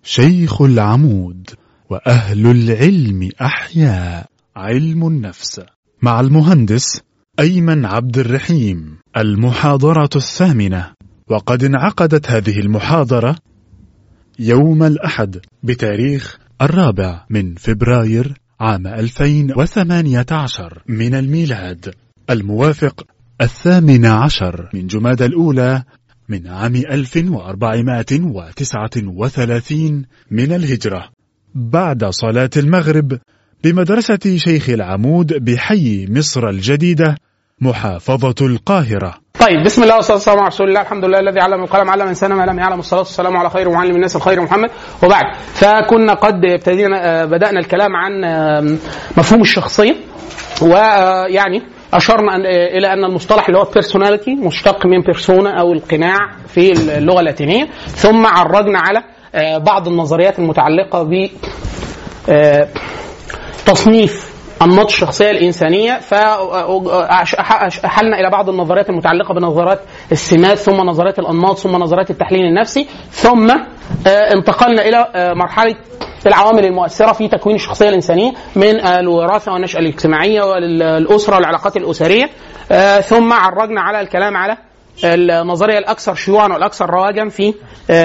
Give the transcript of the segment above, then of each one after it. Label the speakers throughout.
Speaker 1: شيخ العمود وأهل العلم أحياء علم النفس مع المهندس أيمن عبد الرحيم المحاضرة الثامنة وقد انعقدت هذه المحاضرة يوم الأحد بتاريخ الرابع من فبراير عام 2018 من الميلاد الموافق الثامن عشر من جماد الأولى من عام 1439 من الهجرة بعد صلاة المغرب بمدرسة شيخ العمود بحي مصر الجديدة محافظة القاهرة
Speaker 2: طيب بسم الله والصلاه والسلام على رسول الله الحمد لله الذي علم القلم علم الانسان ما لم يعلم الصلاه والسلام على خير معلم الناس الخير محمد وبعد فكنا قد ابتدينا بدانا الكلام عن مفهوم الشخصيه ويعني اشرنا الى ان المصطلح اللي هو بيرسوناليتي مشتق من بيرسونا او القناع في اللغه اللاتينيه ثم عرجنا على بعض النظريات المتعلقه ب تصنيف انماط الشخصيه الانسانيه فاحلنا الى بعض النظريات المتعلقه بنظريات السمات ثم نظريات الانماط ثم نظريات التحليل النفسي ثم انتقلنا الى مرحله العوامل المؤثرة في تكوين الشخصية الإنسانية من الوراثة والنشأة الاجتماعية والأسرة والعلاقات الأسرية ثم عرجنا على الكلام على النظرية الأكثر شيوعا والأكثر رواجا في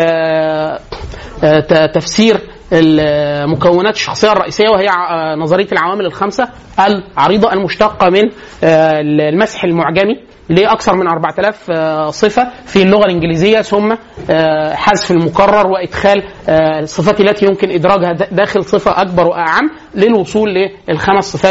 Speaker 2: تفسير مكونات الشخصيه الرئيسيه وهي نظريه العوامل الخمسه العريضه المشتقه من المسح المعجمي لاكثر من 4000 صفه في اللغه الانجليزيه ثم حذف المكرر وادخال الصفات التي يمكن ادراجها داخل صفه اكبر واعم للوصول للخمس صفات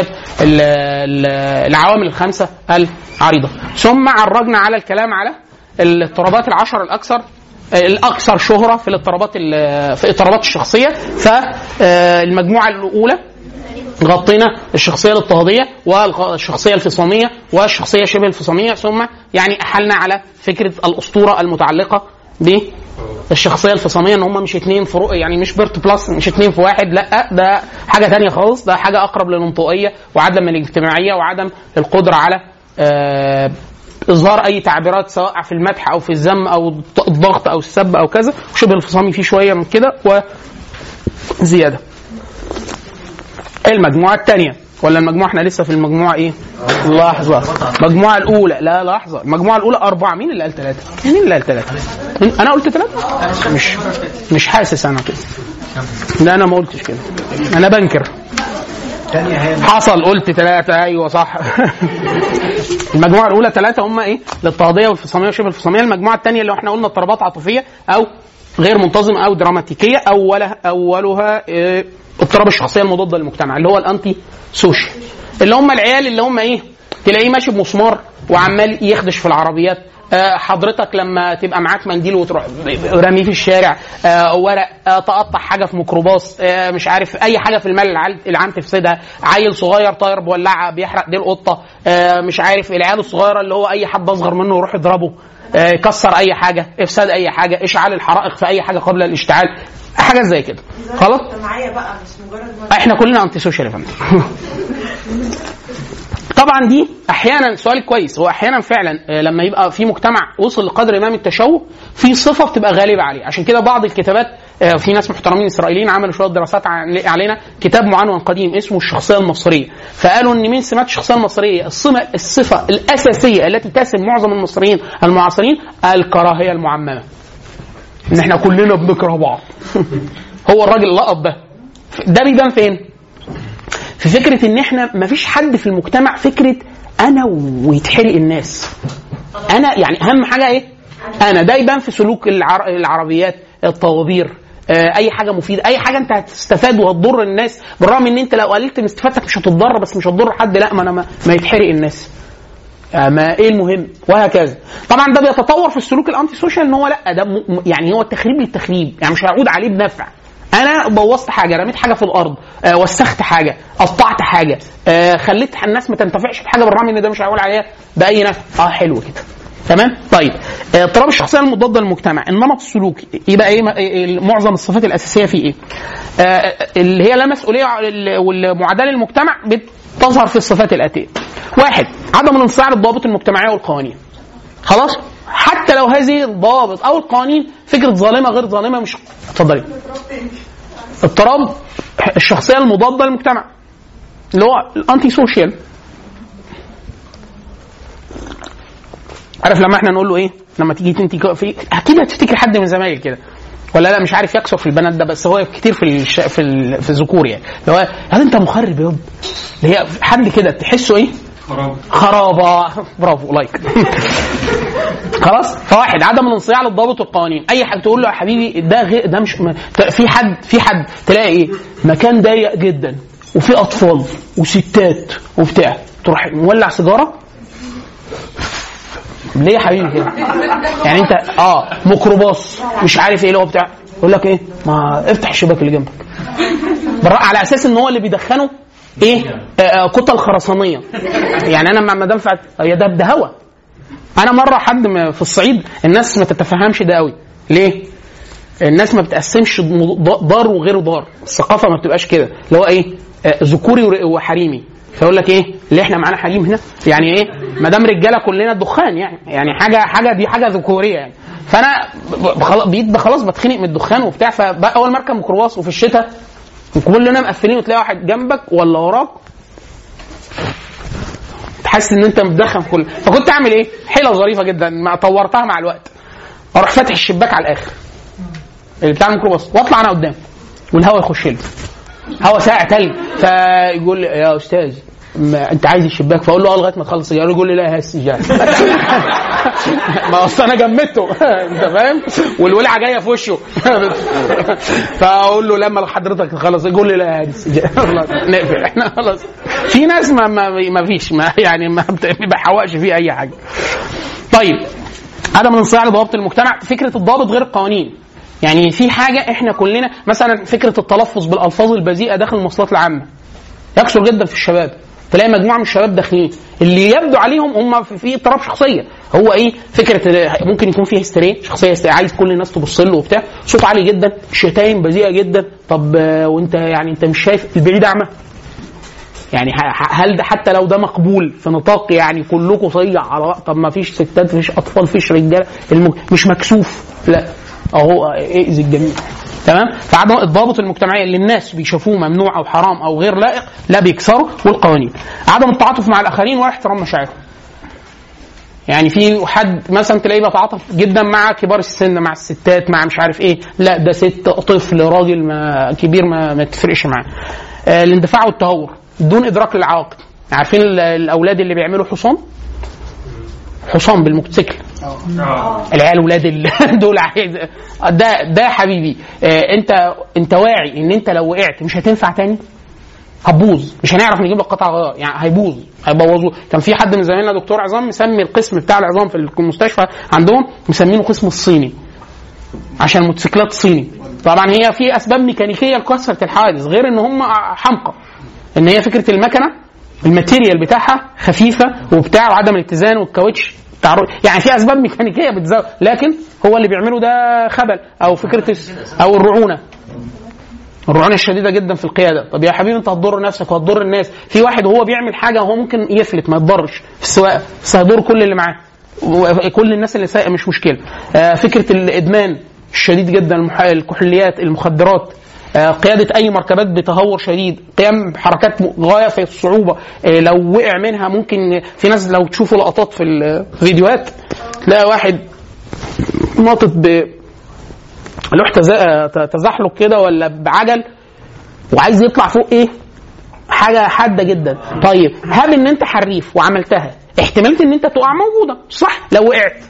Speaker 2: العوامل الخمسه العريضه ثم عرجنا على الكلام على الاضطرابات العشر الاكثر الاكثر شهره في الاضطرابات في اضطرابات الشخصيه فالمجموعه الاولى غطينا الشخصيه الاضطهاديه والشخصيه الفصاميه والشخصيه شبه الفصاميه ثم يعني احلنا على فكره الاسطوره المتعلقه بالشخصيه الفصاميه ان هم مش اثنين فروق يعني مش بيرت بلس مش اثنين في واحد لا ده حاجه ثانيه خالص ده حاجه اقرب للانطوائيه وعدم من الاجتماعيه وعدم القدره على آه اظهار اي تعبيرات سواء في المدح او في الذم او الضغط او السب او كذا وشبه الفصامي فيه شويه من كده وزياده المجموعه الثانيه ولا المجموعه احنا لسه في المجموعه ايه؟ لحظه المجموعه الاولى لا لحظه المجموعه الاولى اربعه مين اللي قال ثلاثه؟ مين اللي قال ثلاثه؟ انا قلت ثلاثه؟ مش مش حاسس انا كده لا انا ما قلتش كده انا بنكر حصل قلت ثلاثة أيوة صح المجموعة الأولى ثلاثة هم إيه؟ الاضطهادية والفصامية وشبه الفصامية، المجموعة الثانية اللي احنا قلنا اضطرابات عاطفية أو غير منتظمة أو دراماتيكية أولها أولها إيه اضطراب الشخصية المضادة للمجتمع اللي هو الأنتي سوشيال اللي هم العيال اللي هم إيه؟ تلاقيه ماشي بمسمار وعمال يخدش في العربيات حضرتك لما تبقى معاك منديل وتروح راميه في الشارع ورق تقطع حاجه في ميكروباص مش عارف اي حاجه في المال العام تفسدها عيل صغير طاير بولعه بيحرق دي القطه مش عارف العيال الصغيره اللي هو اي حد اصغر منه يروح يضربه كسر اي حاجه افساد اي حاجه اشعال الحرائق في اي حاجه قبل الاشتعال حاجات زي كده خلاص
Speaker 3: بقى مش مجرد
Speaker 2: احنا كلنا انتي سوشيال يا فندم طبعا دي احيانا سؤال كويس هو احيانا فعلا لما يبقى في مجتمع وصل لقدر ما من التشوه في صفه بتبقى غالبه عليه عشان كده بعض الكتابات في ناس محترمين اسرائيليين عملوا شويه دراسات علينا كتاب معنون قديم اسمه الشخصيه المصريه فقالوا ان من سمات الشخصيه المصريه الصفه الصفه الاساسيه التي تسم معظم المصريين المعاصرين الكراهيه المعممه ان احنا كلنا بنكره بعض هو الراجل اللقب ده ده بيبان فين؟ في فكره ان احنا ما فيش حد في المجتمع فكره انا ويتحرق الناس انا يعني اهم حاجه ايه انا ده يبان في سلوك العر... العربيات الطوابير آه، اي حاجه مفيده اي حاجه انت هتستفاد وهتضر الناس بالرغم ان انت لو قللت من استفادتك مش هتضر بس مش هتضر حد لا ما انا ما, ما يتحرق الناس آه، ما ايه المهم وهكذا طبعا ده بيتطور في السلوك الانتي سوشيال ان هو لا ده م... يعني هو التخريب للتخريب يعني مش هيعود عليه بنفع انا بوظت حاجه رميت حاجه في الارض آه وسخت حاجه قطعت حاجه آه خليت الناس ما تنتفعش بحاجه بالرغم ان ده مش هيقول عليها باي نفع اه حلو كده تمام طيب آه، اضطراب الشخصيه المضاده للمجتمع النمط السلوكي يبقى ايه إيه معظم الصفات الاساسيه فيه ايه آه، اللي هي لا مسؤوليه والمعاداه للمجتمع بتظهر في الصفات الاتيه واحد عدم الانصياع للضوابط المجتمعيه والقوانين خلاص حتى لو هذه الضوابط او القوانين فكره ظالمه غير ظالمه مش اتفضلي اضطراب الشخصيه المضاده للمجتمع اللي هو الانتي سوشيال عارف لما احنا نقول له ايه لما تيجي انت في اكيد هتفتكر حد من زمايلك كده ولا لا مش عارف يكسر في البنات ده بس هو كتير في الش... في ال... في الذكور يعني اللي هو هل انت مخرب يا اللي هي حد كده تحسه ايه
Speaker 3: خراب
Speaker 2: خرابه برافو لايك خلاص فواحد عدم الانصياع للضابط والقوانين اي حاجه تقول له يا حبيبي ده غير ده مش م- ت- في حد في حد تلاقي ايه مكان ضيق جدا وفي اطفال وستات وبتاع تروح مولع سيجاره ليه يا حبيبي كده يعني انت اه ميكروباص مش عارف ايه اللي هو بتاع يقول لك ايه ما افتح الشباك اللي جنبك بالرأي على اساس ان هو اللي بيدخنه ايه آه آه، كتل خرسانيه يعني انا مع مدام فعت يا ده ده هوا انا مره حد م- في الصعيد الناس ما تتفهمش ده قوي ليه الناس ما بتقسمش ض- دار وغير دار الثقافه ما بتبقاش كده اللي هو ايه آه، ذكوري ور- وحريمي فيقول لك ايه اللي احنا معانا حريم هنا يعني ايه ما دام رجاله كلنا الدخان يعني يعني حاجه حاجه دي حاجه ذكوريه يعني فانا ب- بخل- بقيت خلاص بتخنق من الدخان وبتاع فاول ما اركب ميكروباص وفي الشتاء كلنا مقفلين وتلاقي واحد جنبك ولا وراك تحس ان انت مدخن كل فكنت اعمل ايه؟ حيله ظريفه جدا ما طورتها مع الوقت اروح فاتح الشباك على الاخر اللي بتاع الميكروباص واطلع انا قدام والهواء يخش لي هواء ساقع تلج فيقول لي يا استاذ ما انت عايز الشباك فاقول له اه لغايه ما تخلص السيجاره يقول لي لا هي السيجاره ما اصل انا جمدته انت فاهم والولعه جايه في وشه فاقول له لما حضرتك تخلص يقول لي لا هذه السيجاره خلاص نقفل احنا خلاص في ناس ما ما, ما فيش ما يعني ما بت- ما بحوقش فيه اي حاجه طيب عدم الانصياع لضوابط المجتمع فكره الضابط غير القوانين يعني في حاجه احنا كلنا مثلا فكره التلفظ بالالفاظ البذيئه داخل المواصلات العامه يكثر جدا في الشباب تلاقي مجموعه من الشباب داخلين اللي يبدو عليهم هم في- في اضطراب شخصيه هو ايه فكره ممكن يكون فيه هستيريه شخصيه هستيرية عايز كل الناس تبص له وبتاع صوت عالي جدا شتايم بذيئه جدا طب آه، وانت يعني انت مش شايف البعيد اعمى يعني ه- ه- هل ده حتى لو ده مقبول في نطاق يعني كلكم صيع على بعض طب ما فيش ستات فيش اطفال فيش رجاله الم... مش مكسوف لا اهو ائذي الجميع تمام فعدم الضابط المجتمعي اللي الناس بيشوفوه ممنوع او حرام او غير لائق لا بيكسروا والقوانين عدم التعاطف مع الاخرين ولا احترام مشاعرهم يعني في حد مثلا تلاقيه بيتعاطف جدا مع كبار السن مع الستات مع مش عارف ايه لا ده ست طفل راجل ما كبير ما, ما تفرقش معاه آه الاندفاع والتهور دون ادراك للعواقب عارفين ال- الاولاد اللي بيعملوا حصان حصان بالموتوسيكل العيال ولاد ال- دول عايز ده ده يا حبيبي آه انت انت واعي ان انت لو وقعت مش هتنفع تاني هتبوظ مش هنعرف نجيب لك قطع غيار يعني هيبوظ هيبوظوه كان في حد من زمايلنا دكتور عظام مسمي القسم بتاع العظام في المستشفى عندهم مسمينه قسم الصيني عشان الموتوسيكلات صيني طبعا هي في اسباب ميكانيكيه لكثره الحوادث غير ان هم حمقى ان هي فكره المكنه الماتيريال بتاعها خفيفه وبتاع وعدم الاتزان والكاوتش بتاع الرو- يعني في اسباب ميكانيكيه بتزود لكن هو اللي بيعمله ده خبل او فكره الس- او الرعونه الرعونه الشديده جدا في القياده طب يا حبيبي انت هتضر نفسك وهتضر الناس في واحد وهو بيعمل حاجه وهو ممكن يفلت ما يتضرش في السواقه بس هيضر كل اللي معاه كل الناس اللي سايقه مش مشكله آه، فكره الادمان الشديد جدا المح- الكحوليات المخدرات آه، قيادة أي مركبات بتهور شديد قيام بحركات م- غاية في الصعوبة آه، لو وقع منها ممكن في ناس لو تشوفوا لقطات في الفيديوهات تلاقي واحد ناطط ب لوح تزا- ت- تزحلق كده ولا بعجل وعايز يطلع فوق ايه حاجه حاده جدا طيب هل ان انت حريف وعملتها احتماليه ان انت تقع موجوده صح لو وقعت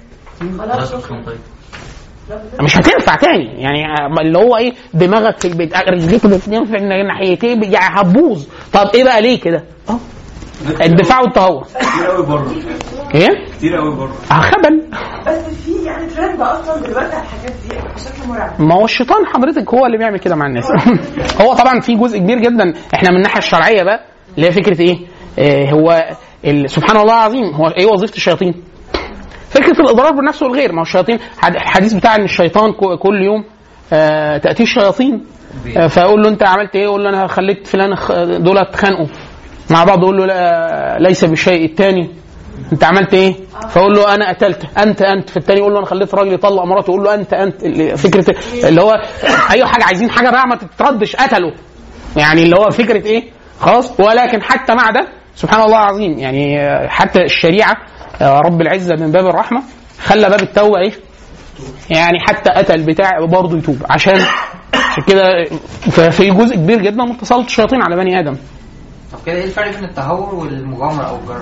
Speaker 2: مش هتنفع تاني يعني اللي هو ايه دماغك في البيت رجليك الاثنين في الناحيتين يعني هتبوظ طب ايه بقى ليه كده؟ اه الدفاع والتهور
Speaker 3: كتير قوي بره
Speaker 2: ايه؟
Speaker 3: كتير قوي بره
Speaker 2: آه، خبل
Speaker 4: بس في يعني ترند اصلا دلوقتي على الحاجات دي بشكل مرعب
Speaker 2: ما هو الشيطان حضرتك هو اللي بيعمل كده مع الناس هو طبعا في جزء كبير جدا احنا من الناحيه الشرعيه بقى اللي هي فكره ايه آه هو ال- سبحان الله العظيم هو ايه وظيفه الشياطين فكره الاضرار بالنفس والغير ما هو الشياطين حد- الحديث بتاع ان الشيطان كو- كل يوم آه تاتيه الشياطين آه فاقول له انت عملت ايه يقول له انا خليت فلان خ- دول اتخانقوا مع بعض يقول له لا ليس بالشيء الثاني انت عملت ايه فاقول له انا قتلت انت انت فالتاني يقول له انا خليت راجل يطلق مراته يقول له انت انت اللي- فكره اللي هو اي حاجه عايزين حاجه بقى ما تتردش قتله يعني اللي هو فكره ايه خلاص ولكن حتى مع ده سبحان الله العظيم يعني آه، حتى الشريعه آه، رب العزه من باب الرحمه خلى باب التوبه ايه يعني حتى قتل بتاع برضه يتوب عشان عشان كده ففي جزء كبير جدا من تسلط الشياطين على بني ادم
Speaker 3: طب كده ايه الفرق بين التهور والمغامره او الجرأه؟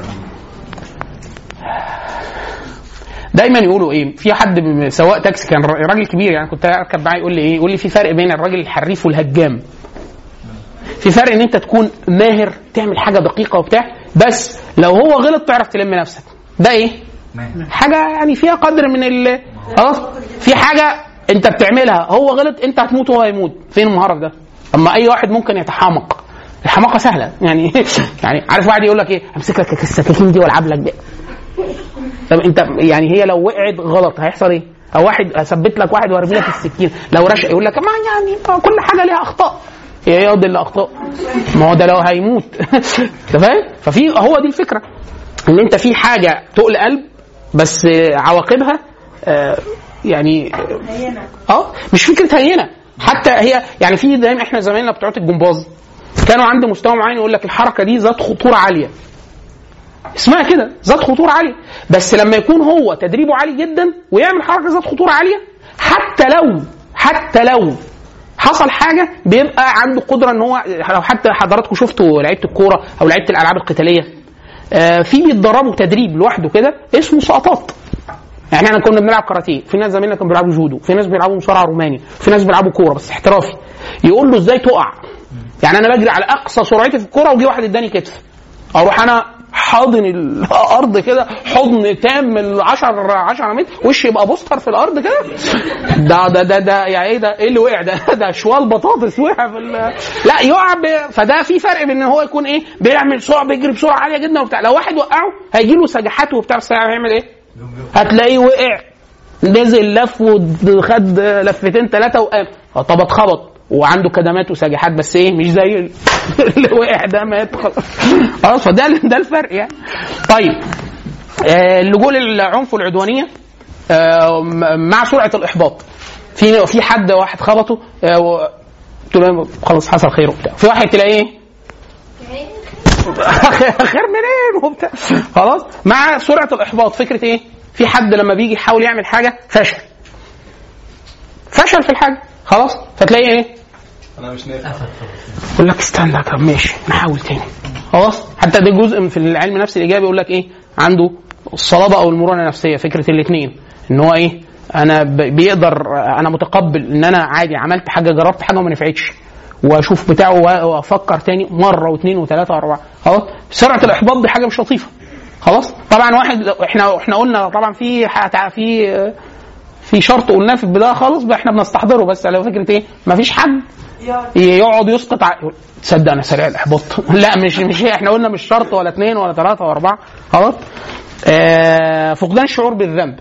Speaker 2: دايما يقولوا ايه في حد م- سواق تاكسي كان ر- راجل كبير يعني كنت اركب معاه يقول لي ايه يقول لي في فرق بين الراجل الحريف والهجام في فرق ان انت تكون ماهر تعمل حاجه دقيقه وبتاع بس لو هو غلط تعرف تلم نفسك ده ايه حاجه يعني فيها قدر من ال خلاص في حاجه انت بتعملها هو غلط انت هتموت وهو هيموت فين المهاره في ده اما اي واحد ممكن يتحمق الحماقه سهله يعني يعني عارف واحد يقول لك ايه امسك لك السكاكين دي والعب لك بيها طب انت يعني هي لو وقعت غلط هيحصل ايه؟ او واحد اثبت لك واحد وارمي لك السكين لو رشق يقول لك ما يعني ما كل حاجه ليها اخطاء ايه يقعد الا اخطاء ما هو ده لو هيموت انت فاهم؟ ففي هو دي الفكره ان انت في حاجه تقل قلب بس عواقبها آه، يعني اه مش فكره هينه حتى هي يعني في دايما احنا زمايلنا بتوع الجمباز كانوا عند مستوى معين يقول لك الحركه دي ذات خطوره عاليه اسمها كده ذات خطوره عاليه بس لما يكون هو تدريبه عالي جدا ويعمل حركه ذات خطوره عاليه حتى لو حتى لو حصل حاجه بيبقى عنده قدره ان هو لو حتى حضراتكم شفتوا لعيبه الكوره او لعيبه الالعاب القتاليه آه، في بيتدربوا تدريب لوحده كده اسمه سقطات يعني احنا كنا بنلعب كاراتيه في ناس زمايلنا كانوا بيلعبوا جودو في ناس بيلعبوا مصارعه روماني في ناس بيلعبوا كوره بس احترافي يقول له ازاي تقع يعني انا بجري على اقصى سرعتي في الكوره وجي واحد اداني كتف اروح انا حاضن الارض كده حضن تام من 10 10 متر وشي يبقى بوستر في الارض كده ده ده ده ده يعني ايه ده ايه اللي وقع ده ده شوال بطاطس وقع في ال- لا يقع ب... فده في فرق بين ان هو يكون ايه بيعمل سرعه بيجري بسرعه عاليه جدا وبتاع لو واحد وقعه هيجي له سجحات وبتاع بس هيعمل ايه؟ هتلاقيه وقع نزل لف وخد لفتين ثلاثه وقام طب اتخبط وعنده كدمات وسجحات بس ايه مش زي اللي وقع ده مات خلاص خلاص فده ده الفرق يعني طيب آه، اللجوء للعنف والعدوانيه آه، م- مع سرعه الاحباط في في حد واحد خبطه آه، و- تلاقيه خلاص حصل خير وبتاع في واحد تلاقيه ايه خير منين وبتاع خلاص مع سرعه الاحباط فكره ايه في حد لما بيجي يحاول يعمل حاجه فشل فشل في الحاجه خلاص فتلاقيه ايه
Speaker 5: انا مش نافع
Speaker 2: يقول لك استنى طب ماشي نحاول تاني خلاص حتى ده جزء من في العلم النفس الايجابي يقول لك ايه عنده الصلابه او المرونه النفسيه فكره الاثنين ان هو ايه انا ب- بيقدر انا متقبل ان انا عادي عملت حاجه جربت حاجه وما نفعتش واشوف بتاعه و- وافكر تاني مره واثنين وثلاثه واربعه خلاص سرعه الاحباط دي حاجه مش لطيفه خلاص طبعا واحد احنا احنا قلنا طبعا في ح- في في شرط قلناه في البدايه خالص بقى احنا بنستحضره بس على فكره ايه مفيش حد يقعد يسقط ع... تصدق انا سريع الاحباط لا مش مش هي احنا قلنا مش شرط ولا اثنين ولا ثلاثه ولا اربعه خلاص آه فقدان الشعور بالذنب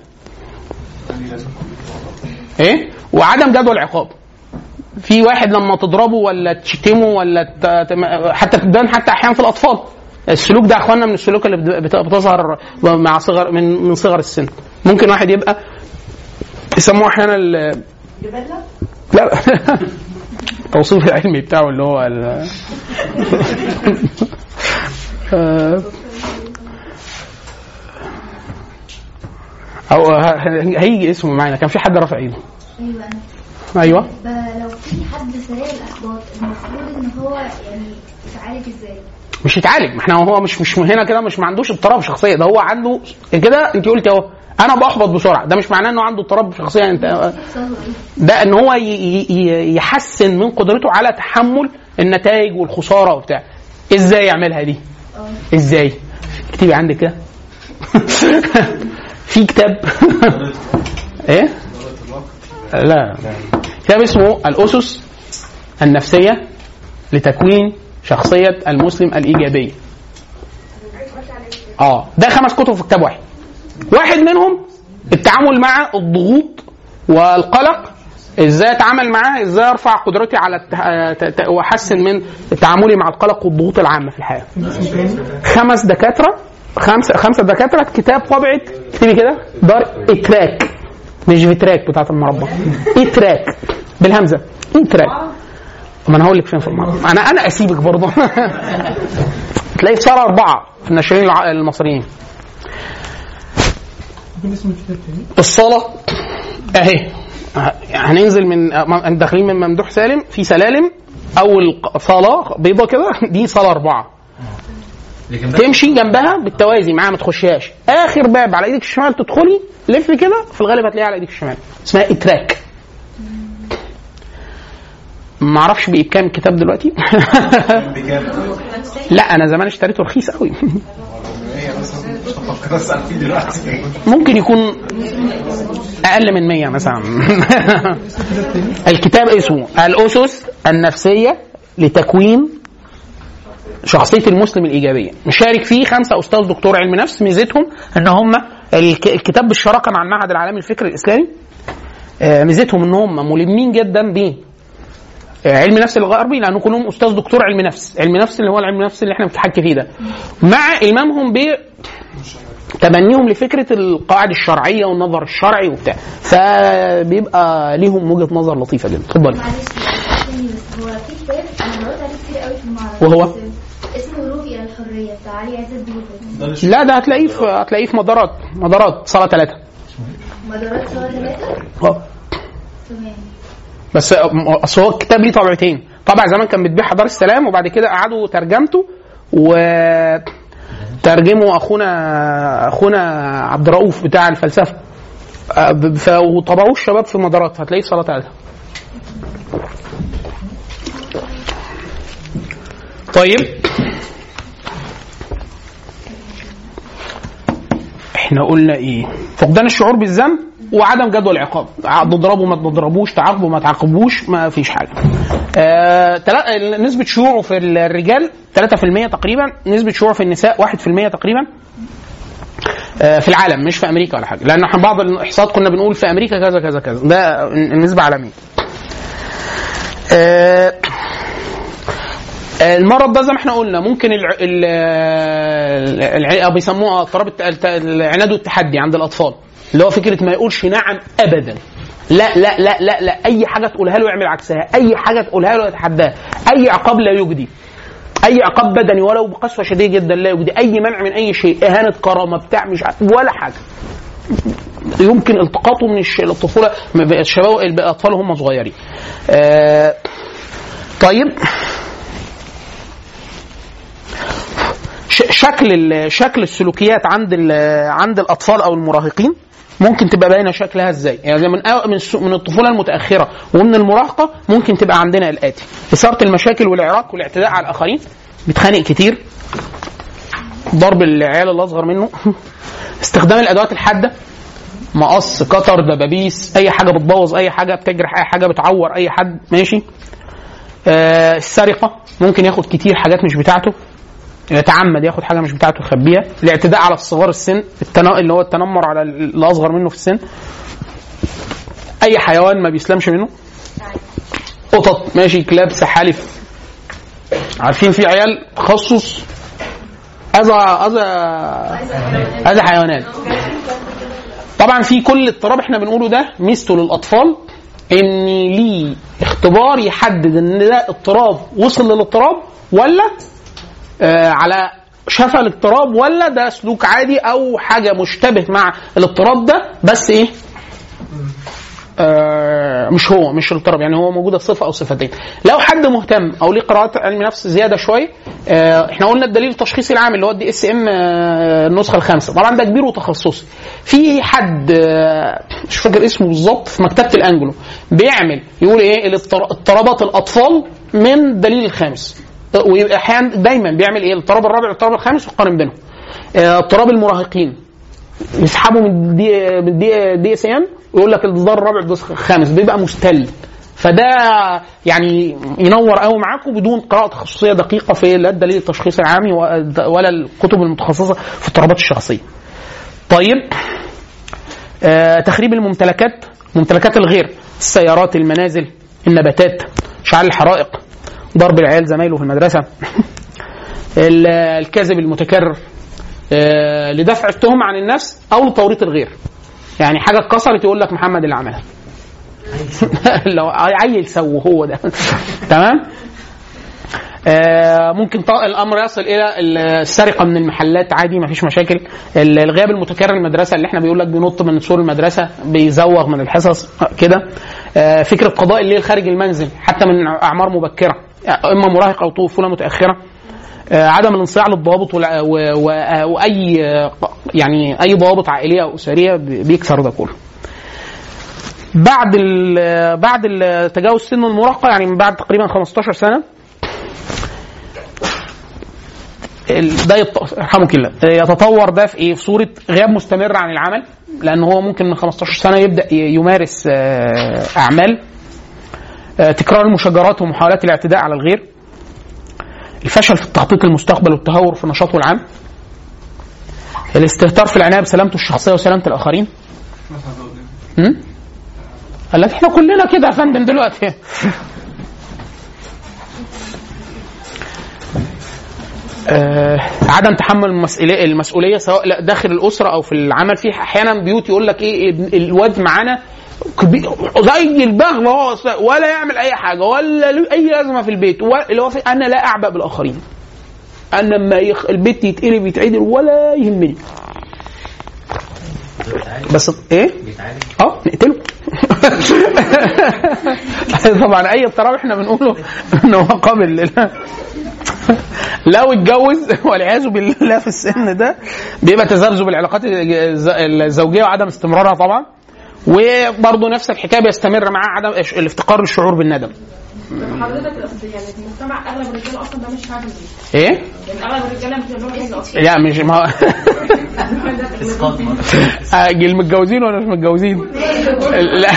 Speaker 2: ايه وعدم جدوى العقاب في واحد لما تضربه ولا تشتمه ولا ت... تم- حتى تبان حتى احيانا في الاطفال السلوك ده يا اخوانا من السلوك اللي بت- بت- بتظهر مع صغر من من صغر السن ممكن واحد يبقى يسموه احيانا ال-
Speaker 4: جبلة
Speaker 2: لا التوصيف العلمي بتاعه اللي هو ال... آه، او ه- هيجي اسمه معانا كان في حد رافع ايده
Speaker 6: ايوه
Speaker 2: ايوه
Speaker 6: ب- لو في حد سريع الاحباط المفروض ان هو يعني يتعالج ازاي؟
Speaker 2: مش يتعالج ما احنا هو مش مش هنا كده مش ما عندوش اضطراب شخصيه ده هو عنده كده انت قلتي اهو انا بحبط بسرعه ده مش معناه انه عنده اضطراب شخصيه انت
Speaker 6: يحصل له ايه؟
Speaker 2: ده ان هو ي- ي- ي- يحسن من قدرته على تحمل النتائج والخساره وبتاع ازاي يعملها دي
Speaker 6: اه
Speaker 2: ازاي اكتبي عندك كده في كتاب ايه لا كتاب اسمه الاسس النفسيه لتكوين شخصيه المسلم الايجابيه اه ده خمس كتب في كتاب واحد واحد منهم التعامل مع الضغوط والقلق ازاي اتعامل معاه ازاي ارفع قدرتي على الت- ت- ت- واحسن من تعاملي مع القلق والضغوط العامه في الحياه خمس دكاتره خمسه خمسه دكاتره كتاب طبعه اكتبي كده دار اتراك مش فيتراك بتاعت المربى اتراك بالهمزه اتراك ما انا هقول لك فين في المربى انا انا اسيبك برضه تلاقي في صاله اربعه في الناشرين الع- المصريين الصاله اهي هننزل من م- داخلين من ممدوح سالم في سلالم اول ق- صاله بيضه كده دي صاله اربعه
Speaker 3: لكن ده
Speaker 2: تمشي جنبها بالتوازي معاها ما تخشيهاش اخر باب على ايدك الشمال تدخلي لف كده في الغالب هتلاقيها على ايدك الشمال اسمها اتراك ما اعرفش بقى بكام الكتاب دلوقتي لا انا زمان اشتريته رخيص قوي ممكن يكون اقل من 100 مثلا الكتاب اسمه الاسس النفسيه لتكوين شخصيه المسلم الايجابيه مشارك فيه خمسه استاذ دكتور علم نفس ميزتهم ان هم الك- الكتاب بالشراكه مع المعهد العالمي للفكر الاسلامي آه، ميزتهم ان هم ملمين جدا ب آه، علم نفس الغربي لانه كلهم استاذ دكتور علم نفس علم نفس اللي هو العلم النفس اللي احنا بنتحكي فيه ده مع المامهم ب تبنيهم لفكره القواعد الشرعيه والنظر الشرعي وبتاع فبيبقى ليهم وجهه نظر لطيفه جدا اتفضل
Speaker 6: معلش ثاني بس هو في كتاب انا قريت عليه كتير قوي في المعرض
Speaker 2: وهو؟
Speaker 6: بس اسمه هروب الى الحريه بتاع علي عزت بيه
Speaker 2: لا ده هتلاقيه في هتلاقيه في مدارات مدارات صاله ثلاثه
Speaker 6: مدارات صور ثلاثه
Speaker 2: اه
Speaker 6: تمام
Speaker 2: بس اصل هو الكتاب ليه طبعتين طبع زمان كان بتبيعها دار السلام وبعد كده قعدوا ترجمته و ترجمه اخونا اخونا عبد الرؤوف بتاع الفلسفه آه، ب- ف- وطبعوه الشباب في المدارات هتلاقيه في صلاه ثلاثه طيب احنا قلنا ايه فقدان الشعور بالذنب وعدم جدول العقاب تضربوا ما تضربوش تعاقبوا ما تعاقبوش ما فيش حاجه آه تلا- نسبه شيوعه في الرجال 3% تقريبا نسبه شيوعه في النساء 1% تقريبا آه، في العالم مش في امريكا ولا حاجه لان احنا بعض الاحصاءات كنا بنقول في امريكا كذا كذا كذا ده النسبه عالميه آه، المرض ده زي ما احنا قلنا ممكن الع... ال... الع... بيسموها اضطراب الت... الت- العناد والتحدي عند الاطفال اللي هو فكره ما يقولش نعم ابدا لا لا لا لا لا اي حاجه تقولها له يعمل عكسها اي حاجه تقولها له يتحداها اي عقاب لا يجدي اي عقاب بدني ولو بقسوه شديده جدا لا يجدي اي منع من اي شيء اهانه كرامه بتاع مش عارف ولا حاجه يمكن التقاطه من الش- الطفوله الشباب الاطفال وهم صغيرين آه طيب ش- شكل ال- شكل السلوكيات عند ال- عند الاطفال او المراهقين ممكن تبقى باينه شكلها ازاي يعني زي من أو- من الس- من الطفوله المتاخره ومن المراهقه ممكن تبقى عندنا الاتي اثاره المشاكل والاعراق والاعتداء على الاخرين بيتخانق كتير ضرب العيال اللي اصغر منه استخدام الادوات الحاده مقص قطر دبابيس اي حاجه بتبوظ اي حاجه بتجرح اي حاجه بتعور اي حد ماشي آه السرقه ممكن ياخد كتير حاجات مش بتاعته يتعمد ياخد حاجه مش بتاعته يخبيها الاعتداء على الصغار السن التنا... اللي هو التنمر على اللي اصغر منه في السن اي حيوان ما بيسلمش منه قطط ماشي كلاب سحالف عارفين في عيال تخصص اذى اذى اذى حيوانات طبعا في كل اضطراب احنا بنقوله ده ميزته للاطفال ان ليه اختبار يحدد ان ده اضطراب وصل للاضطراب ولا آه على شفى الاضطراب ولا ده سلوك عادي او حاجه مشتبه مع الاضطراب ده بس ايه آه مش هو مش الاضطراب يعني هو موجوده صفه او صفتين لو حد مهتم او ليه قراءات علم نفس زياده شويه آه احنا قلنا الدليل التشخيصي العام اللي هو الدي اس ام النسخه الخامسه طبعا ده كبير وتخصصي في حد آه مش فاكر اسمه بالظبط في مكتبه الانجلو بيعمل يقول ايه الاضطر- اضطرابات الاطفال من الدليل الخامس ويبقى احيانا دايما بيعمل ايه الاضطراب الرابع والاضطراب الخامس ويقارن بينهم آه، اضطراب المراهقين يسحبوا من الدي من الدي دي اس ام ويقول لك الاصدار الرابع والإصدار الخامس بيبقى مستل فده يعني ينور قوي معاكم بدون قراءه تخصصيه دقيقه في لا الدليل التشخيصي العامي ولا الكتب المتخصصه في اضطرابات الشخصيه. طيب آه تخريب الممتلكات ممتلكات الغير السيارات المنازل النباتات اشعال الحرائق ضرب العيال زمايله في المدرسه ال- الكذب المتكرر آه، لدفع التهمه عن النفس او لتوريط الغير يعني حاجه اتكسرت يقول لك محمد اللي عملها لو عيل سوى هو ده تمام آه، ممكن ط- الامر يصل الى السرقه من المحلات عادي ما فيش مشاكل ال- الغياب المتكرر المدرسه اللي احنا بيقول لك بينط من سور المدرسه بيزوغ من الحصص آه، كده آه، فكره قضاء الليل خارج المنزل حتى من اعمار مبكره اما مراهقه او طفوله متاخره آه، عدم الانصياع للضوابط والع- و- و- آه، واي آه، يعني اي ضوابط عائليه او اسريه بي- بيكسر ده كله بعد ال- بعد ال- تجاوز سن المراهقه يعني من بعد تقريبا 15 سنه ال- ده يط- يرحمك الله يتطور ده في ايه؟ في صوره غياب مستمر عن العمل لان هو ممكن من 15 سنه يبدا ي- يمارس آه، اعمال آه، تكرار المشاجرات ومحاولات الاعتداء على الغير الفشل في التخطيط للمستقبل والتهور في نشاطه العام الاستهتار في العنايه بسلامته الشخصيه وسلامه الاخرين هم؟ قال لك احنا كلنا كده يا فندم دلوقتي آه عدم تحمل المسؤوليه المسؤوليه سواء لا داخل الاسره او في العمل في احيانا بيوت يقول لك ايه ابن- الواد معانا كبير زي البغل هو ولا يعمل اي حاجه ولا له اي لازمه في البيت ولا- اللي هو في انا لا اعبأ بالاخرين انا لما يخ... البيت يتقلب يتعدل ولا يهمني بس ايه؟ اه نقتله طبعا اي اضطراب احنا بنقوله ان هو قابل لل- لو اتجوز والعياذ بالله في السن ده بيبقى تذبذب العلاقات الز- الزوجيه وعدم استمرارها طبعا وبرضه نفس الحكايه بيستمر معاه عدم الافتقار للشعور بالندم
Speaker 4: حضرتك الاصل يعني في المجتمع اغلب الرجاله اصلا ده مش عارف
Speaker 2: ايه؟
Speaker 4: يعني اغلب الرجاله مش بيعملوا حاجه اصلا
Speaker 2: لا مش ما هو آه، المتجوزين ولا مش متجوزين؟ لا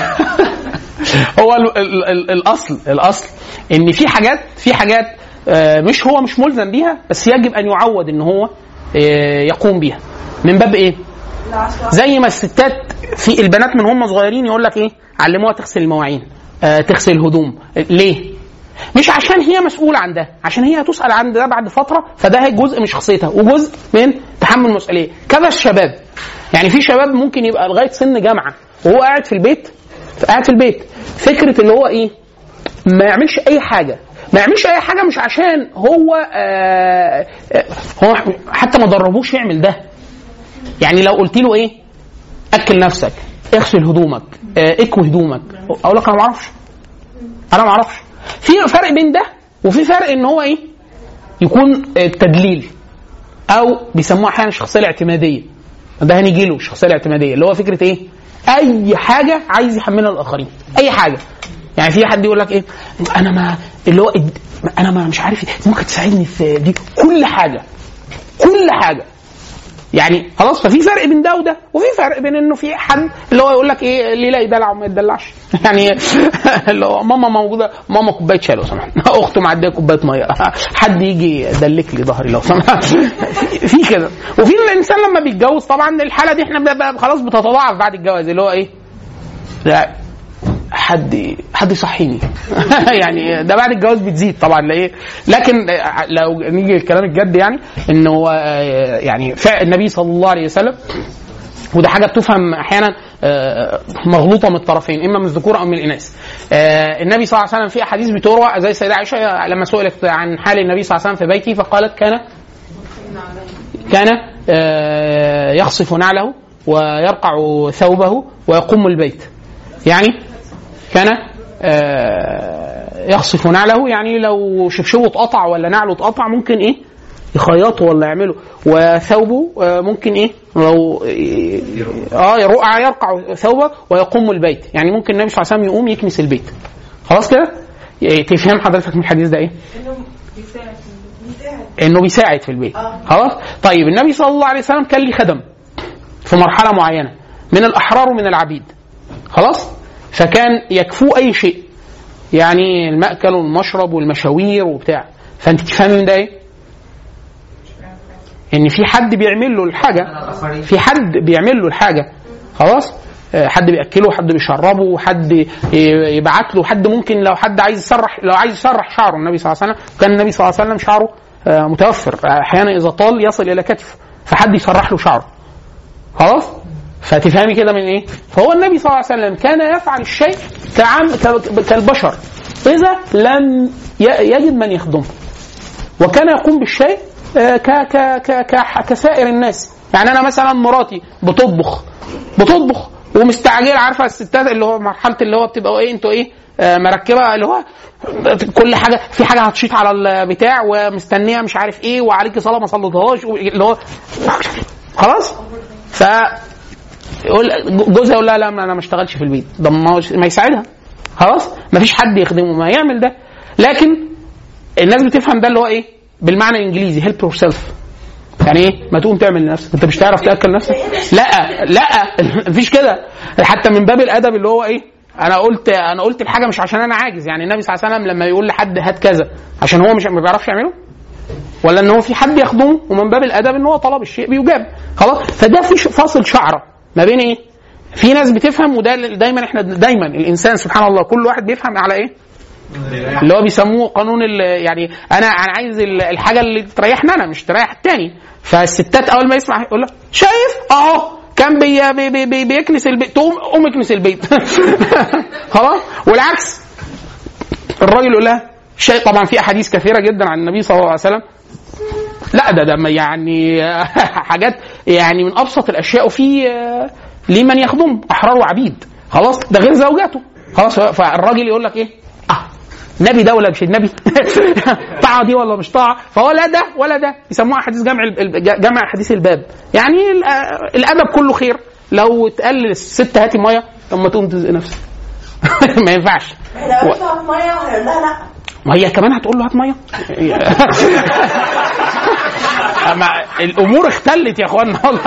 Speaker 2: هو ال ال ال الاصل الاصل ان في حاجات في حاجات آه، مش هو مش ملزم بيها بس يجب ان يعود ان هو آه، يقوم بيها من باب ايه؟ زي ما الستات في البنات من هم صغيرين يقول لك ايه؟ علموها تغسل المواعين آه، تغسل الهدوم ليه؟ مش عشان هي مسؤولة عن ده عشان هي هتسأل عن ده بعد فترة فده جزء من شخصيتها وجزء من تحمل المسؤولية كذا الشباب يعني في شباب ممكن يبقى لغاية سن جامعة وهو قاعد في البيت قاعد في البيت فكرة اللي هو ايه ما يعملش اي حاجة ما يعملش اي حاجة مش عشان هو آه آه هو حتى ما دربوش يعمل ده يعني لو قلت له ايه اكل نفسك اغسل هدومك آه، اكوي هدومك اقول لك انا ما اعرفش انا ما اعرفش في فرق بين ده وفي فرق ان هو ايه يكون آه، تدليل او بيسموها احيانا الشخصيه الاعتماديه ده هنيجي له الشخصيه الاعتماديه اللي هو فكره ايه اي حاجه عايز يحملها للاخرين اي حاجه يعني في حد يقول لك ايه انا ما اللي هو اد- انا ما مش عارف إيه، ممكن تساعدني في دي كل حاجه كل حاجه يعني خلاص ففي فرق بين ده وده وفي فرق بين انه في حد اللي هو يقول لك ايه اللي لا يدلع وما يدلعش يعني اللي هو ماما موجوده ماما كوبايه شاي لو سمحت اخته معديه كوبايه ميه حد يجي يدلك لي ظهري لو سمحت في- في كده وفي الانسان لما بيتجوز طبعا الحاله دي احنا بنبقى خلاص بتتضاعف بعد الجواز اللي هو ايه لا حد حد يصحيني يعني ده بعد الجواز بتزيد طبعا لايه لكن لو نيجي الكلام الجد يعني انه آه، يعني فعل النبي صلى الله عليه وسلم وده حاجه بتفهم احيانا آه، مغلوطه من الطرفين اما من الذكور او من الاناث. آه، النبي صلى الله عليه وسلم في احاديث بتروى زي السيده عائشه لما سئلت عن حال النبي صلى الله عليه وسلم في بيته فقالت كان كان آه، يخصف نعله ويرقع ثوبه ويقوم البيت. يعني كان آه، يخصف نعله يعني لو شبشبه اتقطع ولا نعله اتقطع ممكن ايه يخيطه ولا يعمله وثوبه آه، ممكن ايه لو اه يرقع يرقع ثوبه ويقوم البيت يعني ممكن النبي صلى الله عليه وسلم يقوم يكنس البيت خلاص كده إيه، تفهم حضرتك من الحديث ده ايه
Speaker 4: انه بيساعد بيساعد
Speaker 2: انه بيساعد في البيت خلاص طيب النبي صلى الله عليه وسلم كان ليه خدم في مرحله معينه من الاحرار ومن العبيد خلاص فكان يكفوه اي شيء يعني المأكل والمشرب والمشاوير وبتاع فانت تفهمي من ده ايه ان في حد بيعمل له الحاجه في حد بيعمل له الحاجه خلاص آه، حد بياكله حد بيشربه حد ي- يبعت له حد ممكن لو حد عايز يسرح لو عايز يسرح شعره النبي صلى الله عليه وسلم كان النبي صلى الله عليه وسلم شعره آه، متوفر آه، احيانا اذا طال يصل الى كتفه فحد يسرح له شعره خلاص فتفهمي كده من ايه فهو النبي صلى الله عليه وسلم كان يفعل الشيء كعم ك- كالبشر اذا لم ي- يجد من يخدمه وكان يقوم بالشيء آه، ك ك ك ك كسائر الناس يعني انا مثلا مراتي بتطبخ بتطبخ ومستعجله عارفه الستات اللي هو مرحله اللي هو بتبقى ايه انتوا ايه آه، مركبه اللي هو كل حاجه في حاجه هتشيط على البتاع ومستنيه مش عارف ايه وعليكي صلاه ما صليتهاش اللي هو خلاص ف يقول جوزها يقول لها لا ما انا ما اشتغلش في البيت ده ما هوش- ما يساعدها خلاص ما فيش حد يخدمه ما يعمل ده لكن الناس بتفهم ده اللي هو ايه بالمعنى الانجليزي هيلب يور سيلف يعني ايه ما تقوم تعمل لنفسك انت مش تعرف تاكل نفسك لا لا مفيش كده حتى من باب الادب اللي هو ايه انا قلت انا قلت الحاجه مش عشان انا عاجز يعني النبي صلى الله عليه وسلم لما يقول لحد هات كذا عشان هو مش ما بيعرفش يعمله ولا ان هو في حد يخدمه ومن باب الادب ان هو طلب الشيء بيجاب خلاص فده في ش- فاصل شعره ما بين ايه في ناس بتفهم وده اللي دايما احنا دايما الانسان سبحان الله كل واحد بيفهم على ايه اللي هو بيسموه قانون ال- يعني انا انا عايز ال- الحاجه اللي تريحني انا مش تريح التاني فالستات اول ما يسمع يقول لك شايف اهو كان بي بي بي بي بيكنس البيت تقوم قوم اكنس البيت خلاص والعكس الراجل يقول لها شيء طبعا في احاديث كثيره جدا عن النبي صلى الله عليه وسلم لا ده ده ما يعني حاجات يعني من ابسط الاشياء وفي آه، لمن يخدم احرار وعبيد خلاص ده غير زوجاته خلاص فالراجل يقول لك ايه اه نبي ده ولا مش النبي طاعه دي ولا مش طاعه فهو لا ده ولا ده يسموها احاديث جمع ال- جمع احاديث الباب يعني ال- آه، الادب كله خير لو اتقال للست هاتي ميه لما تقوم تزق نفسك ما ينفعش
Speaker 4: لو انت في ميه هيقول لها لا
Speaker 2: ما هي كمان هتقول له هات ميه أما الامور اختلت يا اخوانا والله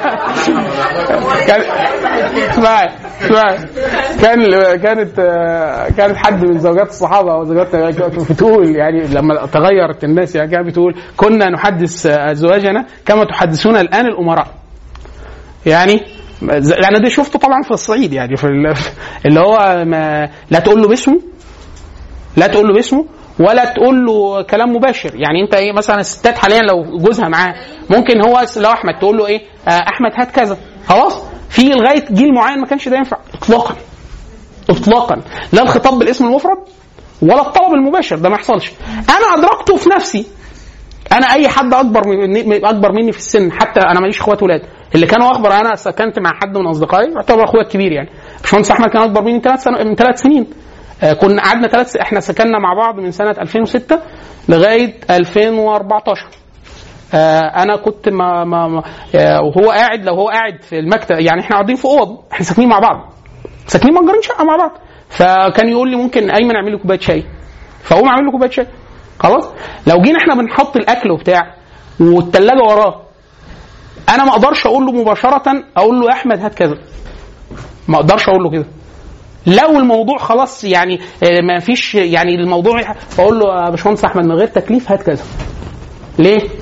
Speaker 2: كان اسمعي اسمعي كان كانت آه، كانت حد من زوجات الصحابه او زوجات بتقول يعني لما تغيرت الناس يعني كانت بتقول كنا نحدث آه، ازواجنا كما تحدثون الان الامراء يعني ز- انا ده شفته طبعا في الصعيد يعني في ال- اللي هو ما لا تقول له باسمه لا تقول له باسمه ولا تقول له كلام مباشر يعني انت ايه مثلا الستات حاليا لو جوزها معاه ممكن هو لو احمد تقول له ايه آه احمد هات كذا خلاص في لغايه جيل معين ما كانش ده ينفع اطلاقا اطلاقا لا الخطاب بالاسم المفرد ولا الطلب المباشر ده ما يحصلش انا ادركته في نفسي انا اي حد اكبر مني اكبر مني في السن حتى انا ماليش اخوات ولاد اللي كانوا اكبر انا سكنت مع حد من اصدقائي يعتبر اخويا الكبير يعني باشمهندس احمد كان اكبر مني من ثلاث سنة من ثلاث سنين آه، كنا قعدنا ثلاث احنا سكننا مع بعض من سنه 2006 لغايه 2014 آه، انا كنت ما ما ما- آه، وهو قاعد لو هو قاعد في المكتب يعني احنا قاعدين في اوض احنا ساكنين مع بعض ساكنين مأجرين شقه مع بعض فكان يقول لي ممكن ايمن اعمل لي كوبايه شاي فاقوم اعمل له كوبايه شاي خلاص لو جينا احنا بنحط الاكل وبتاع والثلاجه وراه انا ما اقدرش اقول له مباشره اقول له يا احمد هات كذا ما اقدرش اقول له كده لو الموضوع خلاص يعني آه، ما فيش يعني الموضوع بقول له يا باشمهندس احمد من غير تكليف هات كذا ليه؟ ايه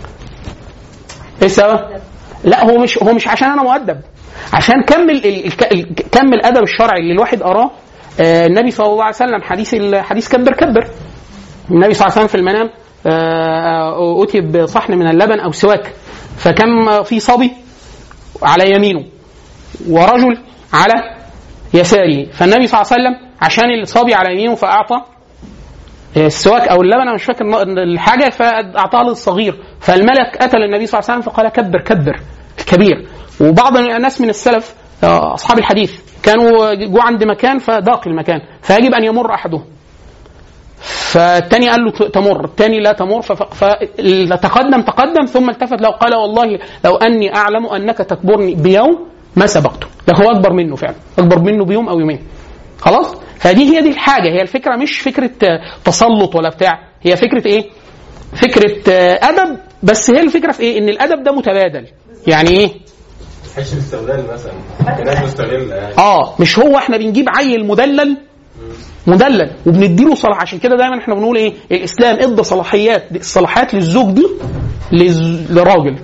Speaker 2: السبب؟ لا هو مش هو مش عشان انا مؤدب عشان كم ال- ال- الك- ال- كم الادب الشرعي اللي الواحد اراه آه، النبي صلى الله عليه وسلم حديث ال- حديث كبر كبر النبي صلى الله عليه وسلم في المنام آه، أتي بصحن من اللبن أو سواك فكم في صبي على يمينه ورجل على يساره فالنبي صلى الله عليه وسلم عشان الصبي على يمينه فأعطى السواك او اللبن انا مش فاكر الحاجه فاعطاها للصغير فالملك اتى للنبي صلى الله عليه وسلم فقال كبر كبر الكبير وبعض الناس من السلف آه، اصحاب الحديث كانوا جو عند مكان فضاق المكان فيجب ان يمر احدهم فالتاني قال له تمر التاني لا تمر فف- فتقدم تقدم ثم التفت له قال والله لو اني اعلم انك تكبرني بيوم ما سبقته ده هو اكبر منه فعلا اكبر منه بيوم او يومين خلاص فدي هي دي الحاجه هي الفكره مش فكره آه، تسلط ولا بتاع هي فكره ايه فكره آه، ادب بس هي الفكره في ايه ان الادب ده متبادل يعني ايه
Speaker 5: حش الاستغلال مثلا الناس مستغله يعني
Speaker 2: اه مش هو احنا بنجيب عيل مدلل مدلل وبنديله صلاح عشان كده دايما احنا بنقول ايه الاسلام ادى صلاحيات دي الصلاحيات للزوج دي لز... لراجل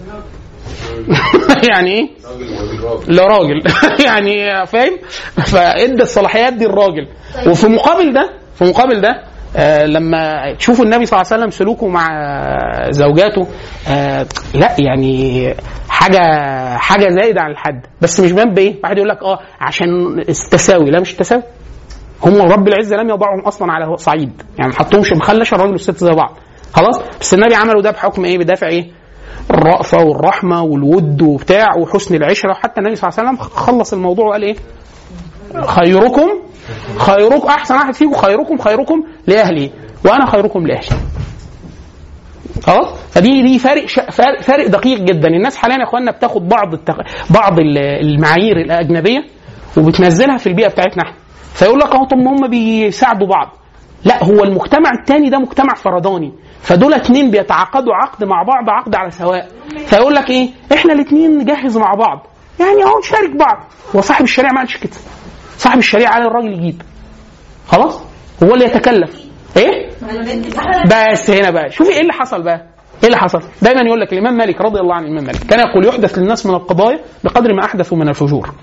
Speaker 2: يعني ايه
Speaker 5: راجل راجل راجل
Speaker 2: لراجل يعني فاهم فادى الصلاحيات دي الراجل وفي مقابل ده في مقابل ده آه لما تشوفوا النبي صلى الله عليه وسلم سلوكه مع آه، زوجاته آه لا يعني ح- حاجه حاجه زايده عن الحد بس مش باب بايه واحد يقول لك اه عشان التساوي لا مش التساوي هم رب العزه لم يضعهم اصلا على صعيد يعني ما حطهمش ما خلاش الراجل والست زي بعض خلاص بس النبي عملوا ده بحكم ايه بدافع ايه الرأفة والرحمة والود وبتاع وحسن العشرة وحتى النبي صلى الله عليه وسلم خلص الموضوع وقال ايه خيركم خيركم احسن واحد فيكم خيركم خيركم لاهله وانا خيركم لاهلي خلاص فدي دي فارق ش- فارق- فارق دقيق جدا الناس حاليا يا اخواننا بتاخد بعض التق... بعض ال- المعايير الاجنبيه وبتنزلها في البيئه بتاعتنا احنا فيقول لك اهو طب ما هم بيساعدوا بعض لا هو المجتمع الثاني ده مجتمع فرداني فدول اتنين بيتعاقدوا عقد مع بعض عقد على سواء فيقول لك ايه احنا الاتنين نجهز مع بعض يعني اهو نشارك بعض هو صاحب الشريعه ما قالش كده صاحب الشريعه على الراجل يجيب خلاص هو اللي يتكلف ايه بس هنا بقى شوفي ايه اللي حصل بقى ايه اللي حصل دايما يقول لك الامام مالك رضي الله عن الامام مالك كان يقول يحدث للناس من القضايا بقدر ما احدثوا من الفجور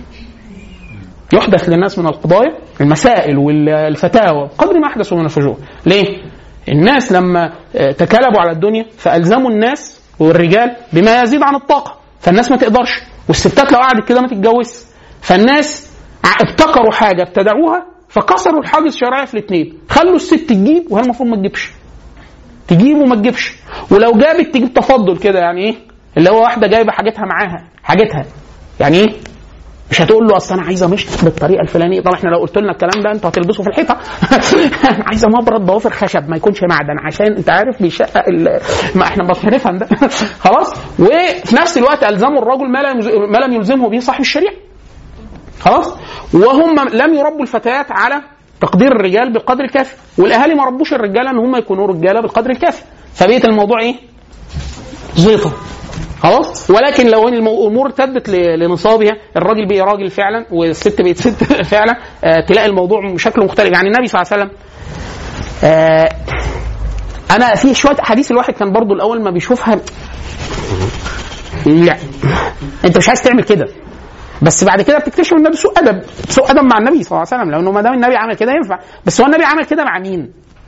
Speaker 2: يحدث للناس من القضايا المسائل والفتاوى قدر ما احدثوا من الفجور ليه الناس لما آه، تكالبوا على الدنيا فالزموا الناس والرجال بما يزيد عن الطاقه فالناس ما تقدرش والستات لو قعدت كده ما تتجوزش فالناس ع- ابتكروا حاجه ابتدعوها فكسروا الحاجز الشرعيه في الاثنين خلوا الست تجيب وهي المفروض ما تجيبش تجيب وما تجيبش ولو جابت تجيب تفضل كده يعني ايه اللي هو واحده جايبه حاجتها معاها حاجتها يعني ايه مش هتقول له اصل انا عايزه مشط بالطريقه الفلانيه طبعا احنا لو قلت لنا الكلام ده انتوا هتلبسوا في الحيطه انا عايزه مبرد ضوافر خشب ما يكونش معدن عشان انت عارف بيشقق ال... ما احنا مش هنفهم ده خلاص وفي نفس الوقت الزموا الرجل ما لم يلز- ما لم يلزمه به صاحب الشريعه خلاص وهم لم يربوا الفتيات على تقدير الرجال بالقدر الكافي والاهالي ما ربوش الرجاله ان هم يكونوا رجاله بالقدر الكافي فبقيت الموضوع ايه زيطه خلاص ولكن لو ان المو- الامور ارتدت ل- لنصابها الراجل بقي راجل فعلا والست بقت ست فعلا آه تلاقي الموضوع شكله مختلف يعني النبي صلى الله عليه وسلم آه انا في شويه احاديث الواحد كان برضو الاول ما بيشوفها لا انت مش عايز تعمل كده بس بعد كده بتكتشف ان ده سوء ادب سوء ادب مع النبي صلى الله عليه وسلم لانه ما دام النبي عمل كده ينفع بس هو النبي عمل كده مع مين؟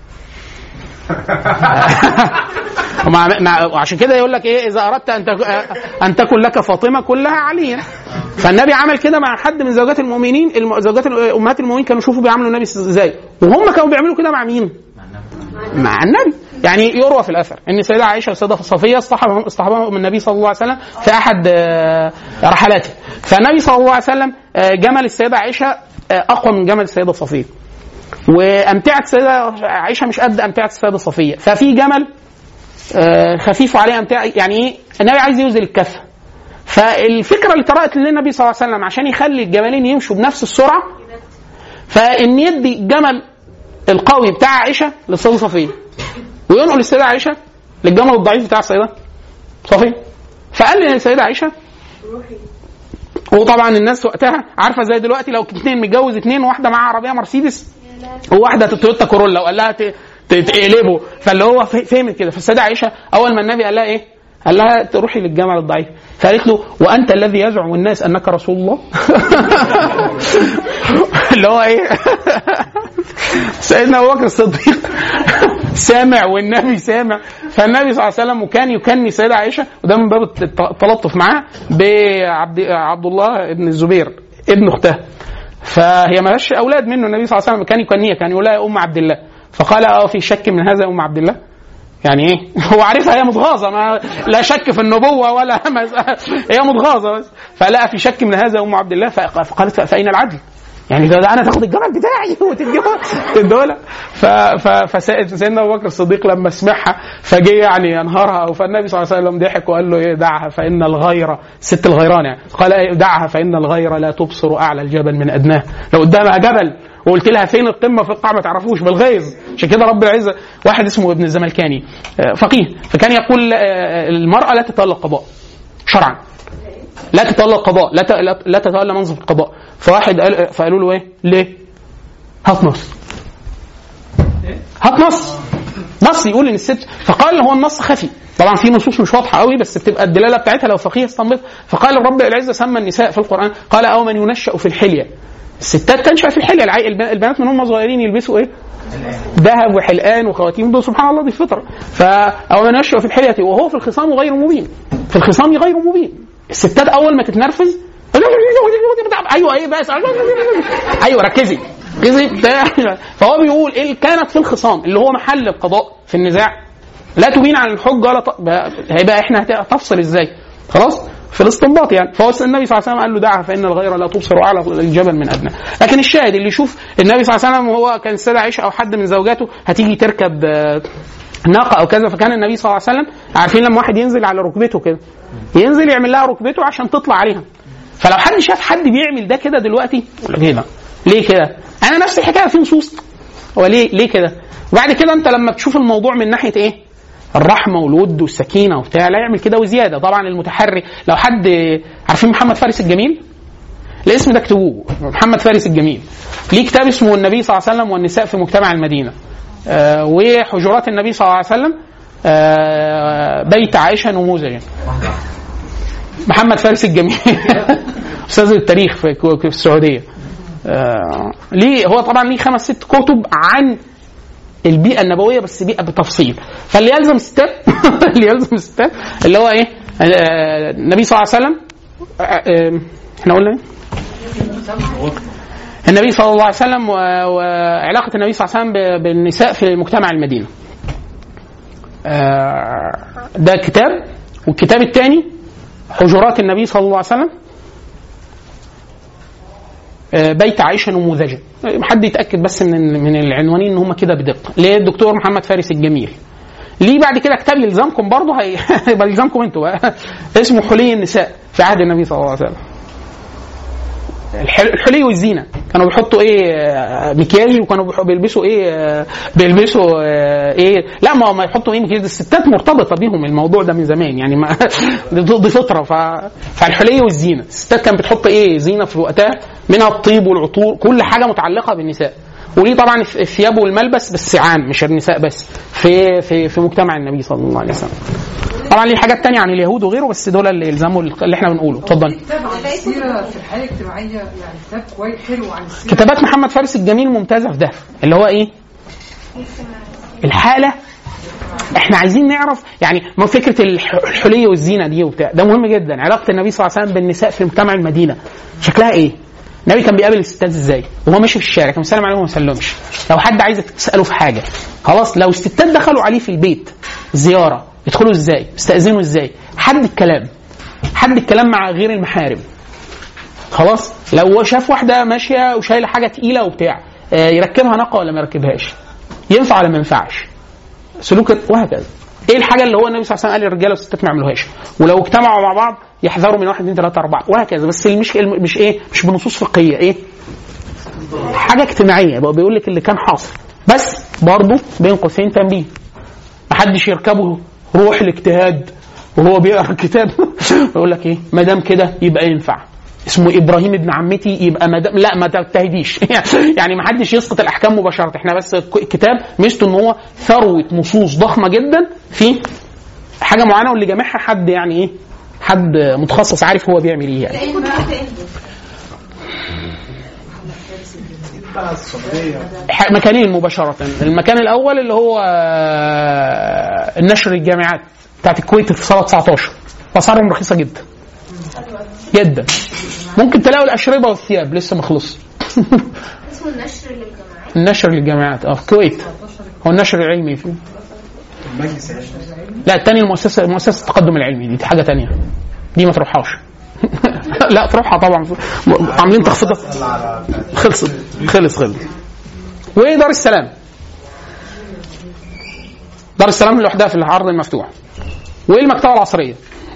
Speaker 2: ومع مع وعشان كده يقول لك ايه اذا اردت ان تك- ان تكن لك فاطمه كلها عليا فالنبي عمل كده مع حد من زوجات المؤمنين الم- زوجات ال- امهات المؤمنين كانوا يشوفوا بيعملوا النبي ازاي وهم كانوا بيعملوا كده مع مين؟ مع النبي يعني يروى في الاثر ان السيده عائشه والسيده صفيه اصطحبهم اصطحبهم النبي صلى الله عليه وسلم في احد آه، رحلاته فالنبي صلى الله عليه وسلم آه، جمل السيده عائشه آه، اقوى من جمل السيده صفيه وامتعه السيده عائشه مش قد امتعه السيده صفيه ففي جمل آه، خفيف وعليه امتعه يعني ايه النبي عايز يوزن الكفه فالفكره اللي طرأت للنبي صلى الله عليه وسلم عشان يخلي الجمالين يمشوا بنفس السرعه فان يدي الجمل القوي بتاع عائشه للسيده صفيه وينقل السيده عائشه للجمل الضعيف بتاع السيده صفيه فقال للسيده عائشه وطبعا الناس وقتها عارفه زي دلوقتي لو اثنين متجوز اثنين وواحده معاها عربيه مرسيدس وواحده تويوتا كورولا وقال لها ت- ت- تقلبه فاللي هو ف- فهمت كده فالسيده عائشه اول ما النبي قال لها ايه؟ قال لها تروحي للجمل الضعيف فقالت له وانت الذي يزعم الناس انك رسول الله اللي هو ايه سيدنا ابو بكر الصديق سامع والنبي سامع فالنبي صلى الله عليه وسلم وكان يكني السيده عائشه وده من باب الت- التلطف معاه بعبد عبد الله بن الزبير ابن اختها فهي ما لهاش اولاد منه النبي صلى الله عليه وسلم كان يكنيها كان يقول لها يا ام عبد الله فقال اه في شك من هذا يا ام عبد الله يعني ايه هو عارفها هي متغاظه ما لا شك في النبوه ولا مز- هي متغاظه بس فلقى في شك من هذا ام عبد الله فق- فقالت فاين العدل يعني ده انا تاخد الجمل بتاعي وتديه ف- ف- فسيدنا ابو بكر الصديق لما سمعها فجه يعني ينهارها فالنبي صلى الله عليه وسلم ضحك وقال له ايه دعها فان الغيره ست الغيران يعني قال إيه دعها فان الغيره لا تبصر اعلى الجبل من ادناه لو قدامها جبل وقلت لها فين القمه في القاع ما تعرفوش بالغيظ عشان كده رب العزه واحد اسمه ابن الزملكاني آه، فقيه فكان يقول آه، المراه لا تتولى القضاء شرعا لا تتولى القضاء لا ت- لا- لا تتولى منصب القضاء فواحد قال فقالوا له ايه ليه هات نص هات نص نص يقول ان الست فقال هو النص خفي طبعا في نصوص مش واضحه قوي بس بتبقى الدلاله بتاعتها لو فقيه استنبط فقال رب العزه سمى النساء في القران قال او من ينشا في الحليه الستات تنشا في الحليه العي- الب- البنات من هم صغيرين يلبسوا ايه ذهب وحلقان وخواتيم دول سبحان الله دي فطره فا او من ينشا في الحليه وهو في الخصام غير مبين في الخصام غير مبين الستات اول ما تتنرفز ايوه ايه بس ايوه ركزي ركزي بتاع. فهو بيقول ايه كانت في الخصام اللي هو محل القضاء في النزاع لا تبين عن الحجه ولا ت... بقى- هيبقى احنا هت- تفصل ازاي خلاص في الاستنباط يعني فهو النبي صلى الله عليه وسلم قال له دعها فان الغير لا تبصر اعلى الجبل من ادنى لكن الشاهد اللي يشوف النبي صلى الله عليه وسلم وهو كان السيده عائشه او حد من زوجاته هتيجي تركب آه، ناقه او كذا فكان النبي صلى الله عليه وسلم عارفين لما واحد ينزل على ركبته كده ينزل يعمل لها ركبته عشان تطلع عليها فلو حد شاف حد بيعمل ده كده دلوقتي يقول لك ايه ده؟ ليه كده؟ انا نفس الحكايه في نصوص هو ليه ليه كده؟ وبعد كده انت لما تشوف الموضوع من ناحيه ايه؟ الرحمه والود والسكينه وبتاع لا يعمل كده وزياده طبعا المتحري لو حد عارفين محمد فارس الجميل؟ الاسم ده اكتبوه محمد فارس الجميل ليه كتاب اسمه النبي صلى الله عليه وسلم والنساء في مجتمع المدينه آه وحجرات النبي صلى الله عليه وسلم آه بيت عائشه نموذجا محمد فارس الجميل استاذ التاريخ في في السعوديه آه ليه هو طبعا ليه خمس ست كتب عن البيئه النبويه بس بيئه بتفصيل فاللي يلزم ستيب اللي يلزم ستيب اللي هو ايه آه، النبي صلى الله عليه وسلم آه، آه، احنا قلنا ايه النبي صلى الله عليه وسلم و- وعلاقه النبي صلى الله عليه وسلم ب- بالنساء في مجتمع المدينه آه، ده كتاب والكتاب الثاني حجرات النبي صلى الله عليه وسلم آه، بيت عائشه نموذجا آه، حد يتاكد بس من من العنوانين ان هم كده بدقه ليه الدكتور محمد فارس الجميل ليه بعد كده كتاب يلزمكم برضه هي- هيبقى يلزمكم انتوا بقى اسمه حلي النساء في عهد النبي صلى الله عليه وسلم الحل- الحلي والزينه كانوا بيحطوا ايه آه، مكياج وكانوا بيح- بيلبسوا ايه آه، بيلبسوا آه، ايه لا ما ما يحطوا ايه مكياج الستات مرتبطه بيهم الموضوع ده من زمان يعني ما دي دي فطره ف... فالحلي والزينه الستات كانت بتحط ايه زينه في وقتها منها الطيب والعطور كل حاجه متعلقه بالنساء وليه طبعا الث- الثياب والملبس بس عام مش النساء بس في في في مجتمع النبي صلى الله عليه وسلم طبعا ليه حاجات تانية عن اليهود وغيره بس دول اللي يلزموا اللي احنا بنقوله اتفضل
Speaker 7: كتاب عن السيرة في الحياة الاجتماعية يعني كتاب كويس حلو عن السيرة
Speaker 2: كتابات محمد فارس الجميل ممتازه في ده اللي هو ايه الحاله احنا عايزين نعرف يعني ما فكره الح- الحليه والزينه دي وبتاع ده مهم جدا علاقه النبي صلى الله عليه وسلم بالنساء في مجتمع المدينه شكلها ايه النبي كان بيقابل الستات ازاي وهو ماشي في الشارع كان بيسلم عليهم وما يسلمش لو حد عايزك تساله في حاجه خلاص لو الستات دخلوا عليه في البيت زياره يدخلوا ازاي يستاذنوا ازاي حد الكلام حد الكلام مع غير المحارم خلاص لو هو شاف واحده ماشيه وشايله حاجه تقيله وبتاع آه، يركبها نقه ولا ما يركبهاش ينفع ولا ما ينفعش سلوك وهكذا ايه الحاجه اللي هو النبي صلى الله عليه وسلم قال للرجاله والستات ما يعملوهاش ولو اجتمعوا مع بعض يحذروا من واحد اثنين ثلاثه اربعه وهكذا بس مش مش ايه مش بنصوص فقهيه ايه حاجه اجتماعيه بقى بيقول لك اللي كان حاصل بس برضه بين قوسين تنبيه محدش يركبه روح الاجتهاد وهو بيقرا الكتاب يقول لك ايه ما دام كده يبقى ينفع اسمه ابراهيم ابن عمتي يبقى ما دام لا ما تجتهديش يعني ما حدش يسقط الاحكام مباشره احنا بس الكتاب ميزته ان هو ثروه نصوص ضخمه جدا في حاجه معينه واللي جامعها حد يعني ايه حد متخصص عارف هو بيعمل ايه يعني ح- مكانين مباشرة المكان الأول اللي هو آه، النشر الجامعات بتاعت الكويت في صالة 19 أسعارهم رخيصة جدا جدا ممكن تلاقوا الأشربة والثياب لسه ما خلصش
Speaker 6: اسمه النشر للجامعات
Speaker 2: النشر للجامعات اه في الكويت هو النشر العلمي فيه لا الثاني المؤسسة مؤسسة التقدم العلمي دي, دي حاجة تانية دي ما تروحهاش لا تروحها طبعا عاملين تخفيضات خلصت خلص خلص وايه دار السلام دار السلام لوحدها في العرض المفتوح وايه المكتبه العصريه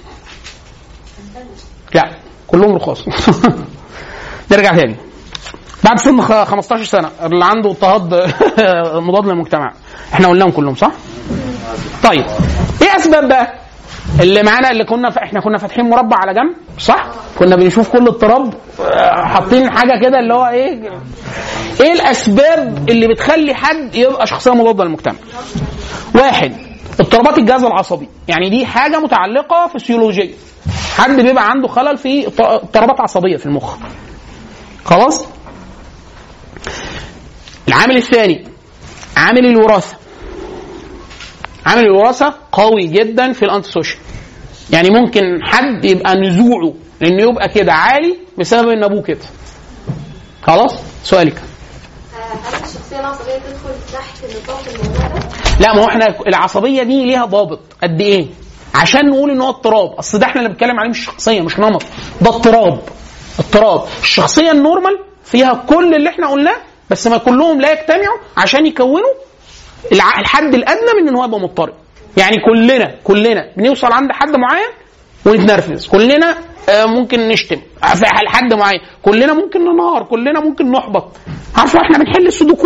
Speaker 2: لا كلهم رخاص نرجع تاني بعد سن خ- 15 سنه اللي عنده اضطهاد مضاد للمجتمع احنا قلناهم كلهم صح طيب ايه اسباب بقى اللي معانا اللي كنا ف... احنا كنا فاتحين مربع على جنب صح كنا بنشوف كل اضطراب آه، حاطين حاجه كده اللي هو ايه ايه الاسباب اللي بتخلي حد يبقى شخصيه مضاده للمجتمع واحد اضطرابات الجهاز العصبي يعني دي حاجه متعلقه فسيولوجيه حد بيبقى عنده خلل في اضط- اضطرابات عصبيه في المخ خلاص العامل الثاني عامل الوراثه عامل الوراثه قوي جدا في الانتي سوشيال يعني ممكن حد يبقى نزوعه انه يبقى كده عالي بسبب ان ابوه كده خلاص سؤالك
Speaker 6: هل الشخصية العصبية تدخل تحت نطاق الموضوع ده؟
Speaker 2: لا ما هو احنا العصبيه دي ليها ضابط قد ايه عشان نقول ان هو اضطراب اصل ده احنا اللي بنتكلم عليه مش شخصيه مش نمط ده اضطراب اضطراب الشخصيه النورمال فيها كل اللي احنا قلناه بس ما كلهم لا يجتمعوا عشان يكونوا الع- الحد الادنى من ان هو يبقى مضطرب يعني كلنا كلنا بنوصل عند حد معين ونتنرفز كلنا آه، ممكن نشتم في حد معين كلنا ممكن ننهار كلنا ممكن نحبط عارفه احنا بنحل السودوكو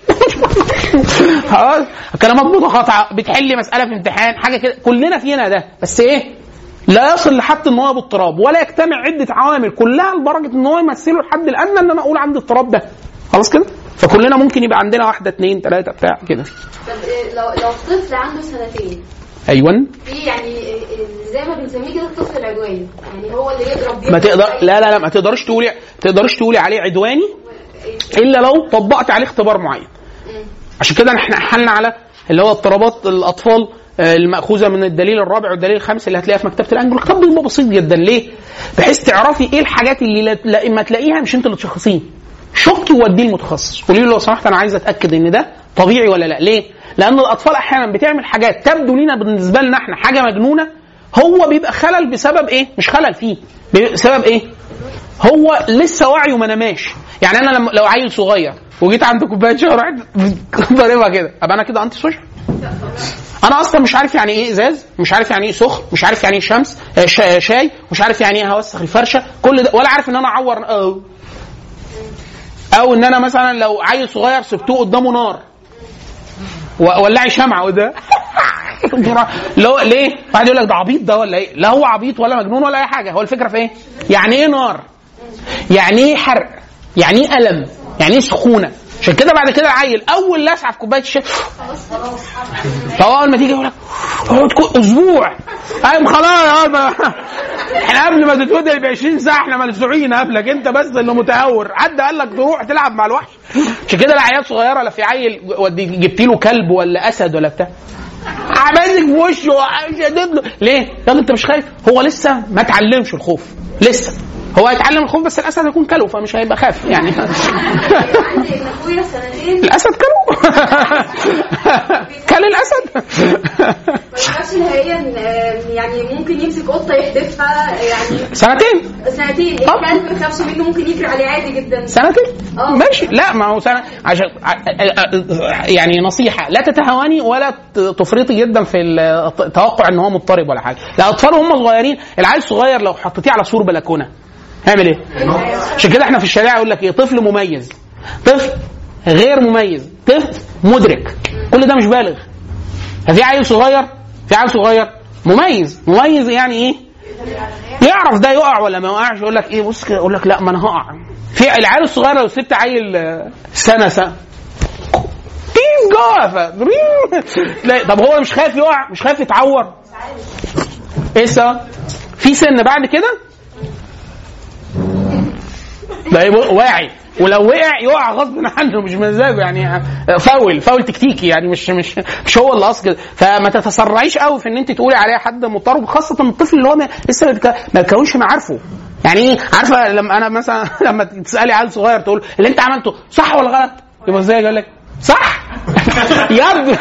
Speaker 2: خلاص كلمات متقاطعه بتحل مساله في امتحان حاجه كده كلنا فينا ده بس ايه لا يصل لحد ان هو باضطراب ولا يجتمع عده عوامل كلها لدرجه ان هو يمثله الحد الادنى ان انا اقول عندي اضطراب ده خلاص كده فكلنا ممكن يبقى عندنا واحده اثنين ثلاثه بتاع كده
Speaker 6: طب إيه، لو لو طفل عنده سنتين
Speaker 2: ايوه
Speaker 6: في يعني إيه، إيه، زي ما بنسميه كده الطفل العدواني يعني هو اللي يضرب
Speaker 2: ما تقدر لا لا لا ما تقدرش تقولي ما تقدرش تقولي عليه عدواني الا لو طبقت عليه اختبار معين عشان كده احنا حلنا على اللي هو اضطرابات الاطفال آه، المأخوذة من الدليل الرابع والدليل الخامس اللي هتلاقيها في مكتبة الأنجل الكتاب بيبقى بسيط جدا ليه؟ بحيث تعرفي ايه الحاجات اللي لا- لا اما تلاقيها مش انت اللي تشخصيه شكي ووديه المتخصص قولي له لو سمحت انا عايز اتاكد ان ده طبيعي ولا لا ليه؟ لان الاطفال احيانا بتعمل حاجات تبدو لنا بالنسبه لنا احنا حاجه مجنونه هو بيبقى خلل بسبب ايه؟ مش خلل فيه بسبب ايه؟ هو لسه وعيه ما نماش يعني انا لما لو عيل صغير وجيت عند كوبايه شاي ورحت ضاربها كده ابقى انا كده انتي سوشيال انا اصلا مش عارف يعني ايه ازاز مش عارف يعني ايه سخن مش عارف يعني ايه شمس آه، شا- شاي مش عارف يعني ايه هوسخ الفرشه كل ده ولا عارف ان انا اعور أو, او ان انا مثلا لو عيل صغير سبتوه قدامه نار و- ولعي شمعه وده لو ليه؟ واحد يقول لك ده عبيط ده ولا ايه؟ لا هو عبيط ولا مجنون ولا اي حاجه هو الفكره في ايه؟ يعني ايه نار؟ يعني ايه حرق؟ يعني ايه الم؟ يعني ايه سخونه؟ عشان كده بعد كده العيل اول لسعه في كوبايه الشاي فهو اول ما تيجي يقول لك اقعد كو- اسبوع ايوه خلاص يابا احنا قبل ما تتودع ب 20 ساعه احنا ملسوعين قبلك انت بس اللي متهور حد قال لك تروح تلعب مع الوحش عشان كده العيال صغيره لا في عيل ودي جبت له كلب ولا اسد ولا بتاع ماسك في وشه شدد له ليه؟ يا راجل انت مش خايف هو لسه ما اتعلمش الخوف لسه هو هيتعلم الخوف بس الاسد هيكون كلو فمش هيبقى خاف يعني
Speaker 6: عندي ابن اخويا سنتين
Speaker 2: الاسد كلو كل الاسد
Speaker 6: ما يعرفش نهائيا آه، يعني ممكن يمسك قطه يحدفها يعني
Speaker 2: سنتين
Speaker 6: سنتين
Speaker 2: طب.
Speaker 6: الكلب ما يخافش منه ممكن يجري عليه عادي جدا
Speaker 2: سنتين
Speaker 6: اه.
Speaker 2: ماشي لا ما هو سنه عشان ع- يعني نصيحه لا تتهاوني ولا ت- تفرطي جدا في التوقع ان هو مضطرب ولا حاجه الاطفال هم صغيرين العيل الصغير لو حطيتيه على سور بلكونه هيعمل ايه؟ عشان كده احنا في الشارع يقول لك ايه طفل مميز طفل غير مميز طفل مدرك كل ده مش بالغ ففي عيل صغير في عيل صغير مميز مميز يعني ايه؟ يعرف ده يقع ولا ما يقعش يقول لك ايه بص كده يقول لك لا ما انا هقع في العيال الصغيره لو سبت عيل آه، سنه سنه تيم جوه ف- لا، طب هو مش خايف يقع مش خايف يتعور ايه السبب؟ في سن بعد كده ده يبقى واعي ولو وقع يقع غصب عنه مش مزاجه يعني فاول فاول تكتيكي يعني مش مش مش هو اللي قصد كده فما تتسرعيش قوي في ان انت تقولي عليه حد مضطرب خاصه الطفل اللي هو ما- لسه ما بيتك- ما بيكونش معارفه يعني ايه عارفه لما انا مثلا لما تسالي عيل صغير تقول اللي انت عملته صح ولا غلط يبقى ازاي يقول لك صح يا ابني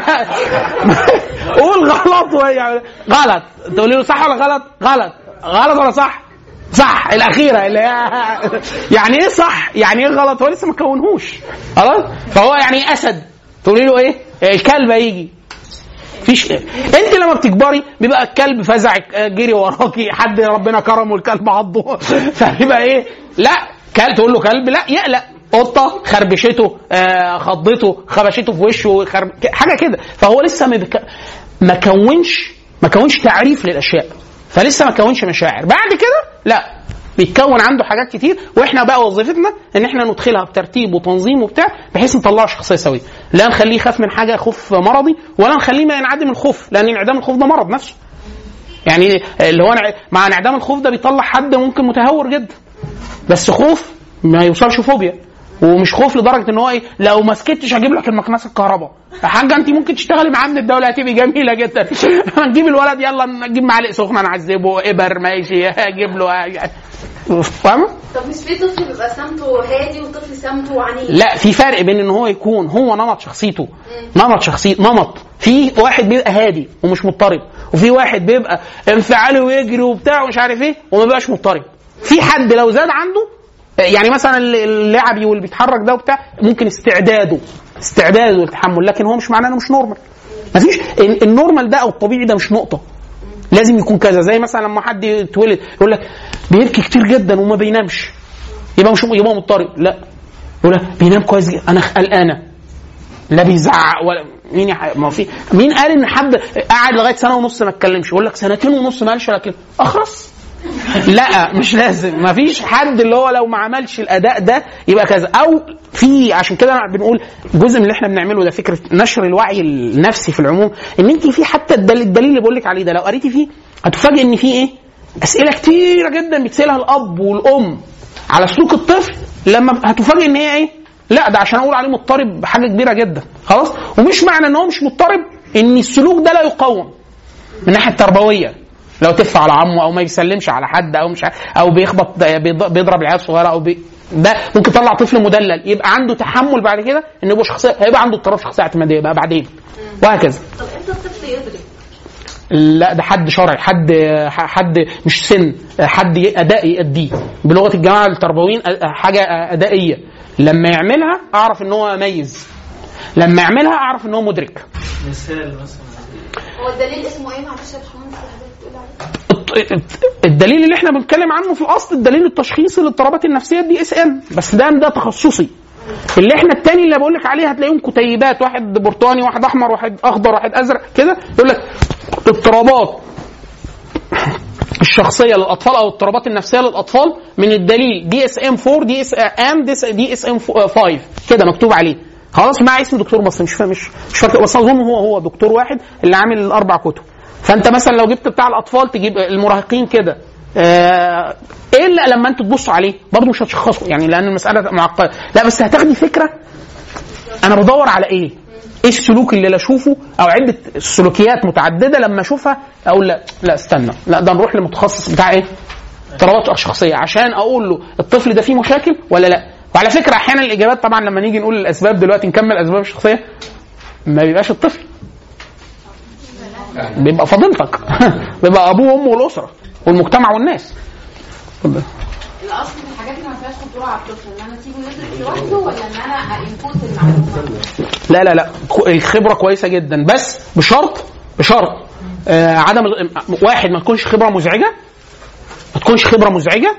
Speaker 2: قول غلط وهي غلط تقولي له صح ولا غلط غلط غلط ولا صح صح الاخيره اللي هي يعني ايه صح يعني ايه غلط هو لسه ما كونهوش خلاص فهو يعني ايه اسد تقولي له ايه الكلب هيجي فيش انت لما بتكبري بيبقى الكلب فزعك آه، جري وراكي حد ربنا كرمه الكلب عضه فبيبقى ايه لا كلب تقول له كلب لا يقلق قطه خربشته آه خضته خبشته في وشه خرب... حاجه كده فهو لسه ما, بك... ما كونش ما كونش تعريف للاشياء فلسه ما كونش مشاعر بعد كده لا بيتكون عنده حاجات كتير واحنا بقى وظيفتنا ان احنا ندخلها بترتيب وتنظيم وبتاع بحيث نطلعه شخصيه سويه لا نخليه يخاف من حاجه خوف مرضي ولا نخليه ما ينعدم الخوف لان انعدام الخوف ده مرض نفسه يعني اللي هو انع- مع انعدام الخوف ده بيطلع حد ممكن متهور جدا بس خوف ما يوصلش فوبيا ومش خوف لدرجه ان هو ايه لو ما سكتش هجيب لك المكنسه الكهرباء يا حاجه انت ممكن تشتغلي معاه من الدوله هتبقي جميله جدا نجيب الولد يلا نجيب معلق سخنه نعذبه ابر ماشي اجيب له فاهمه؟
Speaker 8: طب مش في طفل بيبقى سمته هادي وطفل سمته عنيف
Speaker 2: لا في فرق بين ان هو يكون هو نمط شخصيته نمط شخصيته نمط في واحد بيبقى هادي ومش مضطرب وفي واحد بيبقى انفعالي ويجري وبتاع ومش عارف ايه وما بيبقاش مضطرب في حد لو زاد عنده يعني مثلا اللعبي واللي بيتحرك ده وبتاع ممكن استعداده استعداده للتحمل لكن هو مش معناه انه مش نورمال مفيش ال- النورمال ده او الطبيعي ده مش نقطه لازم يكون كذا زي مثلا لما حد يتولد يقول لك بيبكي كتير جدا وما بينامش يبقى مش يبقى مضطرب لا يقول لك بينام كويس جدا انا قلقانه لا بيزعق ولا مين يح... ما في مين قال ان حد قعد لغايه سنه ونص ما اتكلمش يقول لك سنتين ونص ما قالش ولا كلمه اخرس لا مش لازم ما فيش حد اللي هو لو ما عملش الاداء ده يبقى كذا او في عشان كده بنقول جزء من اللي احنا بنعمله ده فكره نشر الوعي النفسي في العموم ان انت في حتى الدليل, الدليل اللي بقول لك عليه ده لو قريتي فيه هتفاجئ ان في ايه اسئله كتيره جدا بتسالها الاب والام على سلوك الطفل لما هتفاجئ ان هي ايه لا ده عشان اقول عليه مضطرب حاجه كبيره جدا خلاص ومش معنى ان هو مش مضطرب ان السلوك ده لا يقوم من الناحيه التربويه لو تف على عمه او ما بيسلمش على حد او مش عارف او بيخبط بيض- بيضرب العيال الصغيره او بي ده ممكن يطلع طفل مدلل يبقى عنده تحمل بعد كده انه يبقى شخصيه هيبقى عنده اضطراب شخصيه اعتماديه بقى بعدين وهكذا
Speaker 8: طب امتى الطفل يدرك؟
Speaker 2: لا ده حد شرعي حد حد مش سن حد اداء يأديه بلغه الجماعه التربويين حاجه ادائيه لما يعملها اعرف ان هو ميز لما يعملها اعرف ان هو مدرك
Speaker 5: مثال مثلا
Speaker 8: هو الدليل اسمه ايه معلش يا باشمهندس اللي حضرتك بتقول عليه؟
Speaker 2: الت- الدليل اللي احنا بنتكلم عنه في الاصل الدليل التشخيصي للاضطرابات النفسيه دي اس ام بس ده ده تخصصي اللي احنا التاني اللي بقول لك عليه هتلاقيهم كتيبات واحد برتقاني واحد احمر واحد اخضر واحد ازرق كده يقول لك اضطرابات الشخصيه للاطفال او الاضطرابات النفسيه للاطفال من الدليل دي اس ام 4 دي اس ام دي اس ام 5 كده مكتوب عليه خلاص مع اسم دكتور مصري مش فا- مش مش فاكر بس اظن هو هو دكتور واحد اللي عامل الاربع كتب فانت مثلا لو جبت بتاع الاطفال تجيب المراهقين كده آه، الا لما انتوا تبصوا عليه برضه مش هتشخصوا يعني لان المساله معقده لا بس هتاخدي فكره انا بدور على ايه ايه السلوك اللي لا اشوفه او عده سلوكيات متعدده لما اشوفها اقول لا لا استنى لا ده نروح للمتخصص بتاع ايه اضطرابات شخصيه عشان اقول له الطفل ده فيه مشاكل ولا لا وعلى فكره احيانا الاجابات طبعا لما نيجي نقول الاسباب دلوقتي نكمل اسباب الشخصيه ما بيبقاش الطفل بيبقى فضيلتك بيبقى ابوه وامه والاسره والمجتمع والناس اتفضل.
Speaker 9: الاصل من الحاجات اللي ما فيهاش خطوره على الطفل ان انا اسيبه يدرك لوحده ولا ان انا انبوت المعلومه
Speaker 2: لا لا لا الخبره كويسه جدا بس بشرط بشرط آه عدم ال- واحد ما تكونش خبره مزعجه ما تكونش خبره مزعجه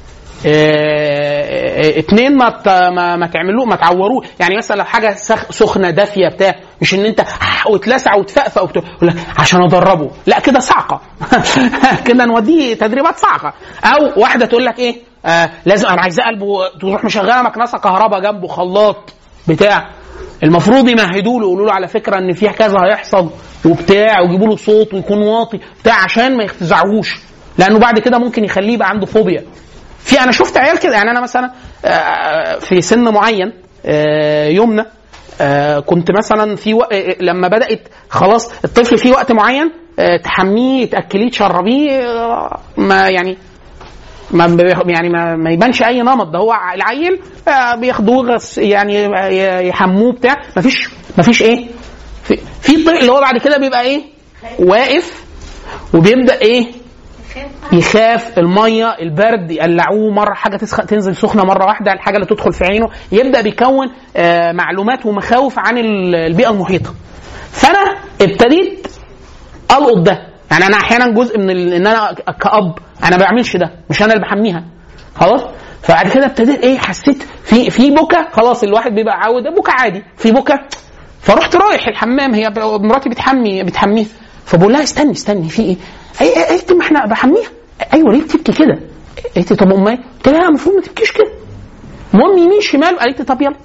Speaker 2: آه، اتنين ما ت- ما, ما تعملوه ما تعوروه يعني مثلا لو حاجه سخ- سخنه دافيه بتاع مش ان انت وتلسع وتفقفق وبتاع يقول لك عشان ادربه لا كده صعقه كده نوديه تدريبات صعقه او واحده تقول لك ايه آه لازم انا عايزاه قلبه تروح مشغله مكنسه كهرباء جنبه خلاط بتاع المفروض يمهدوا له يقولوا له على فكره ان في كذا هيحصل وبتاع ويجيبوا له صوت ويكون واطي بتاع عشان ما يختزعوش لانه بعد كده ممكن يخليه يبقى عنده فوبيا في انا شفت عيال كده يعني انا مثلا آه، في سن معين آه، يمنى آه، كنت مثلا في وق... آه، لما بدات خلاص الطفل في وقت معين آه، تحميه تاكليه تشربيه آه، ما يعني ما بي- يعني ما, ما يبانش اي نمط ده هو ع- العيل آه، بياخدوه غس يعني آه، ي- يحموه بتاع ما فيش ما فيش ايه في في طفل اللي هو بعد كده بيبقى ايه واقف وبيبدا ايه يخاف الميه البرد يقلعوه مره حاجه تسخن تنزل سخنه مره واحده الحاجه اللي تدخل في عينه يبدا بيكون آه، معلومات ومخاوف عن ال- البيئه المحيطه فانا ابتديت القط ده يعني انا احيانا جزء من ال- ان انا ك- كاب انا ما بعملش ده مش انا اللي بحميها خلاص فبعد كده ابتديت ايه حسيت في في بكا خلاص الواحد بيبقى عاود بكا عادي في بكا فرحت رايح الحمام هي ب- مراتي بتحمي بتحميه فبقول لها استني استني في ايه؟ اي أي- قالت لي ما احنا بحميها ايوه ليه بتبكي كده؟ قالت لي طب امال قلت لها المفروض ما تبكيش كده المهم يمين شمال قالت لي طب يلا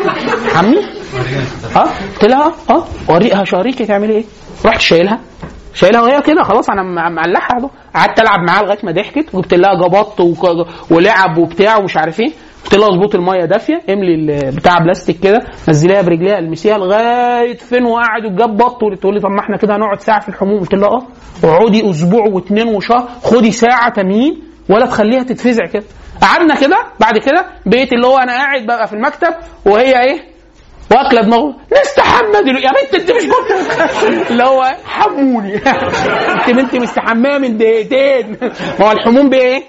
Speaker 2: حمي اه قلت لها اه وريها شهريكي تعملي ايه؟ رحت شايلها شايلها وهي كده خلاص انا م- مقلعها اهو قعدت العب معاها لغايه ما ضحكت وجبت لها جبط وك- ولعب وبتاع ومش عارف ايه قلت لها اظبط الميه دافيه املي ال- بتاع بلاستيك كده نزليها برجليها المسيها لغايه فين وقعد وجاب بط تقول لي طب ما احنا كده هنقعد ساعه في الحموم قلت لها اه اقعدي اسبوع واثنين وشهر خدي ساعه تميين ولا تخليها تتفزع كده قعدنا كده بعد كده بقيت اللي هو انا قاعد بقى في المكتب وهي ايه واكله دماغه نستحمى دلوقتي يا بنت انت مش كنت اللي هو حموني انت بنت مستحميه من دقيقتين ما هو الحموم بايه؟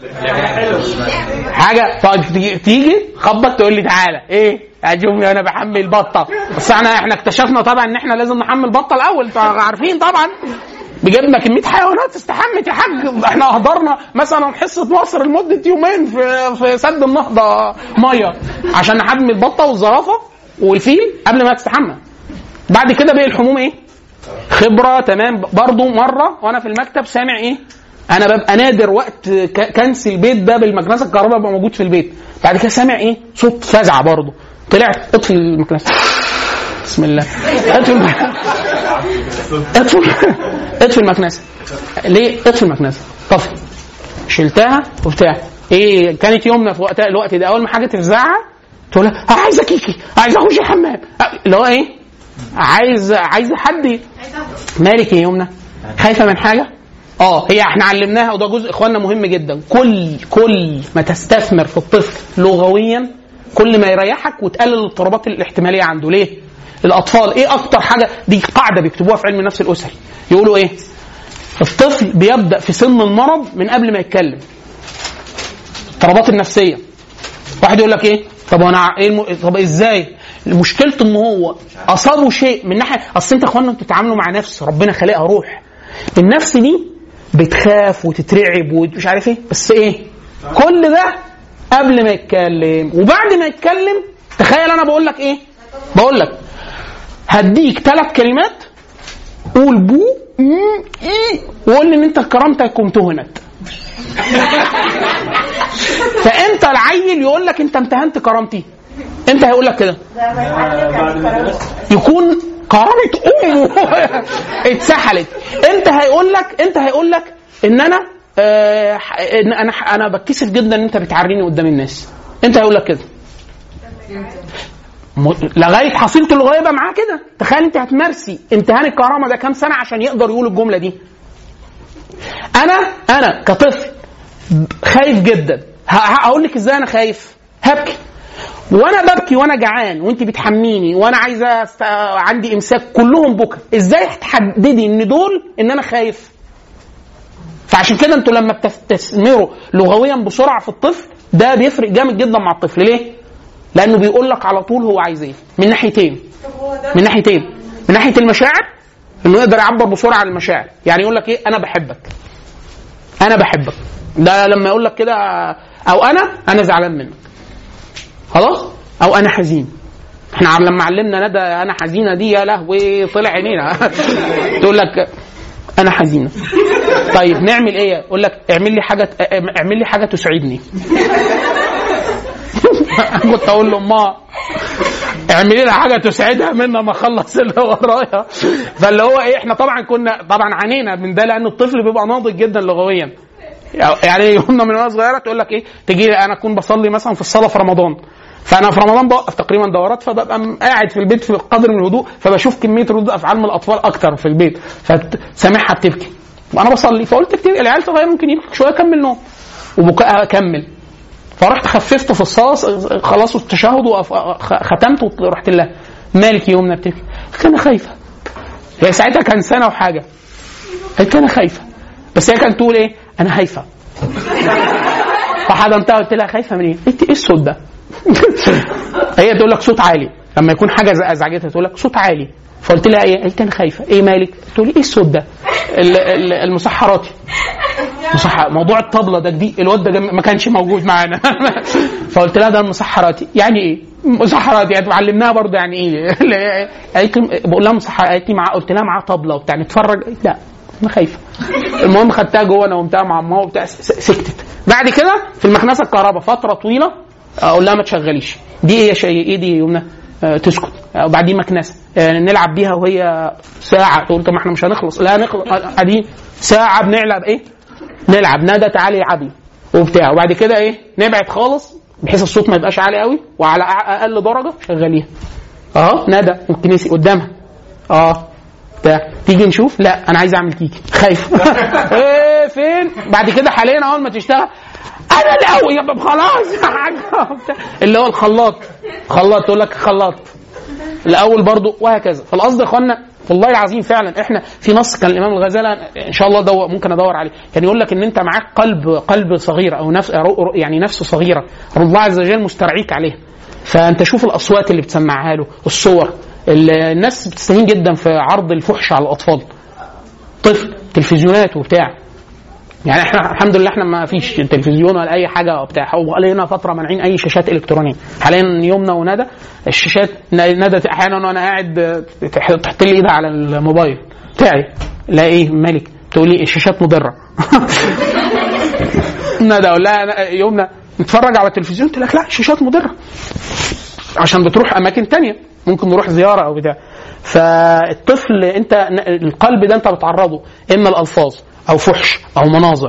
Speaker 2: حاجه طيب تيجي- تيجي خبط تقول لي تعالى ايه هتشوفني انا بحمل بطه بس احنا احنا اكتشفنا طبعا ان احنا لازم نحمل بطه الاول انتوا عارفين طبعا بجبنا كميه حيوانات استحمت يا حاج احنا اهدرنا مثلا حصه مصر لمده يومين في في سد النهضه ميه عشان نحمل البطه والزرافه والفيل قبل ما تستحمى بعد كده بقى الحموم ايه خبره تمام برضو مره وانا في المكتب سامع ايه انا ببقى نادر وقت ك- كنس البيت ده بالمكنسه الكهرباء ببقى موجود في البيت بعد كده سامع ايه صوت فزع برضو طلعت اطفي المكنسه بسم الله اطفي الم- اطفي اطفي المكنسه ليه اطفي المكنسه طفي شلتها وبتاع ايه كانت يومنا في وقتها الوقت ده اول ما حاجه تفزعها تقول لها آه، عايزه كيكي عايزه اخش الحمام آه، اللي هو ايه عايز عايزه حد ي- مالك يا يمنى خايفه من حاجه اه هي احنا علمناها وده جزء اخواننا مهم جدا كل كل ما تستثمر في الطفل لغويا كل ما يريحك وتقلل الاضطرابات الاحتماليه عنده ليه الاطفال ايه اكتر حاجه دي قاعده بيكتبوها في علم النفس الاسري يقولوا ايه الطفل بيبدا في سن المرض من قبل ما يتكلم الاضطرابات النفسيه واحد يقول لك ايه طب وانا ايه الم... طب ازاي مشكلته ان هو اصابه شيء من ناحيه اصل انت يا اخوانا انتوا بتتعاملوا مع نفس ربنا خالقها روح النفس دي بتخاف وتترعب ومش عارف ايه بس ايه كل ده قبل ما يتكلم وبعد ما يتكلم تخيل انا بقول لك ايه بقول لك هديك ثلاث كلمات قول بو مم، ايه وقول لي ان انت كرامتك امتهنت فانت العيل يقول لك انت امتهنت كرامتي انت هيقول لك كده
Speaker 4: ده ما يتعلم يعني كرامة.
Speaker 2: يكون كرامة امه اتسحلت انت هيقول لك انت هيقول لك ان انا آه ح- ان انا ح- انا بتكسف جدا ان انت بتعريني قدام الناس انت هيقول لك كده م- لغايه حصيلته اللغويه يبقى معاه كده تخيل انت هتمارسي امتحان الكرامه ده كام سنه عشان يقدر يقول الجمله دي انا انا كطفل خايف جدا ه- هقول لك ازاي انا خايف هبكي وانا ببكي وانا جعان وانت بتحميني وانا عايزه است... عندي امساك كلهم بكى ازاي هتحددي ان دول ان انا خايف فعشان كده انتوا لما بتستثمروا لغويا بسرعه في الطفل ده بيفرق جامد جدا مع الطفل ليه لانه بيقول لك على طول هو عايز ايه من ناحيتين من ناحيتين من ناحيه المشاعر انه يقدر يعبر بسرعه عن المشاعر يعني يقول لك ايه انا بحبك انا بحبك ده لما يقول لك كده او انا انا زعلان منك خلاص او انا حزين احنا عم- لما علمنا ندى انا حزينه دي يا لهوي طلع عينينا تقول لك انا حزينه طيب نعمل ايه يقول لك اعمل لي حاجه اعمل لي حاجه تسعدني كنت اقول له ما اعملي لها حاجه تسعدها منا ما اخلص اللي ورايا فاللي هو ايه احنا طبعا كنا طبعا عانينا من ده لان الطفل بيبقى ناضج جدا لغويا يعني يومنا من وانا صغيره تقول لك ايه تجي لي انا اكون بصلي مثلا في الصلاه في رمضان فانا في رمضان بوقف تقريبا دورات فببقى م- قاعد في البيت في قدر من الهدوء فبشوف كميه ردود افعال من الاطفال اكتر في البيت فسامعها بتبكي وانا بصلي فقلت كتير العيال صغير ممكن يبكي شويه اكمل نوم وبكاء اكمل فرحت خففت في الصلاه خلاص التشهد وختمت ورحت لها مالك يومنا بتبكي قلت انا خايفه هي ساعتها كان سنه وحاجه قلت انا خايفه بس هي كانت تقول ايه انا خايفه فحضنتها قلت لها خايفه من ايه؟ قلت ايه الصوت ده؟ هي تقول لك صوت عالي لما يكون حاجه ز- ازعجتها تقول لك صوت عالي فقلت لها ايه؟ قلت انا خايفه ايه مالك؟ تقول لي ايه الصوت ده؟ ال- ال- المسحراتي مصح... موضوع الطبله ده جديد الواد ده جم- ما كانش موجود معانا فقلت لها ده المسحراتي يعني ايه؟ مسحراتي يعني علمناها برضه يعني ايه؟ قالت لي بقول لها مسحراتي قالت لي مع قلت لها معاه طبله وبتاع نتفرج قالت لا انا خايفه المهم خدتها جوه انا وقمتها مع امها وبتاع س- س- سكتت بعد كده في المكنسه الكهرباء فتره طويله اقول لها ما تشغليش دي ايه يا شيء ايه دي يا يمنى آه، تسكت آه، وبعدين مكنسه آه، نلعب بيها وهي ساعه تقول طب ما احنا مش هنخلص لا نخلص آه، قاعدين ساعه بنلعب ايه نلعب ندى تعالي العبي وبتاع وبعد كده ايه نبعد خالص بحيث الصوت ما يبقاش عالي قوي وعلى أع- اقل درجه شغاليها اه ندى والكنيسي قدامها اه بتاع تيجي نشوف لا انا عايز اعمل كيكي خايف ايه فين بعد كده حاليا اول ما تشتغل انا الاول يا بابا خلاص يا حاج وبتاع. اللي هو الخلاط خلاط تقول لك خلاط الاول برضو وهكذا فالقصد يا اخوانا والله العظيم فعلا احنا في نص كان الامام الغزالي ان شاء الله دو ممكن ادور عليه كان يقول لك ان انت معاك قلب قلب صغير او نفس يعني نفس صغيره الله عز وجل مسترعيك عليها فانت شوف الاصوات اللي بتسمعها له الصور ال- الناس بتستهين جدا في عرض الفحش على الاطفال طفل تلفزيونات وبتاع يعني احنا الحمد لله احنا ما فيش تلفزيون ولا اي حاجه وبتاع هو لنا فتره مانعين اي شاشات الكترونيه حاليا يومنا وندى الشاشات ندى احيانا وانا قاعد اه، تح- تحط لي ايدها على الموبايل بتاعي لا ايه مالك تقول لي الشاشات مضره ندى اقول لها أنا يومنا نتفرج على التلفزيون تقول لك لا الشاشات مضره عشان بتروح اماكن تانية ممكن نروح زياره او بتاع فالطفل انت القلب ده انت بتعرضه اما الالفاظ او فحش او مناظر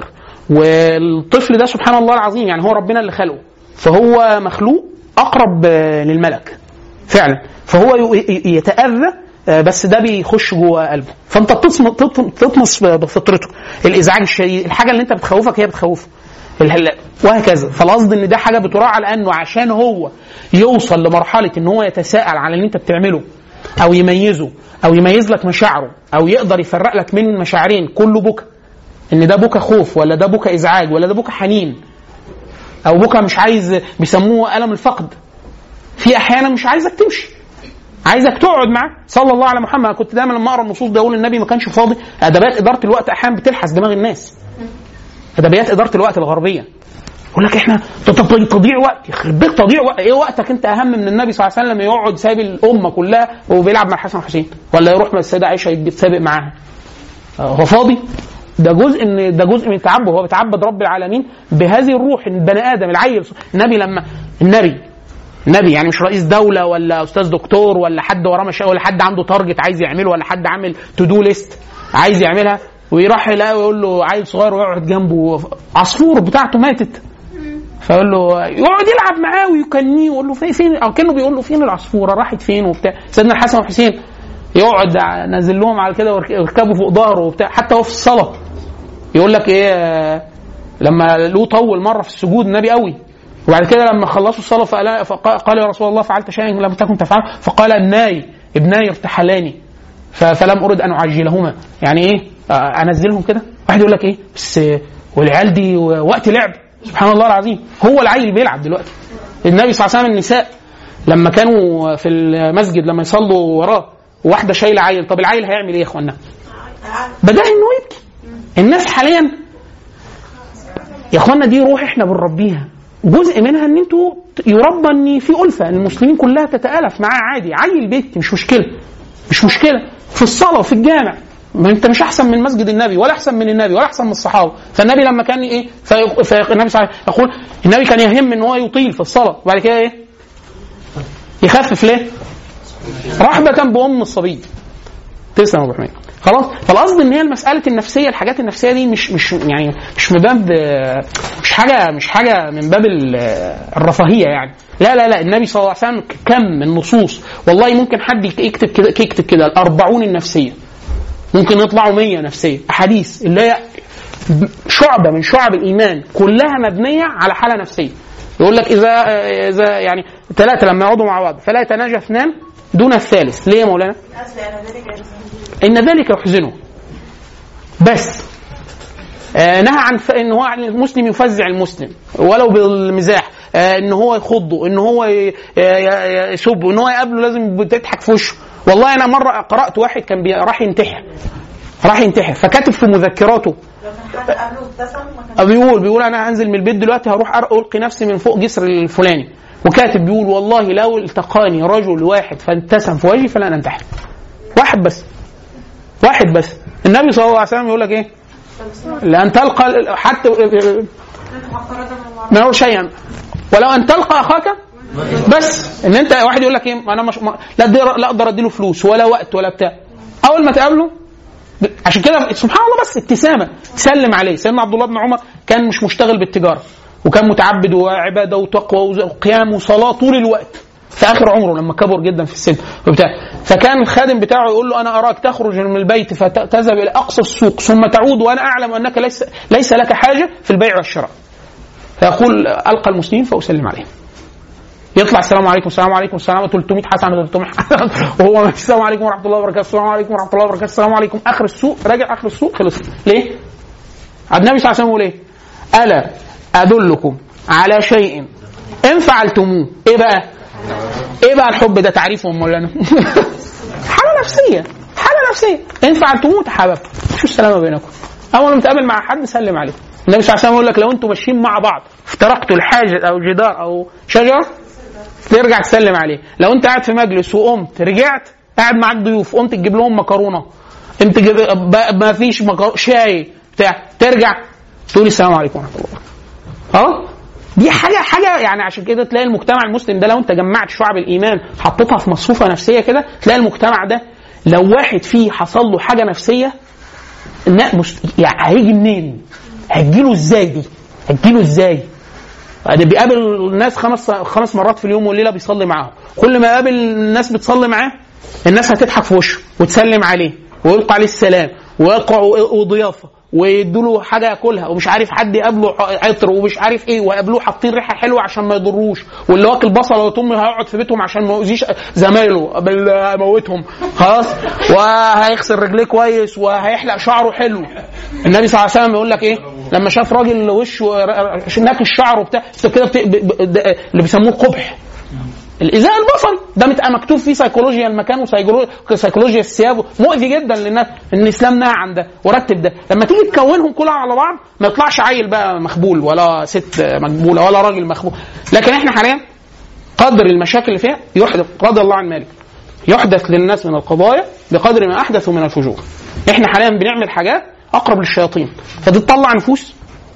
Speaker 2: والطفل ده سبحان الله العظيم يعني هو ربنا اللي خلقه فهو مخلوق اقرب آه، للملك فعلا فهو ي- ي- يتاذى آه، بس ده بيخش جوه قلبه فانت بتصم- تط- تطمس بفطرته الازعاج الشديد الحاجه اللي انت بتخوفك هي بتخوفه الهلا وهكذا فالقصد ان ده حاجه بتراعى على انه عشان هو يوصل لمرحله ان هو يتساءل على اللي انت بتعمله او يميزه او يميز لك مشاعره او يقدر يفرق لك من مشاعرين كله بكى ان ده بكى خوف ولا ده بكى ازعاج ولا ده بكى حنين او بكى مش عايز بيسموه الم الفقد في احيانا مش عايزك تمشي عايزك تقعد معاه صلى الله على محمد أنا كنت دايما لما اقرا النصوص ده اقول النبي ما كانش فاضي ادبات اداره الوقت احيانا بتلحس دماغ الناس ادبيات اداره الوقت الغربيه يقول لك احنا تضيع تضيع وقت يخرب بيك تضيع وقت ايه وقتك انت اهم من النبي صلى الله عليه وسلم يقعد سايب الامه كلها وبيلعب مع الحسن والحسين ولا يروح مع السيده عائشه يتسابق معاها آه، هو فاضي ده جزء من ده جزء من التعبد هو بيتعبد رب العالمين بهذه الروح البني ادم العيل النبي لما النبي نبي يعني مش رئيس دوله ولا استاذ دكتور ولا حد وراه مشا ولا حد عنده تارجت عايز يعمله ولا حد عامل تو دو ليست عايز يعملها ويروح يلاقي ويقول له عيل صغير ويقعد جنبه عصفور بتاعته ماتت فيقول له يقعد يلعب معاه ويكنيه ويقول له فين فين او كانه بيقول له فين العصفوره راحت فين وبتاع سيدنا الحسن والحسين يقعد نازل لهم على كده ويركبوا فوق ظهره وبتاع حتى هو في الصلاه يقول لك ايه آه، لما له طول مره في السجود النبي قوي وبعد كده لما خلصوا الصلاه فقال, فقال قال يا رسول الله فعلت شيئا لم تكن تفعله فقال ابناي ابناي ارتحلاني ف- فلم ارد ان اعجلهما يعني ايه آه، انزلهم كده واحد يقول لك ايه بس آه، والعيال دي وقت لعب سبحان الله العظيم هو العيل بيلعب دلوقتي النبي صلى الله عليه وسلم النساء لما كانوا في المسجد لما يصلوا وراه واحده شايله عيل طب العيل هيعمل ايه يا اخوانا بدا انه يبكي الناس حاليا يا اخوانا دي روح احنا بنربيها جزء منها ان انتوا يربى ان في الفه المسلمين كلها تتالف معاه عادي عيل بيت مش مشكله مش مشكله في الصلاه وفي الجامع ما انت مش احسن من مسجد النبي ولا احسن من النبي ولا احسن من الصحابه فالنبي لما كان ايه في- فالنبي صلى الله عليه وسلم يقول النبي كان يهم ان هو يطيل في الصلاه وبعد كده ايه يخفف ليه رحبه بام الصبي تسلم يا ابو حميد خلاص فالقصد ان هي المساله النفسيه الحاجات النفسيه دي مش مش يعني مش من باب مش حاجه مش حاجه من باب ال- الرفاهيه يعني لا لا لا النبي صلى الله عليه وسلم كم من نصوص والله ممكن حد يكتب كده يكتب كده الأربعون النفسيه ممكن يطلعوا 100 نفسيه احاديث اللي هي شعبه من شعب الايمان كلها مبنيه على حاله نفسيه يقول لك اذا اذا يعني ثلاثه لما يقعدوا مع بعض فلا يتناجى اثنان دون الثالث ليه يا مولانا؟
Speaker 4: اصل انا ذلك
Speaker 2: ان ذلك يحزنه بس آه نهى عن ف... ان هو المسلم يفزع المسلم ولو بالمزاح آه ان هو يخضه ان هو ي- ي- يسبه ان هو يقابله لازم تضحك في وشه والله انا مره قرات واحد كان بي... راح ينتحر راح ينتحر فكاتب في مذكراته
Speaker 4: لو كان حد قبله ابتسم ما كان
Speaker 2: بيقول بيقول انا هنزل من البيت دلوقتي هروح أر- القي نفسي من فوق جسر الفلاني وكاتب بيقول والله لو التقاني رجل واحد فابتسم في وجهي فلن انتحر واحد بس واحد بس النبي صلى الله عليه وسلم يقول لك ايه لان تلقى حتى ما يقول شيئا ولو ان تلقى اخاك بس ان انت واحد يقول لك ايه انا مش ما لا أقدر- لا اقدر اديله فلوس ولا وقت ولا بتاع اول ما تقابله عشان كده سبحان الله بس ابتسامه سلم عليه سيدنا عبد الله بن عمر كان مش مشتغل بالتجاره وكان متعبد وعباده وتقوى وقيام وصلاه طول الوقت في اخر عمره لما كبر جدا في السن وبتاع فكان الخادم بتاعه يقول له انا اراك تخرج من البيت فتذهب الى اقصى السوق ثم تعود وانا اعلم انك ليس ليس لك حاجه في البيع والشراء فيقول القى المسلمين فاسلم عليهم يطلع السلام عليكم السلام عليكم السلام 300 حسنه 300 حسنه وهو ماشي السلام عليكم ورحمه الله وبركاته السلام عليكم ورحمه الله وبركاته السلام عليكم اخر السوق راجع اخر السوق خلص ليه؟ النبي صلى الله عليه وسلم يقول ايه؟ الا ادلكم على شيء ان فعلتموه ايه بقى؟ ايه بقى الحب ده تعريفه ام مولانا؟ حاله نفسيه حاله نفسيه ان فعلتموه تحاببتم شو السلامه بينكم اول ما تقابل مع حد سلم عليه النبي صلى الله عليه وسلم يقول لك لو انتم ماشيين مع بعض افترقتوا الحاجز او جدار او شجره ترجع تسلم عليه لو انت قاعد في مجلس وقمت رجعت قاعد معاك ضيوف قمت تجيب لهم مكرونه انت جيب ب- ما فيش مكرونه شاي بتاع ترجع تقول السلام عليكم ورحمه الله اه دي حاجه حاجه يعني عشان كده تلاقي المجتمع المسلم ده لو انت جمعت شعب الايمان حطيتها في مصفوفه نفسيه كده تلاقي المجتمع ده لو واحد فيه حصل له حاجه نفسيه لا مست... يعني هيجي منين؟ هتجيله ازاي دي؟ هتجيله ازاي؟ ده بيقابل الناس خمس خمس مرات في اليوم والليله بيصلي معاهم كل ما يقابل الناس بتصلي معاه الناس هتضحك في وشه وتسلم عليه ويلقى عليه السلام ويلقى وضيافه ويدوا له حاجه ياكلها ومش عارف حد يقابله عطر ومش عارف ايه ويقابلوه حاطين ريحه حلوه عشان ما يضروش واللي واكل بصل وتم هيقعد في بيتهم عشان ما يؤذيش زمايله بل هيموتهم خلاص وهيغسل رجليه كويس وهيحلق شعره حلو النبي صلى الله عليه وسلم يقول لك ايه لما شاف راجل وشه ناكش شعره وبتاع كده بت... ب... ب... ده اللي بيسموه القبح الازاء البصري ده مت- مكتوب فيه سيكولوجيا المكان وسيكولوجيا الثياب مؤذي جدا للناس ان الاسلام نهى عن ده ورتب ده لما تيجي تكونهم كلها على بعض ما يطلعش عيل بقى مخبول ولا ست مقبوله ولا راجل مخبول لكن احنا حاليا قدر المشاكل اللي فيها يحدث رضي الله عن مالك يحدث للناس من القضايا بقدر ما احدثوا من الفجور احنا حاليا بنعمل حاجات اقرب للشياطين فدي تطلع نفوس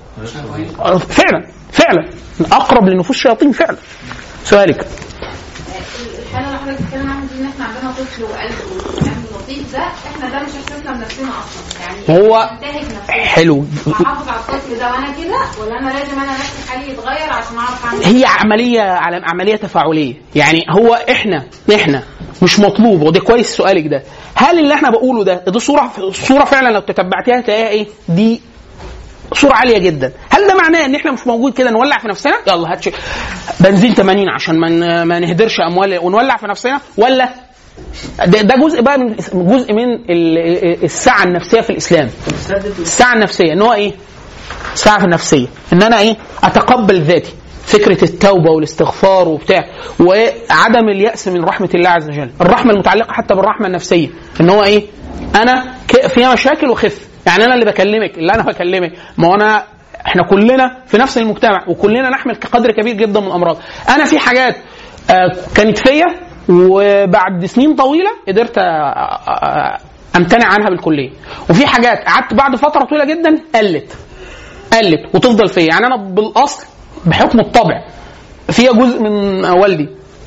Speaker 2: فعلا فعلا اقرب لنفوس الشياطين فعلا سؤالك
Speaker 9: الحاله اللي حضرتك بتتكلم عنها دي ان احنا عندنا طفل وقلب وكلام لطيف ده احنا ده مش احساسنا بنفسنا اصلا يعني
Speaker 2: هو
Speaker 9: منتهك نفسنا
Speaker 2: حلو
Speaker 9: احافظ على الطفل ده وانا كده ولا انا لازم انا نفسي حالي يتغير عشان اعرف اعمل
Speaker 2: هي عمليه على عمليه تفاعليه يعني هو احنا احنا مش مطلوب وده كويس سؤالك ده هل اللي احنا بقوله ده دي صوره صوره فعلا لو تتبعتيها تلاقيها ايه دي صورة عالية جدا، هل ده معناه ان احنا مش موجود كده نولع في نفسنا؟ يلا هات شي- بنزين 80 عشان ما ن- ما نهدرش اموال ونولع في نفسنا ولا ده, ده جزء بقى من جزء من ال- السعة النفسية في الاسلام. السعة النفسية ان هو ايه؟ السعة النفسية ان انا ايه؟ اتقبل ذاتي. فكرة التوبة والاستغفار وبتاع وعدم اليأس من رحمة الله عز وجل الرحمة المتعلقة حتى بالرحمة النفسية ان هو ايه انا ك- فيها مشاكل وخف يعني انا اللي بكلمك اللي انا بكلمك ما هو انا احنا كلنا في نفس المجتمع وكلنا نحمل قدر كبير جدا من الامراض انا في حاجات آه، كانت فيا وبعد سنين طويله قدرت آه، آه، امتنع عنها بالكليه وفي حاجات قعدت بعد فتره طويله جدا قلت قلت وتفضل فيا يعني انا بالاصل بحكم الطبع فيها جزء من والدي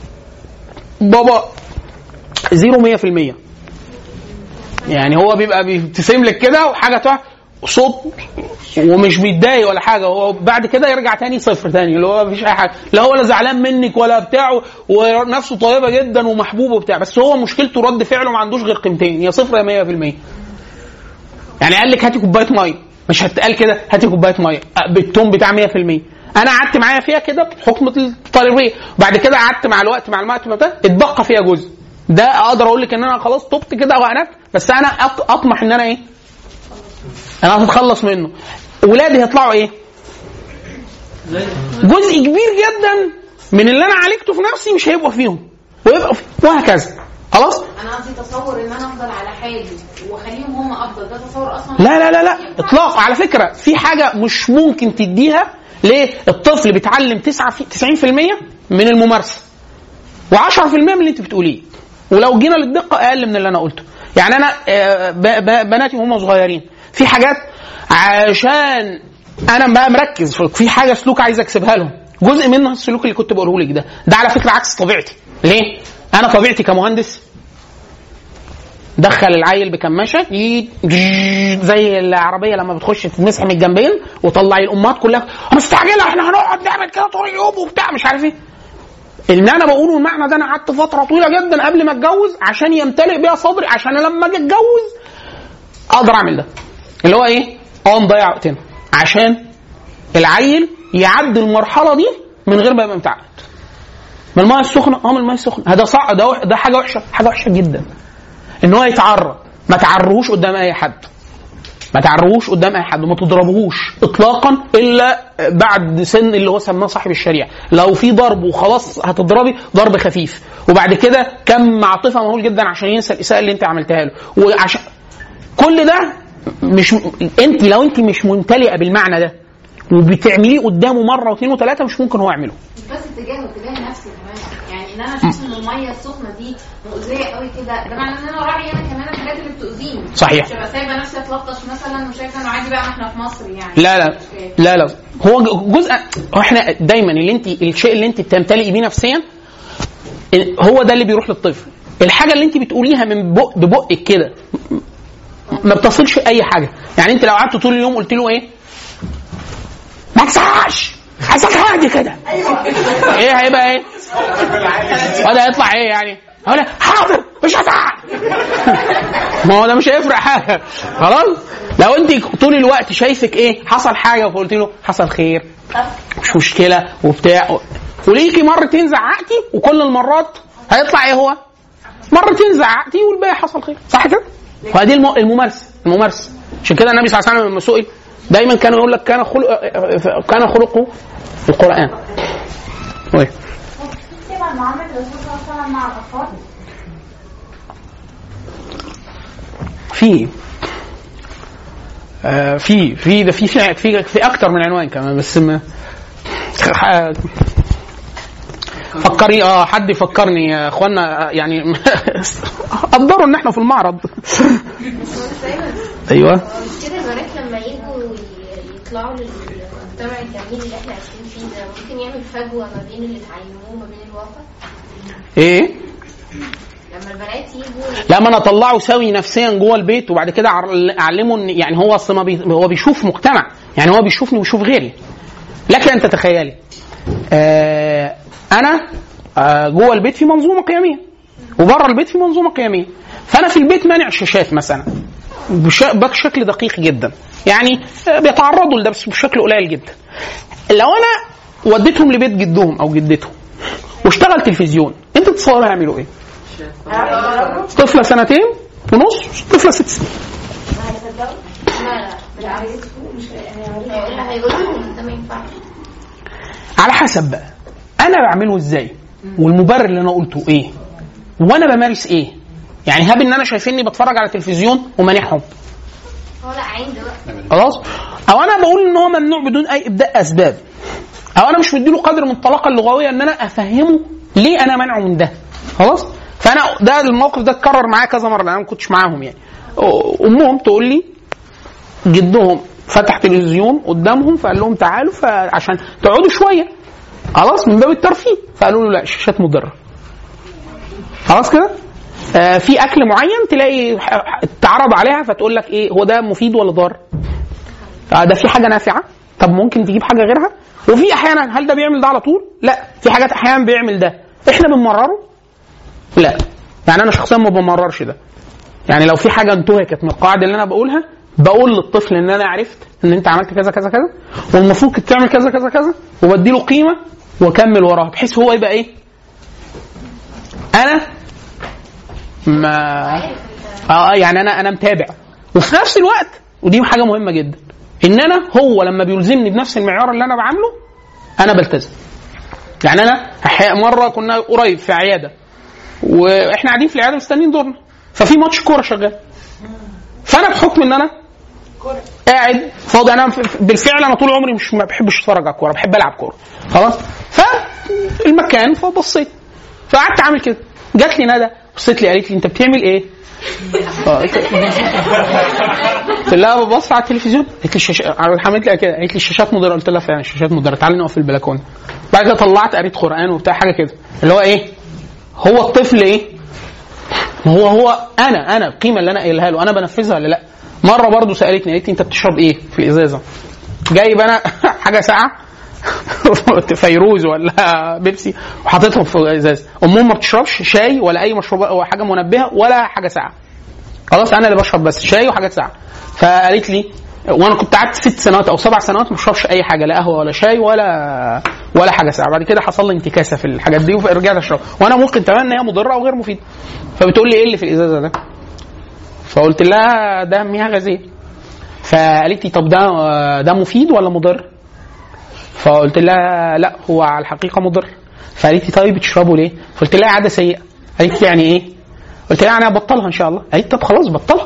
Speaker 2: بابا زيرو مية في المية يعني هو بيبقى بيبتسم لك كده وحاجه تروح صوت ومش بيتضايق ولا حاجه هو بعد كده يرجع تاني صفر تاني اللي هو مفيش اي حاجه لا هو ولا زعلان منك ولا بتاع ونفسه طيبه جدا ومحبوب وبتاع بس هو مشكلته رد فعله ما عندوش غير قيمتين يا صفر يا 100% يعني قال لك هاتي كوبايه ميه مش هتقال كده هاتي كوبايه ميه بالتون بتاع 100% انا قعدت معايا فيها كده بحكم الطالبيه بعد كده قعدت مع الوقت مع الوقت بتاع اتبقى فيها جزء ده اقدر اقول لك ان انا خلاص تبت كده وعنت بس انا أط- اطمح ان انا ايه انا هتخلص منه ولادي هيطلعوا ايه جزء كبير جدا من اللي انا عالجته في نفسي مش هيبقى فيهم ويبقى في وهكذا خلاص
Speaker 9: انا قصدي تصور ان انا افضل على حالي واخليهم هم افضل ده تصور اصلا
Speaker 2: لا لا لا لا اطلاق على فكره في حاجه مش ممكن تديها ليه الطفل بيتعلم 9 في 90% من الممارسه و10% من اللي انت بتقوليه ولو جينا للدقه اقل من اللي انا قلته يعني انا آه، ب- ب- بناتي وهم صغيرين في حاجات عشان انا بقى مركز في- في حاجه سلوك عايز اكسبها لهم جزء منه السلوك اللي كنت بقوله لك ده ده على فكره عكس طبيعتي ليه انا طبيعتي كمهندس دخل العيل بكماشه ي- زي العربيه لما بتخش تتمسح من الجنبين وطلعي الامهات كلها مستعجله احنا هنقعد نعمل كده طول اليوم وبتاع مش عارف ايه اللي انا بقوله المعنى ده انا قعدت فتره طويله جدا قبل ما اتجوز عشان يمتلئ بيها صدري عشان لما اجي اتجوز اقدر اعمل ده اللي هو ايه؟ اه نضيع وقتنا عشان العيل يعدي المرحله دي من غير ما يبقى متعقد من المايه السخنه اه من المايه السخنه هذا صح ده وح- ده حاجه وحشه حاجه وحشه جدا ان هو يتعرض ما تعرهوش قدام اي حد ما تعرهوش قدام اي حد وما تضربهوش اطلاقا الا بعد سن اللي هو سماه صاحب الشريعه لو في ضرب وخلاص هتضربي ضرب خفيف وبعد كده كم عاطفه مهول جدا عشان ينسى الاساءه اللي انت عملتها له وعشان كل ده مش انت لو انت مش ممتلئه بالمعنى ده وبتعمليه قدامه مره واثنين وثلاثه مش ممكن هو يعمله
Speaker 9: مش بس اتجاهه اتجاه نفسي كمان يعني ان انا اشوف ان الميه السخنه دي مؤذيه قوي كده ده معناه ان انا راعي انا كمان الحاجات اللي بتؤذيني
Speaker 2: صحيح.
Speaker 9: مش هبقى سايبه نفسي اتلطش مثلا وشايفه انه عادي بقى ما احنا في مصر يعني
Speaker 2: لا لا لا لا هو ج- جزء هو احنا دايما اللي انت الشيء اللي انت بتمتلئي بيه نفسيا ال- هو ده اللي بيروح للطفل الحاجه اللي انت بتقوليها من بق ببقك كده ما بتصلش اي حاجه يعني انت لو قعدت طول اليوم قلت له ايه ما تزعقش عايزك هادي كده ايه هيبقى ايه وده هيطلع ايه يعني هقول لك حاضر مش هزعق ما هو ده مش هيفرق حاجه خلاص لو انت طول الوقت شايفك ايه حصل حاجه وقلت له حصل خير مش مشكله وبتاع وليكي مرتين زعقتي وكل المرات هيطلع ايه هو؟ مرتين زعقتي والباقي حصل خير صح كده؟ وهذه الم- الممارسه الممارسه عشان كده النبي صلى الله عليه وسلم لما سئل دايما كان يقول لك كان خلق كان خلقه القران وإيه؟
Speaker 6: طبعا معاملة الرسول صلى الله عليه وسلم مع الأطفال
Speaker 2: في آه في في ده في في في, في اكتر من عنوان كمان بس ما ح- فكرني اه حد يفكرني يا اخوانا آه، يعني قدروا ان احنا في المعرض ايوه
Speaker 6: مش كده البنات لما يجوا ي- يطلعوا للمجتمع الجميل اللي احنا عايشين فيه ده ممكن يعمل فجوة ما بين اللي اتعلموه وما بين الواقع
Speaker 2: ايه
Speaker 6: لما البنات يجوا
Speaker 2: لما انا اطلعه سوي نفسيا جوه البيت وبعد كده أعر- اعلمه ان يعني هو اصلا ما بي هو بيشوف مجتمع يعني هو بيشوفني وبيشوف غيري لك ان تتخيلي آه انا آه جوه البيت في منظومه قيميه وبره البيت في منظومه قيميه فانا في البيت مانع الشاشات مثلا بش- بشكل دقيق جدا يعني آه، بيتعرضوا لده بس بشكل قليل جدا لو انا وديتهم لبيت جدهم او جدتهم واشتغل تلفزيون انت تتصور هيعملوا ايه؟ طفله سنتين ونص طفله ست سنين
Speaker 6: لا لا بالعكس مش هيقول هيقول لهم ده ما ينفعش
Speaker 2: على حسب بقى انا بعمله ازاي والمبرر اللي انا قلته ايه وانا بمارس ايه يعني هاب ان انا شايفيني بتفرج على تلفزيون ومانعهم
Speaker 6: هو لا عند بقى
Speaker 2: خلاص او انا بقول ان هو ممنوع بدون اي ابداء اسباب او انا مش مديله قدر من الطلاقه اللغويه ان انا افهمه ليه انا منعه من ده خلاص فانا ده الموقف ده اتكرر معايا كذا مره لأن انا ما كنتش معاهم يعني أ- امهم تقول لي جدهم فتح تلفزيون قدامهم فقال لهم تعالوا فعشان تقعدوا شويه خلاص من باب الترفيه فقالوا له لا الشاشات مضره خلاص كده آه في اكل معين تلاقي ح- ح- اتعرض عليها فتقول لك ايه هو ده مفيد ولا ضار آه ده في حاجه نافعه طب ممكن تجيب حاجه غيرها وفي احيانا هل ده بيعمل ده على طول لا في حاجات احيانا بيعمل ده احنا بنمرره لا يعني انا شخصيا ما بمررش ده يعني لو في حاجه انتهكت من القواعد اللي انا بقولها بقول للطفل ان انا عرفت ان انت عملت كذا كذا كذا والمفروض كنت تعمل كذا كذا كذا وبديله قيمه واكمل وراها بحيث هو يبقى ايه انا ما اه يعني انا انا متابع وفي نفس الوقت ودي حاجه مهمه جدا ان انا هو لما بيلزمني بنفس المعيار اللي انا بعامله انا بلتزم يعني انا أحيانا مره كنا قريب في عياده واحنا قاعدين في العياده مستنيين دورنا ففي ماتش كوره شغال فانا بحكم ان انا قاعد فاضي انا ف- بالفعل انا طول عمري مش ما بحبش اتفرج على الكوره بحب العب كوره خلاص فالمكان فبصيت فقعدت اعمل كده جات لي ندى بصيت لي قالت لي انت بتعمل ايه؟ آه، قلت قلت لها ببص على التلفزيون قالت لي الشاشه عملت لي كده قالت لي الشاشات مضره قلت لها فعلا الشاشات مضره تعالي نقف في البلكونه بعد كده طلعت قريت قران وبتاع حاجه كده اللي هو ايه هو الطفل ايه ما هو هو انا انا القيمه اللي انا قايلها له انا بنفذها ولا لا مره برضو سالتني قالت لي انت بتشرب ايه في الازازه جايب انا حاجه ساعه فيروز ولا بيبسي وحاططهم في ازازه امهم ما بتشربش شاي ولا اي مشروب او حاجه منبهه ولا حاجه ساعه خلاص انا اللي بشرب بس شاي وحاجات ساعه فقالت لي وانا كنت قعدت ست سنوات او سبع سنوات ما بشربش اي حاجه لا قهوه ولا شاي ولا ولا حاجه ساعه بعد كده حصل لي انتكاسه في الحاجات دي ورجعت اشرب وانا ممكن تمام ان هي مضره او غير مفيده فبتقول لي ايه اللي في الازازه ده فقلت لها ده مياه غازيه فقالت لي طب ده ده مفيد ولا مضر فقلت لها لا هو على الحقيقه مضر فقالت لي طيب بتشربه ليه قلت لها عاده سيئه قالت لي يعني ايه قلت لها انا ابطلها ان شاء الله قالت طب خلاص بطلها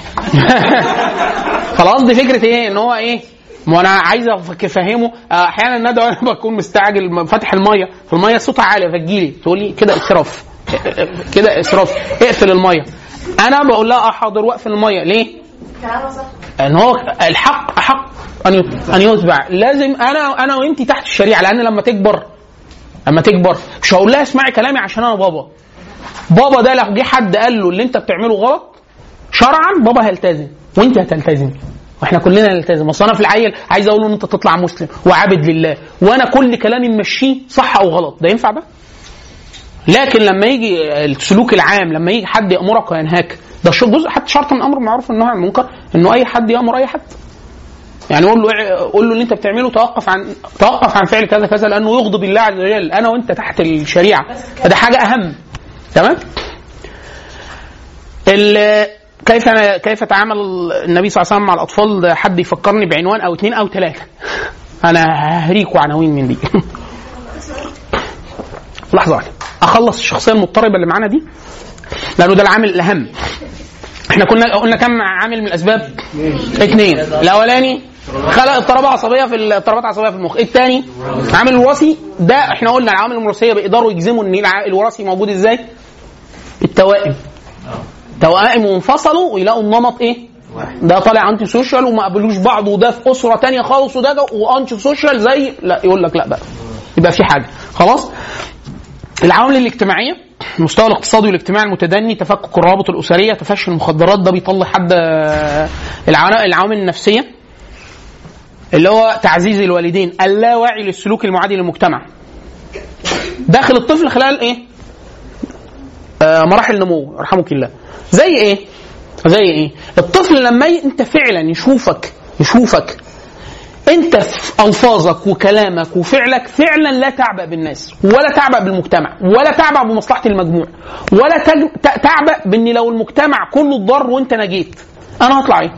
Speaker 2: خلاص دي فكره ايه ان هو ايه ما انا عايز افهمه احيانا ندى وانا بكون مستعجل فاتح الميه فالميه صوتها عالي فتجيلي تقول لي كده اسراف كده اسراف اقفل الميه انا بقول لها اه حاضر واقفل الميه ليه؟ ان هو الحق احق ان ان يتبع لازم انا انا وانت تحت الشريعه لان لما تكبر لما تكبر مش هقول لها اسمعي كلامي عشان انا بابا بابا ده لو جه حد قال له اللي انت بتعمله غلط شرعا بابا هيلتزم وانت هتلتزم واحنا كلنا نلتزم اصل انا في العيل عايز اقول له ان انت تطلع مسلم وعابد لله وانا كل كلامي ممشيه صح او غلط ده ينفع ده؟ لكن لما يجي السلوك العام لما يجي حد يامرك وينهاك ده شو جزء حتى شرط من الامر بالمعروف والنهي عن المنكر انه اي حد يامر اي حد يعني قول له قول له اللي انت بتعمله توقف عن توقف عن فعل كذا كذا لانه يغضب الله عز وجل انا وانت تحت الشريعه فده حاجه اهم تمام كيف كيف تعامل النبي صلى الله عليه وسلم مع الاطفال ده حد يفكرني بعنوان او اثنين او ثلاثه انا ههريكوا عناوين من دي لحظه واحده اخلص الشخصيه المضطربه اللي معانا دي لانه ده العامل الاهم احنا كنا قلنا كم عامل من الاسباب اثنين الاولاني خلق اضطراب عصبيه في اضطرابات عصبيه في المخ الثاني عامل الوراثي ده احنا قلنا العوامل الوراثيه بيقدروا يجزموا ان الوراثي موجود ازاي التوائم توائم وانفصلوا ويلاقوا النمط ايه ده طالع انتي سوشيال وما قابلوش بعض وده في اسره تانية خالص وده وانتي سوشيال زي لا يقول لك لا بقى يبقى في حاجه خلاص العوامل الاجتماعيه المستوى الاقتصادي والاجتماعي المتدني تفكك الروابط الاسريه تفشي المخدرات ده بيطلع حد العوامل النفسيه اللي هو تعزيز الوالدين اللاواعي للسلوك المعادي للمجتمع داخل الطفل خلال ايه آه مراحل النمو يرحمك الله زي ايه زي ايه الطفل لما انت فعلا يشوفك يشوفك انت في الفاظك وكلامك وفعلك فعلا لا تعبأ بالناس ولا تعبأ بالمجتمع ولا تعبأ بمصلحه المجموع ولا تج... تعبأ بان لو المجتمع كله اتضر وانت نجيت انا هطلع ايه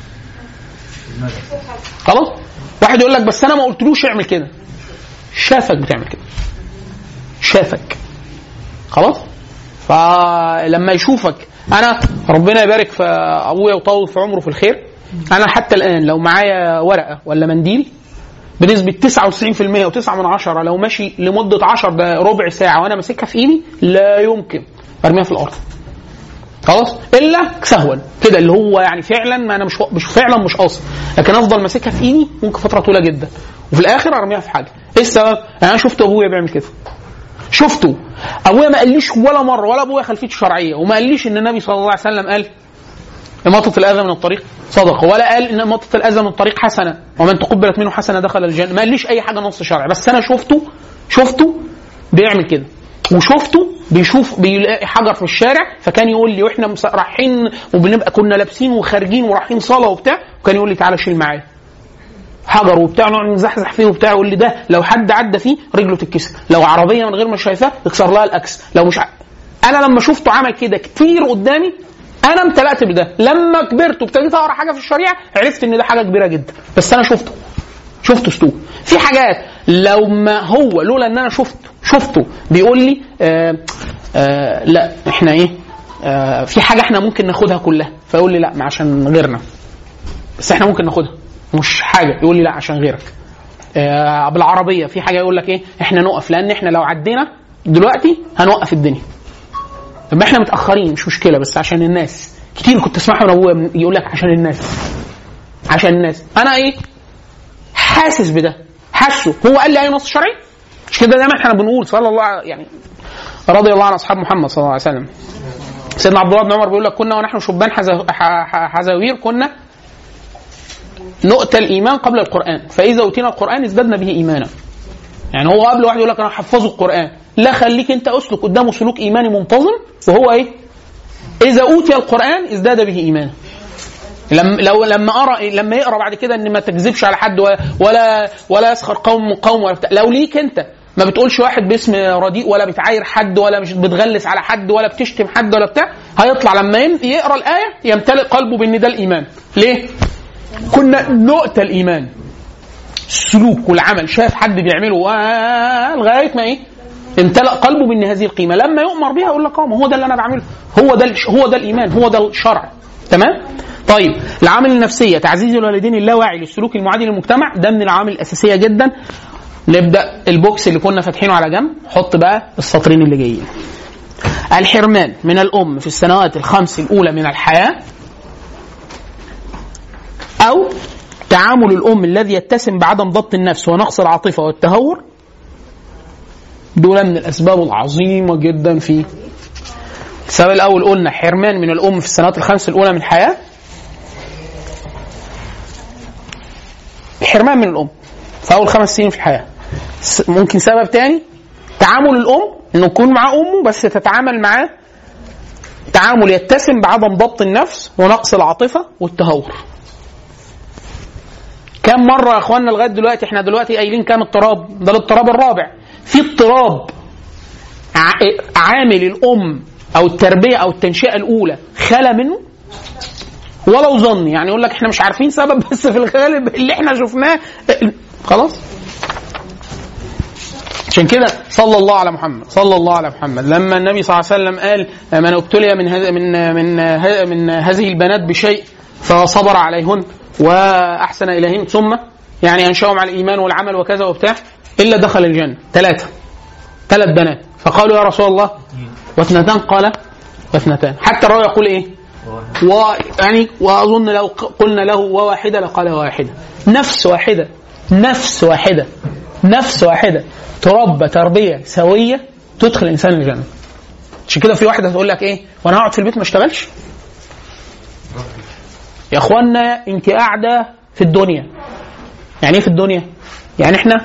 Speaker 2: خلاص واحد يقول لك بس انا ما قلتلوش اعمل كده شافك بتعمل كده شافك خلاص فلما يشوفك انا ربنا يبارك في ابويا ويطول في عمره في الخير انا حتى الان لو معايا ورقه ولا منديل بنسبه 99% و9 من عشرة لو ماشي لمده 10 دقائق ربع ساعه وانا ماسكها في ايدي لا يمكن ارميها في الارض خلاص الا سهوا كده اللي هو يعني فعلا ما انا مش مش فعلا مش قاصد لكن افضل ماسكها في ايدي ممكن فتره طويله جدا وفي الاخر ارميها في حاجه ايه السبب؟ يعني انا شفت ابويا بيعمل كده شفته ابويا ما قاليش ولا مره ولا ابويا خلفيته شرعيه وما قاليش ان النبي صلى الله عليه وسلم قال إماطة الأذى من الطريق صدقة ولا قال إن إماطة الأذى من الطريق حسنة ومن تقبلت منه حسنة دخل الجنة ما قاليش أي حاجة نص شرعي بس أنا شفته شفته بيعمل كده وشفته بيشوف بيلاقي حجر في الشارع فكان يقول لي واحنا رايحين وبنبقى كنا لابسين وخارجين ورايحين صلاه وبتاع وكان يقول لي تعالى شيل معايا حجر وبتاع نقعد نزحزح فيه وبتاع يقول لي ده لو حد عدى فيه رجله تتكسر لو عربيه من غير ما شايفاه يكسر لها الاكس لو مش ع... انا لما شفته عمل كده كتير قدامي انا امتلأت بده لما كبرت وابتديت اقرا حاجه في الشريعه عرفت ان ده حاجه كبيره جدا بس انا شفته شفته ستو في حاجات لو ما هو لولا ان انا شفته شفته بيقول لي آه آه لا احنا ايه آه في حاجه احنا ممكن ناخدها كلها فيقول لي لا ما عشان غيرنا بس احنا ممكن ناخدها مش حاجه يقول لي لا عشان غيرك آه بالعربيه في حاجه يقول لك ايه احنا نقف لان احنا لو عدينا دلوقتي هنوقف الدنيا طب احنا متاخرين مش مشكله بس عشان الناس كتير كنت اسمعها من ابويا يقول لك عشان الناس عشان الناس انا ايه حاسس بده حاسه هو قال لي اي نص شرعي مش كده دايما احنا بنقول صلى الله عليه يعني رضي الله عن اصحاب محمد صلى الله عليه وسلم سيدنا عبد الله بن عمر بيقول لك كنا ونحن شبان حزا- ح- ح- حزاوير كنا نؤتى الايمان قبل القران فاذا اوتينا القران ازددنا به ايمانا يعني هو قبل واحد يقول لك انا حفظه القران لا خليك انت اسلك قدامه سلوك ايماني منتظم وهو ايه اذا اوتي القران ازداد به ايمانا لما لو لما ارى لما يقرا بعد كده ان ما تكذبش على حد ولا ولا, ولا يسخر قوم من قوم ولا بتاع لو ليك انت ما بتقولش واحد باسم رديء ولا بتعاير حد ولا مش بتغلس على حد ولا بتشتم حد ولا بتاع هيطلع لما ين- يقرا الايه يمتلئ قلبه بان ده الايمان ليه؟ كنا نؤتى الايمان السلوك والعمل شاف حد بيعمله آه، لغايه ما ايه؟ امتلأ قلبه بان هذه القيمه لما يؤمر بها يقول لك اه ما هو ده اللي انا بعمله هو ده الش- هو ده الايمان هو ده الشرع تمام طيب العامل النفسيه تعزيز الوالدين اللاواعي للسلوك المعادي للمجتمع ده من العوامل الاساسيه جدا نبدا البوكس اللي كنا فاتحينه على جنب حط بقى السطرين اللي جايين الحرمان من الام في السنوات الخمس الاولى من الحياه او تعامل الام الذي يتسم بعدم ضبط النفس ونقص العاطفه والتهور دول من الاسباب العظيمه جدا في السبب الاول قلنا حرمان من الام في السنوات الخمس الاولى من الحياه حرمان من الام في اول خمس سنين في الحياه س- ممكن سبب تاني تعامل الام انه يكون معاه امه بس تتعامل معاه تعامل يتسم بعدم ضبط النفس ونقص العاطفه والتهور كم مره يا اخوانا لغايه دلوقتي احنا دلوقتي قايلين كام اضطراب ده الاضطراب الرابع في اضطراب ع- عامل الام او التربيه او التنشئه الاولى خلى منه ولو ظني يعني يقول لك احنا مش عارفين سبب بس في الغالب اللي احنا شفناه خلاص عشان كده صلى الله على محمد صلى الله على محمد لما النبي صلى الله عليه وسلم قال من ابتلي من هذا من من ه- من هذه البنات بشيء فصبر عليهن واحسن اليهن ثم يعني انشاهم على الايمان والعمل وكذا وبتاع الا دخل الجنه ثلاثه ثلاث بنات فقالوا يا رسول الله واثنتان قال واثنتان حتى الراوي يقول ايه و يعني واظن لو ق- قلنا له وواحده لقال واحده نفس واحده نفس واحده نفس واحده تربى تربيه سويه تدخل الانسان الجنه عشان كده في واحده تقول لك ايه وانا هقعد في البيت ما اشتغلش يا اخوانا انت قاعده في الدنيا يعني ايه في الدنيا يعني احنا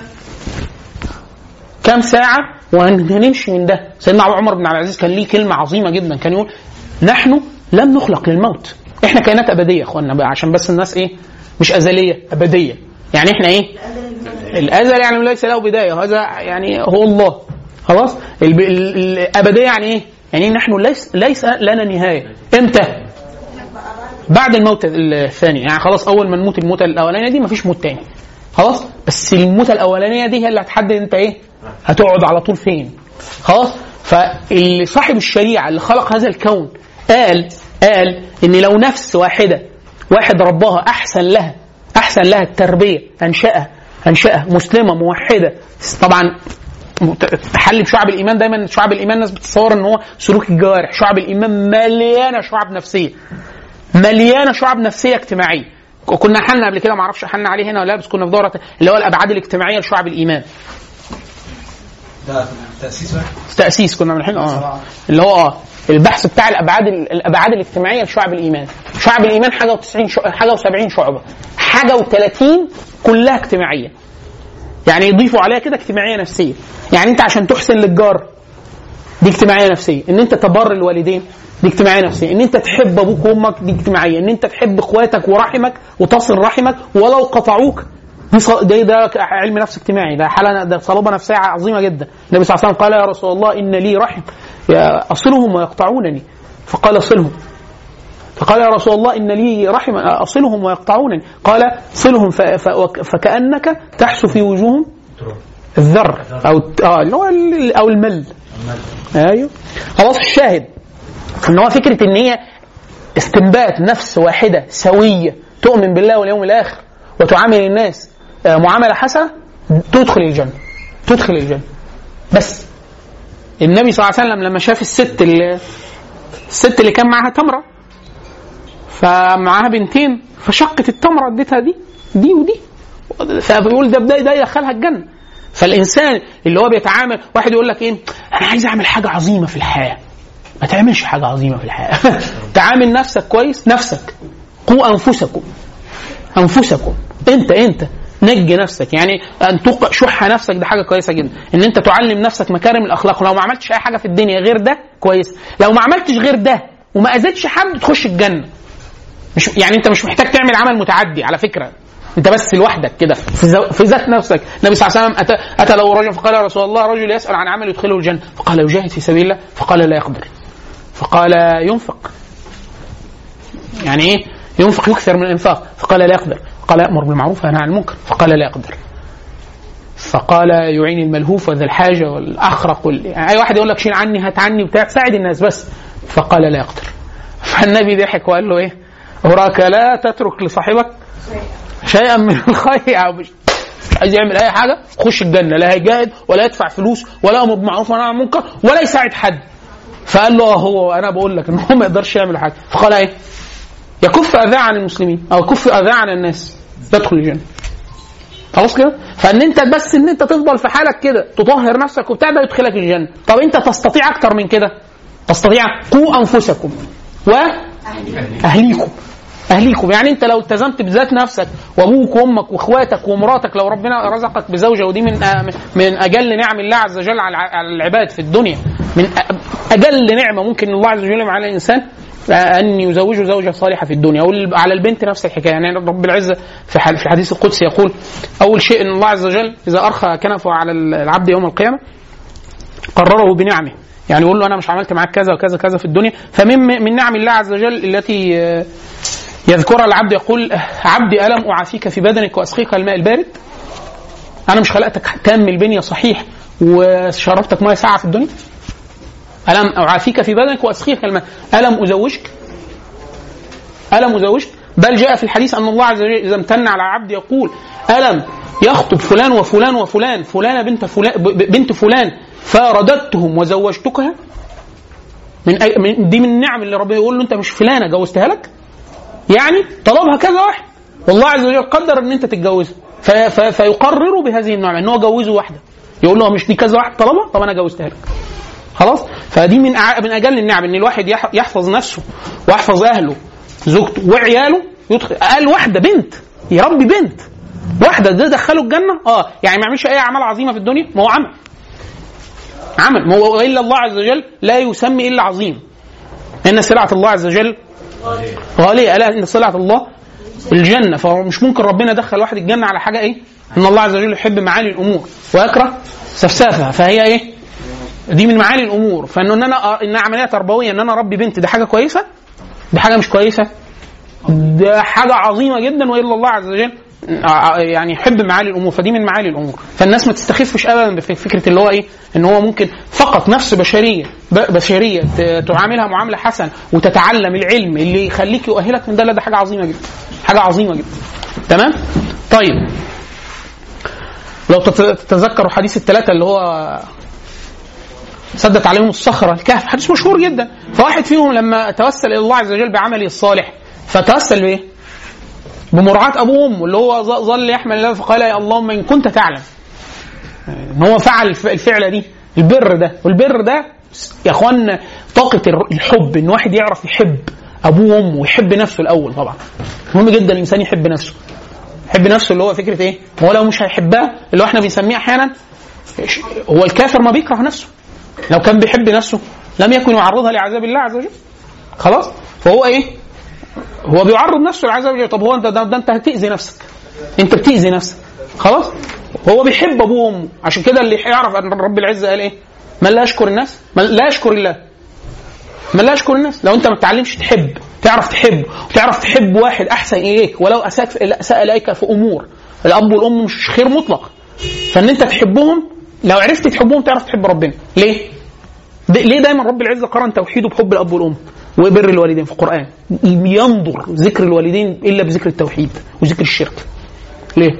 Speaker 2: كام ساعة وهنمشي من ده سيدنا عمر بن عبد العزيز كان ليه كلمة عظيمة جدا كان يقول نحن لم نخلق للموت احنا كائنات أبدية يا اخوانا بقى عشان بس الناس ايه مش أزلية أبدية يعني احنا ايه الأزل يعني ليس له بداية هذا يعني هو الله خلاص الب- ال- ال- الأبدية يعني ايه يعني نحن ليس ليس لنا نهاية امتى بعد الموت الثاني يعني خلاص اول ما نموت الموتة الاولانيه دي مفيش موت تاني خلاص بس الموتة الاولانيه دي هي اللي هتحدد انت ايه هتقعد على طول فين خلاص فاللي صاحب الشريعه اللي خلق هذا الكون قال قال ان لو نفس واحده واحد رباها احسن لها احسن لها التربيه انشاها انشاها مسلمه موحده طبعا تحلي بشعب الايمان دايما شعب الايمان الناس بتتصور ان هو سلوك الجوارح شعب الايمان مليانه شعب نفسيه مليانه شعب نفسيه اجتماعيه كنا حلنا قبل كده ما اعرفش حلنا عليه هنا ولا لا بس كنا في دوره اللي هو الابعاد الاجتماعيه لشعب الايمان
Speaker 10: ده تأسيس واحد
Speaker 2: تاسيس كنا بنحل اه اللي هو اه البحث بتاع الابعاد الابعاد الاجتماعيه لشعب الايمان شعب الايمان حاجه و90 حاجه و70 شعبه حاجه و30 كلها اجتماعيه يعني يضيفوا عليها كده اجتماعيه نفسيه يعني انت عشان تحسن للجار دي اجتماعيه نفسيه ان انت تبر الوالدين دي اجتماعيه نفسيه ان انت تحب ابوك وامك دي اجتماعيه ان انت تحب اخواتك ورحمك وتصل رحمك ولو قطعوك دي ص- ده, ده علم نفس اجتماعي ده حاله ده صلابه نفسيه عظيمه جدا النبي صلى الله عليه وسلم قال يا رسول الله ان لي رحم يا اصلهم ويقطعونني فقال صلهم فقال يا رسول الله ان لي رحم اصلهم ويقطعونني قال صلهم ف- ف- وك- فكانك تحسو في وجوههم الذر او اه اللي هو ال- او المل ايوه خلاص الشاهد ان هو فكره ان هي استنبات نفس واحده سويه تؤمن بالله واليوم الاخر وتعامل الناس آه، معامله حسنه تدخل الجنه تدخل الجنه بس النبي صلى الله عليه وسلم لما شاف الست اللي الست اللي كان معاها تمره فمعاها بنتين فشقت التمره اديتها دي دي ودي فبيقول ده ده ده يدخلها الجنه فالانسان اللي هو بيتعامل واحد يقول لك ايه انا عايز اعمل حاجه عظيمه في الحياه ما تعملش حاجه عظيمه في الحياه تعامل نفسك كويس نفسك قوا انفسكم انفسكم انت انت نجي نفسك يعني ان توقع شح نفسك ده حاجه كويسه جدا ان انت تعلم نفسك مكارم الاخلاق ولو ما عملتش اي حاجه في الدنيا غير ده كويس لو ما عملتش غير ده وما اذيتش حد تخش الجنه مش يعني انت مش محتاج تعمل عمل متعدي على فكره انت بس لوحدك كده في, زو... في ذات نفسك النبي صلى الله عليه وسلم اتى اتى له رجل فقال يا رسول الله رجل يسال عن عمل يدخله الجنه فقال يجاهد في سبيل الله فقال لا يقدر فقال ينفق يعني ايه ينفق يكثر من الانفاق فقال لا يقدر قال يامر بالمعروف وينهى عن المنكر فقال لا يقدر فقال يعين الملهوف وذا الحاجه والاخرق وال... يعني اي واحد يقول لك شيل عني هات عني بتاع ساعد الناس بس فقال لا يقدر فالنبي ضحك وقال له ايه وراك لا تترك لصاحبك شيئا من الخير او مش عايز يعمل اي حاجه خش الجنه لا هيجاهد ولا يدفع فلوس ولا يامر بالمعروف ولا عن المنكر ولا يساعد حد فقال له اه هو انا بقول لك ان هو ما يقدرش يعمل حاجه فقال ايه يكف اذاه عن المسلمين او يكف اذاه عن الناس يدخل الجنه خلاص كده فان انت بس ان انت تفضل في حالك كده تطهر نفسك وبتاع ده يدخلك الجنه طب انت تستطيع اكتر من كده تستطيع قوا انفسكم واهليكم اهليكم يعني انت لو التزمت بذات نفسك وابوك وامك واخواتك ومراتك لو ربنا رزقك بزوجه ودي من من اجل نعم الله عز وجل على العباد في الدنيا من اجل نعمه ممكن الله عز وجل على الانسان ان يزوجه زوجه صالحه في الدنيا وعلى البنت نفس الحكايه يعني رب العزه في في الحديث القدسي يقول اول شيء ان الله عز وجل اذا ارخى كنفه على العبد يوم القيامه قرره بنعمه يعني يقول له انا مش عملت معاك كذا وكذا كذا في الدنيا فمن من نعم الله عز وجل التي يذكرها العبد يقول عبدي الم اعافيك في بدنك واسقيك الماء البارد انا مش خلقتك تام البنيه صحيح وشربتك ميه ساعه في الدنيا ألم أعافيك في بدنك وأسقيك الماء ألم أزوجك ألم أزوجك بل جاء في الحديث أن الله عز وجل إذا امتن على عبد يقول ألم يخطب فلان وفلان وفلان فلانة بنت فلان بنت فلان فرددتهم وزوجتكها من, أي من دي من النعم اللي ربنا يقول له انت مش فلانه جوزتها لك يعني طلبها كذا واحد والله عز وجل قدر ان انت تتجوزها في في فيقرر بهذه النعمه ان هو جوزه واحده يقول له مش دي كذا واحد طلبها طب انا جوزتها لك خلاص فدي من من اجل النعم ان الواحد يحفظ نفسه ويحفظ اهله زوجته وعياله يدخل قال واحده بنت يربي بنت واحده ده دخله الجنه اه يعني ما يعملش اي اعمال عظيمه في الدنيا ما هو عمل عمل ما هو الا الله عز وجل لا يسمي الا عظيم ان سلعه الله عز وجل غاليه الا ان سلعه الله الجنه فمش ممكن ربنا يدخل واحد الجنه على حاجه ايه ان الله عز وجل يحب معالي الامور ويكره سفسافها فهي ايه دي من معالي الامور فانه ان انا ان عمليه تربويه ان انا اربي بنت دي حاجه كويسه دي حاجه مش كويسه ده حاجه عظيمه جدا والا الله عز وجل يعني يحب معالي الامور فدي من معالي الامور فالناس ما تستخفش ابدا بفكره اللي هو ايه ان هو ممكن فقط نفس بشريه بشريه تعاملها معامله حسنه وتتعلم العلم اللي يخليك يؤهلك من ده لا ده حاجه عظيمه جدا حاجه عظيمه جدا تمام طيب لو تتذكروا حديث الثلاثه اللي هو سدت عليهم الصخرة الكهف حديث مشهور جدا فواحد فيهم لما توسل إلى الله عز وجل بعمله الصالح فتوسل بإيه؟ بمراعاة أبوه وأمه اللي هو ظل يحمل الله فقال يا اللهم إن كنت تعلم إن هو فعل الفعلة دي البر ده والبر ده يا إخوان طاقة الحب إن واحد يعرف يحب أبوه وأمه ويحب نفسه الأول طبعا مهم جدا الإنسان يحب نفسه يحب نفسه اللي هو فكرة إيه؟ هو لو مش هيحبها اللي هو إحنا بنسميه أحيانا هو الكافر ما بيكره نفسه لو كان بيحب نفسه لم يكن يعرضها لعذاب الله عز وجل خلاص فهو ايه هو بيعرض نفسه لعذاب الله طب هو انت ده, ده انت هتاذي نفسك انت بتاذي نفسك خلاص هو بيحب ابوه وامه عشان كده اللي يعرف ان رب العزه قال ايه من لا يشكر الناس من لا يشكر الله من لا يشكر الناس لو انت ما تتعلمش تحب تعرف تحب وتعرف تحب واحد احسن اليك ولو اساء اساء اليك في امور الاب والام مش خير مطلق فان انت تحبهم لو عرفت تحبهم تعرف تحب ربنا ليه ليه دايما رب العزه قارن توحيده بحب الاب والام وبر الوالدين في القران ينظر ذكر الوالدين الا بذكر التوحيد وذكر الشرك ليه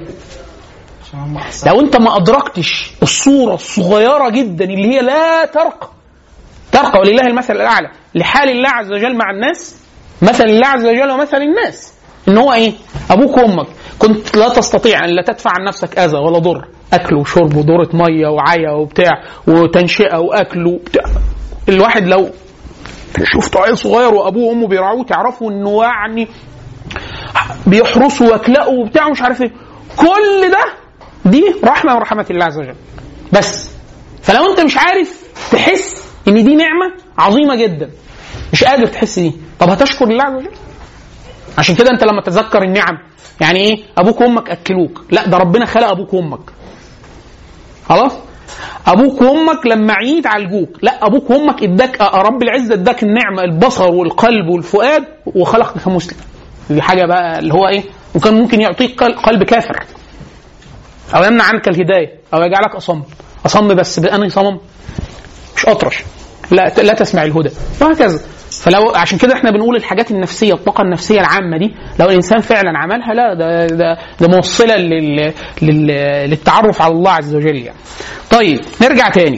Speaker 2: لو انت ما ادركتش الصوره الصغيره جدا اللي هي لا ترقى ترقى ولله المثل الاعلى لحال الله عز وجل مع الناس مثل الله عز وجل ومثل الناس ان هو ايه ابوك وامك كنت لا تستطيع ان لا تدفع عن نفسك اذى ولا ضر اكل وشرب ودورة ميه وعيا وبتاع وتنشئه واكل وبتاع الواحد لو شفت عيل صغير وابوه وامه بيرعوه تعرفوا انه يعني بيحرسوا ويكلأوا وبتاع ومش عارف ايه كل ده دي رحمه من رحمه الله عز وجل بس فلو انت مش عارف تحس ان دي نعمه عظيمه جدا مش قادر تحس دي طب هتشكر الله عز وجل عشان كده انت لما تتذكر النعم يعني ايه ابوك وامك اكلوك لا ده ربنا خلق ابوك وامك خلاص ابوك وامك لما عييت عالجوك لا ابوك وامك اداك آه، رب العزه اداك النعمه البصر والقلب والفؤاد وخلقك مسلم دي حاجه بقى اللي هو ايه وكان ممكن يعطيك قل- قلب كافر او يمنع عنك الهدايه او يجعلك اصم اصم بس بانهي صمم مش اطرش لا لا تسمع الهدى وهكذا فلو عشان كده احنا بنقول الحاجات النفسيه الطاقه النفسيه العامه دي لو الانسان فعلا عملها لا ده ده, ده موصله لل لل للتعرف على الله عز وجل يعني. طيب نرجع تاني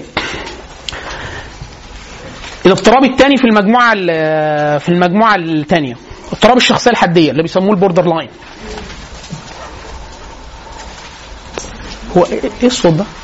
Speaker 2: الاضطراب الثاني في المجموعه ال- في المجموعه الثانيه اضطراب الشخصيه الحديه اللي بيسموه البوردر لاين هو ايه إيه الصوت ده؟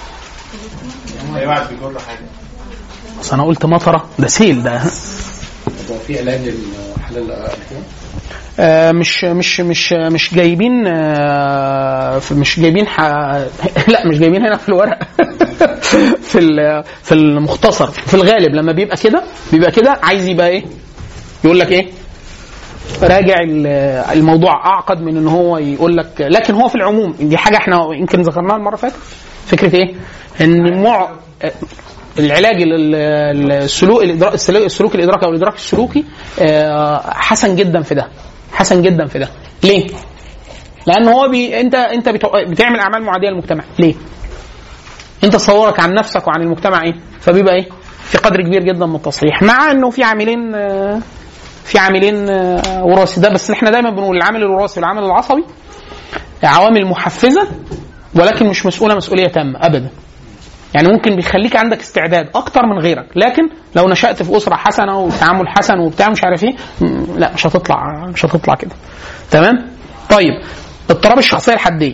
Speaker 5: اي واحد بيجر حاجه
Speaker 2: اصل انا قلت مطره ده سيل ده
Speaker 10: هو في علاج للحالة الألكان؟
Speaker 2: آه، مش مش مش مش جايبين آه، في- مش جايبين ح... لا مش جايبين هنا في الورق في ال- في المختصر في الغالب لما بيبقى كده بيبقى كده عايز يبقى ايه يقول لك ايه راجع ال- الموضوع اعقد من ان هو يقول لك لكن هو في العموم دي حاجه احنا يمكن ذكرناها المره اللي فاتت فكره ايه ان مع العلاج ال- ال- السلوك الإدراك السلوك السلوك الادراكي او الادراك السلوكي آه، حسن جدا في ده حسن جدا في ده ليه؟ لان هو بي انت انت بتع- بتعمل اعمال معاديه للمجتمع ليه؟ انت تصورك عن نفسك وعن المجتمع ايه؟ فبيبقى ايه؟ في قدر كبير جدا من التصريح مع انه في عاملين آه، في عاملين آه، وراثي ده بس احنا دايما بنقول العامل الوراثي والعامل العصبي عوامل محفزه ولكن مش مسؤوله مسؤوليه تامه ابدا يعني ممكن بيخليك عندك استعداد اكتر من غيرك لكن لو نشات في اسره حسنه وتعامل حسن وبتاع مش عارف ايه م- لا مش هتطلع مش هتطلع كده تمام طيب اضطراب الشخصيه الحديه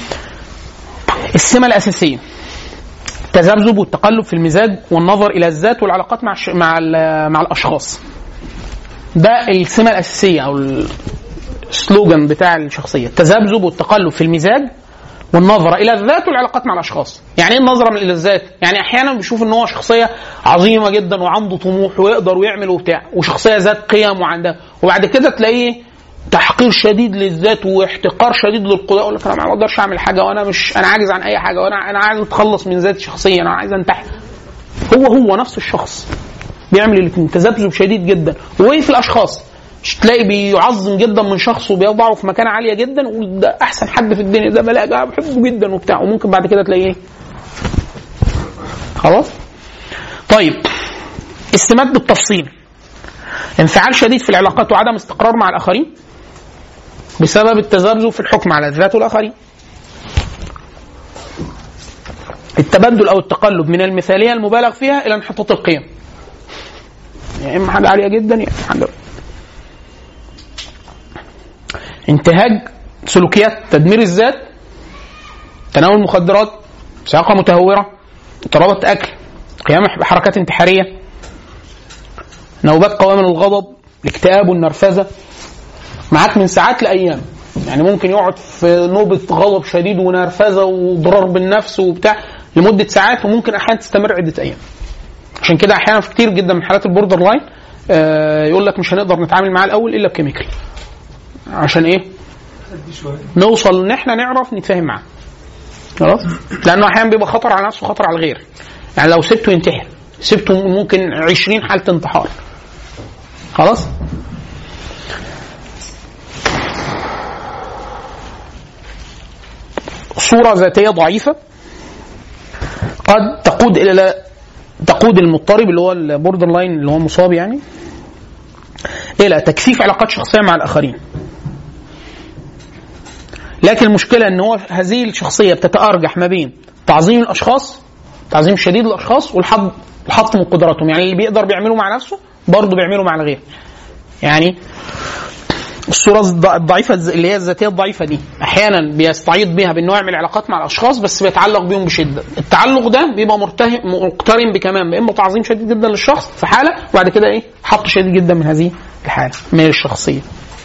Speaker 2: السمه الاساسيه التذبذب والتقلب في المزاج والنظر الى الذات والعلاقات مع الش... مع ال... مع الاشخاص ده السمه الاساسيه او السلوجان بتاع الشخصيه التذبذب والتقلب في المزاج والنظره الى الذات والعلاقات مع الاشخاص يعني ايه النظره من الى الذات يعني احيانا بيشوف ان هو شخصيه عظيمه جدا وعنده طموح ويقدر ويعمل وبتاع وشخصيه ذات قيم وعندها وبعد كده تلاقيه تحقير شديد للذات واحتقار شديد للقضاء يقول لك انا ما اقدرش اعمل حاجه وانا مش انا عاجز عن اي حاجه وانا انا عايز اتخلص من ذاتي شخصيا انا عايز انتحر هو هو نفس الشخص بيعمل الاثنين تذبذب شديد جدا وايه في الاشخاص مش تلاقي بيعظم جدا من شخص وبيضعه في مكانه عاليه جدا ويقول ده احسن حد في الدنيا ده بلاقي ده بحبه جدا وبتاع وممكن بعد كده تلاقيه ايه خلاص طيب استماد بالتفصيل انفعال شديد في العلاقات وعدم استقرار مع الاخرين بسبب التذبذب في الحكم على الذات والاخرين التبدل او التقلب من المثاليه المبالغ فيها الى انحطاط القيم يا اما حاجه عاليه جدا يا اما حاجه انتهاج سلوكيات تدمير الذات تناول مخدرات سياقه متهوره اضطرابات اكل قيام بحركات انتحاريه نوبات قوامل الغضب الاكتئاب والنرفزه معاك من ساعات لايام يعني ممكن يقعد في نوبه غضب شديد ونرفزه وضرار بالنفس وبتاع لمده ساعات وممكن احيانا تستمر عده ايام عشان كده احيانا في كتير جدا من حالات البوردر لاين آه يقول لك مش هنقدر نتعامل معاه الاول الا بكيميكال عشان ايه نوصل ان احنا نعرف نتفاهم معاه خلاص لانه احيانا بيبقى خطر على نفسه وخطر على الغير يعني لو سبته ينتحر سبته ممكن 20 حاله انتحار خلاص صورة ذاتية ضعيفة قد تقود إلى تقود المضطرب اللي هو البوردر لاين اللي هو مصاب يعني إلى تكثيف علاقات شخصية مع الآخرين لكن المشكلة إن هو هذه الشخصية بتتأرجح ما بين تعظيم الأشخاص تعظيم شديد للأشخاص والحط الحط من قدراتهم يعني اللي بيقدر بيعمله مع نفسه برضه بيعمله مع الغير يعني الصورة الض- الضعيفة الز- اللي هي الذاتية الضعيفة دي أحيانا بيستعيض بها بأنه يعمل علاقات مع الأشخاص بس بيتعلق بيهم بشدة التعلق ده بيبقى مرتهم مقترن بكمان بإما تعظيم شديد جدا للشخص في حالة وبعد كده إيه حط شديد جدا من هذه الحالة من الشخصية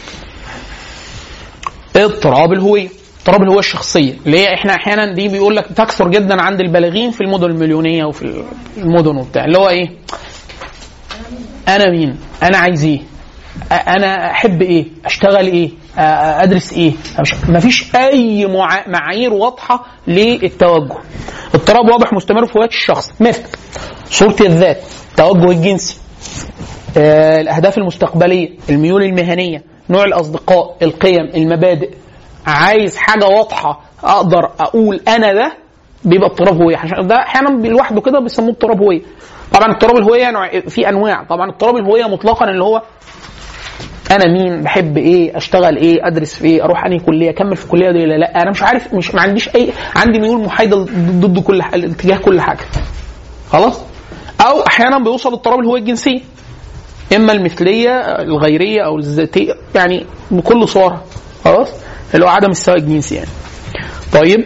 Speaker 2: اضطراب الهوية اضطراب الهوية الشخصية اللي هي احنا احيانا دي بيقول لك تكثر جدا عند البالغين في المدن المليونية وفي المدن وبتاع اللي هو ايه انا مين انا عايز ايه أ- انا احب ايه اشتغل ايه أ- ادرس ايه مش مفيش اي مع- معايير واضحه للتوجه اضطراب واضح مستمر في هويه الشخص مثل صوره الذات التوجه الجنسي آه، الاهداف المستقبليه الميول المهنيه نوع الاصدقاء القيم المبادئ عايز حاجه واضحه اقدر اقول انا ده بيبقى اضطراب هويه عشان ده احيانا لوحده كده بيسموه اضطراب هويه طبعا اضطراب الهويه نوع في انواع طبعا اضطراب الهويه مطلقا اللي هو انا مين بحب ايه اشتغل ايه ادرس في ايه اروح انهي كليه اكمل في الكليه دي ولا لا انا مش عارف مش ما عنديش اي عندي ميول محايده ضد كل ح- اتجاه كل حاجه خلاص او احيانا بيوصل اضطراب الهويه الجنسيه اما المثليه الغيريه او الذاتيه يعني بكل صورها خلاص اللي هو عدم السواء الجنسي يعني طيب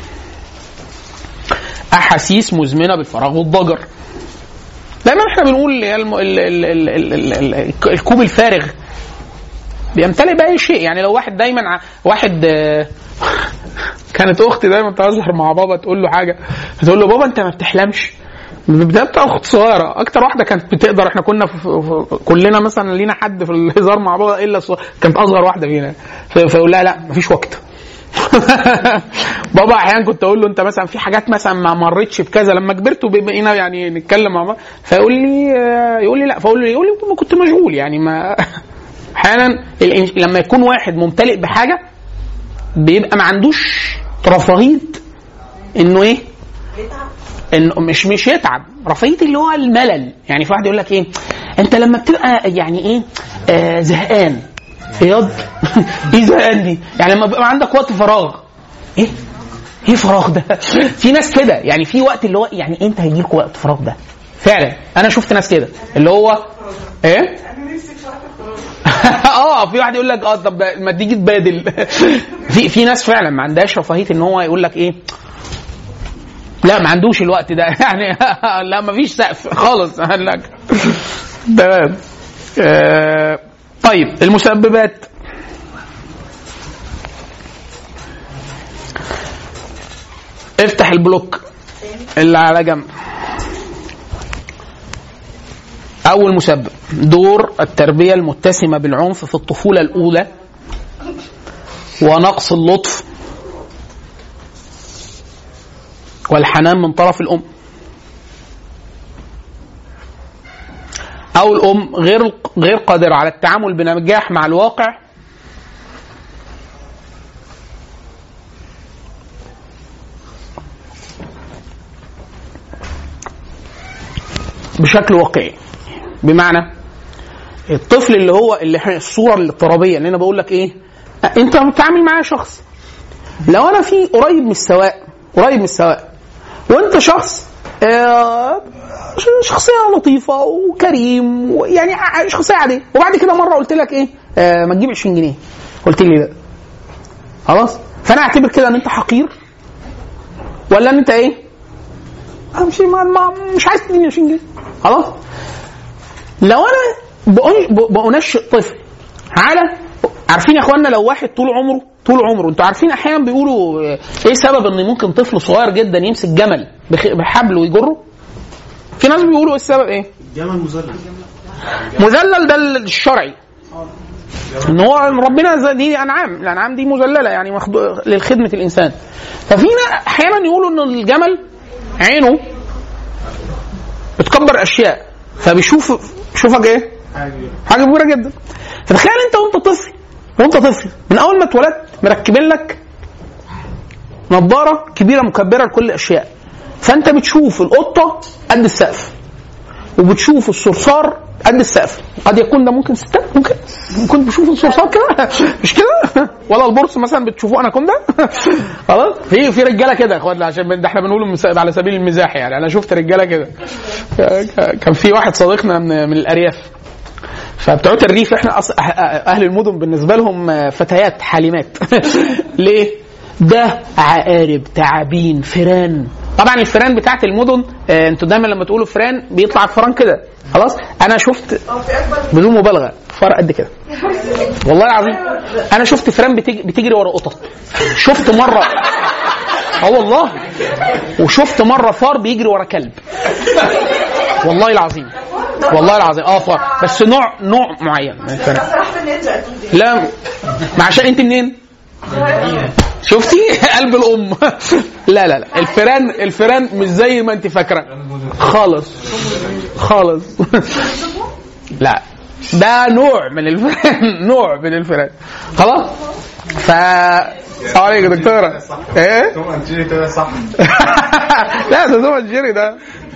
Speaker 2: احاسيس مزمنه بالفراغ والضجر دايما احنا بنقول اللي هي الم- ال- ال- ال- ال- ال- ال- الكوب الفارغ بيمتلئ باي شيء يعني لو واحد دايما ع- واحد آه، كانت اختي دايما تهزر مع بابا تقول له حاجه تقول له بابا انت ما بتحلمش ده بتاع اخت صغيره اكتر واحده كانت بتقدر احنا كنا في في كلنا مثلا لينا حد في الهزار مع بابا الا الصغيرة. كانت اصغر واحده فينا ف- فيقول لها لا مفيش وقت بابا احيانا كنت اقول له انت مثلا في حاجات مثلا ما مرتش بكذا لما كبرت وبقينا يعني نتكلم مع بعض فيقول لي آه، يقول لي لا فاقول له يقول لي ما كنت مشغول يعني ما احيانا الإن- لما يكون واحد ممتلئ بحاجه بيبقى ما عندوش رفاهيه انه ايه انه مش مش يتعب رفاهيه اللي هو الملل يعني في واحد يقول لك ايه انت لما بتبقى يعني ايه آه زهقان رياض ايه زهقان دي يعني لما بيبقى عندك وقت فراغ ايه ايه فراغ ده في ناس كده يعني في وقت اللي هو يعني انت هيجيلك وقت فراغ ده فعلا انا شفت ناس كده اللي هو ايه
Speaker 4: انا نفسي في وقت الفراغ
Speaker 2: اه في واحد يقول لك اه طب ما تيجي تبادل في في ناس فعلا ما عندهاش رفاهيه ان هو يقول لك ايه لا ما عندوش الوقت ده يعني لا ما فيش سقف خالص قال لك تمام آه، طيب المسببات افتح البلوك اللي على جنب أول مسبب دور التربية المتسمة بالعنف في الطفولة الأولى ونقص اللطف والحنان من طرف الأم أو الأم غير غير قادرة على التعامل بنجاح مع الواقع بشكل واقعي بمعنى الطفل اللي هو اللي إحنا- الصوره الاضطرابيه اللي انا بقول لك ايه انت بتتعامل معايا شخص لو انا في قريب من السواء قريب من السواء وانت شخص آه، ش- شخصيه لطيفه وكريم ويعني ع- شخصيه عاديه وبعد كده مره قلت لك ايه آه ما تجيب 20 جنيه قلت لي لا خلاص فانا اعتبر كده ان انت حقير ولا ان انت ايه امشي ما ما مش عايز تديني 20 جنيه خلاص لو انا بأن- ب- بأنشئ طفل على عارفين يا اخوانا لو واحد طول عمره طول عمره انتوا عارفين احيانا بيقولوا آه، ايه سبب ان ممكن طفل صغير جدا يمسك جمل بخ- بحبل ويجره في ناس بيقولوا ايه السبب ايه
Speaker 5: جمل مذلل
Speaker 2: مذلل ده الشرعي ان هو ربنا ز- دي انعام الانعام دي مذلله يعني مخدو... لخدمه الانسان ففينا احيانا يقولوا ان الجمل عينه بتكبر اشياء فبيشوف شوفك ايه حاجه كبيره جدا فتخيل انت وانت طفل وانت طفل من اول ما اتولدت مركبين لك نظاره كبيره مكبره لكل الاشياء فانت بتشوف القطه قد السقف وبتشوف الصرصار قد السقف قد يكون ده ممكن ستات ممكن ممكن بشوف الصرصار كده مش كده ولا البورس مثلا بتشوفوه اناكوندا خلاص في في رجاله كده يا اخوان عشان ده احنا بنقول المس- على سبيل المزاح يعني انا شفت رجاله كده كان في واحد صديقنا من, من الارياف فبتوع الريف احنا أص... أه- أه- اهل المدن بالنسبه لهم آه، فتيات حالمات ليه؟ ده عقارب تعابين فيران طبعا الفيران بتاعت المدن آه، انتوا دايما لما تقولوا فيران بيطلع الفيران كده خلاص انا شفت بدون مبالغه فار قد كده والله العظيم انا شفت فيران بتج... بتجري ورا قطط شفت مره اه والله وشفت مره فار بيجري ورا كلب والله العظيم والله العظيم اه فار بس نوع نوع معين من الفيران
Speaker 4: صراحة النينجا اكيد
Speaker 2: لا ما عشان انت منين؟ شفتي قلب الام لا لا لا الفيران الفيران مش زي ما انت فاكره خالص خالص لا ده نوع من الفيران نوع من الفيران خلاص ف السلام عليكم يا دكتوره ايه
Speaker 5: توم اند جيري كده صح
Speaker 2: لا ده توم جيري ده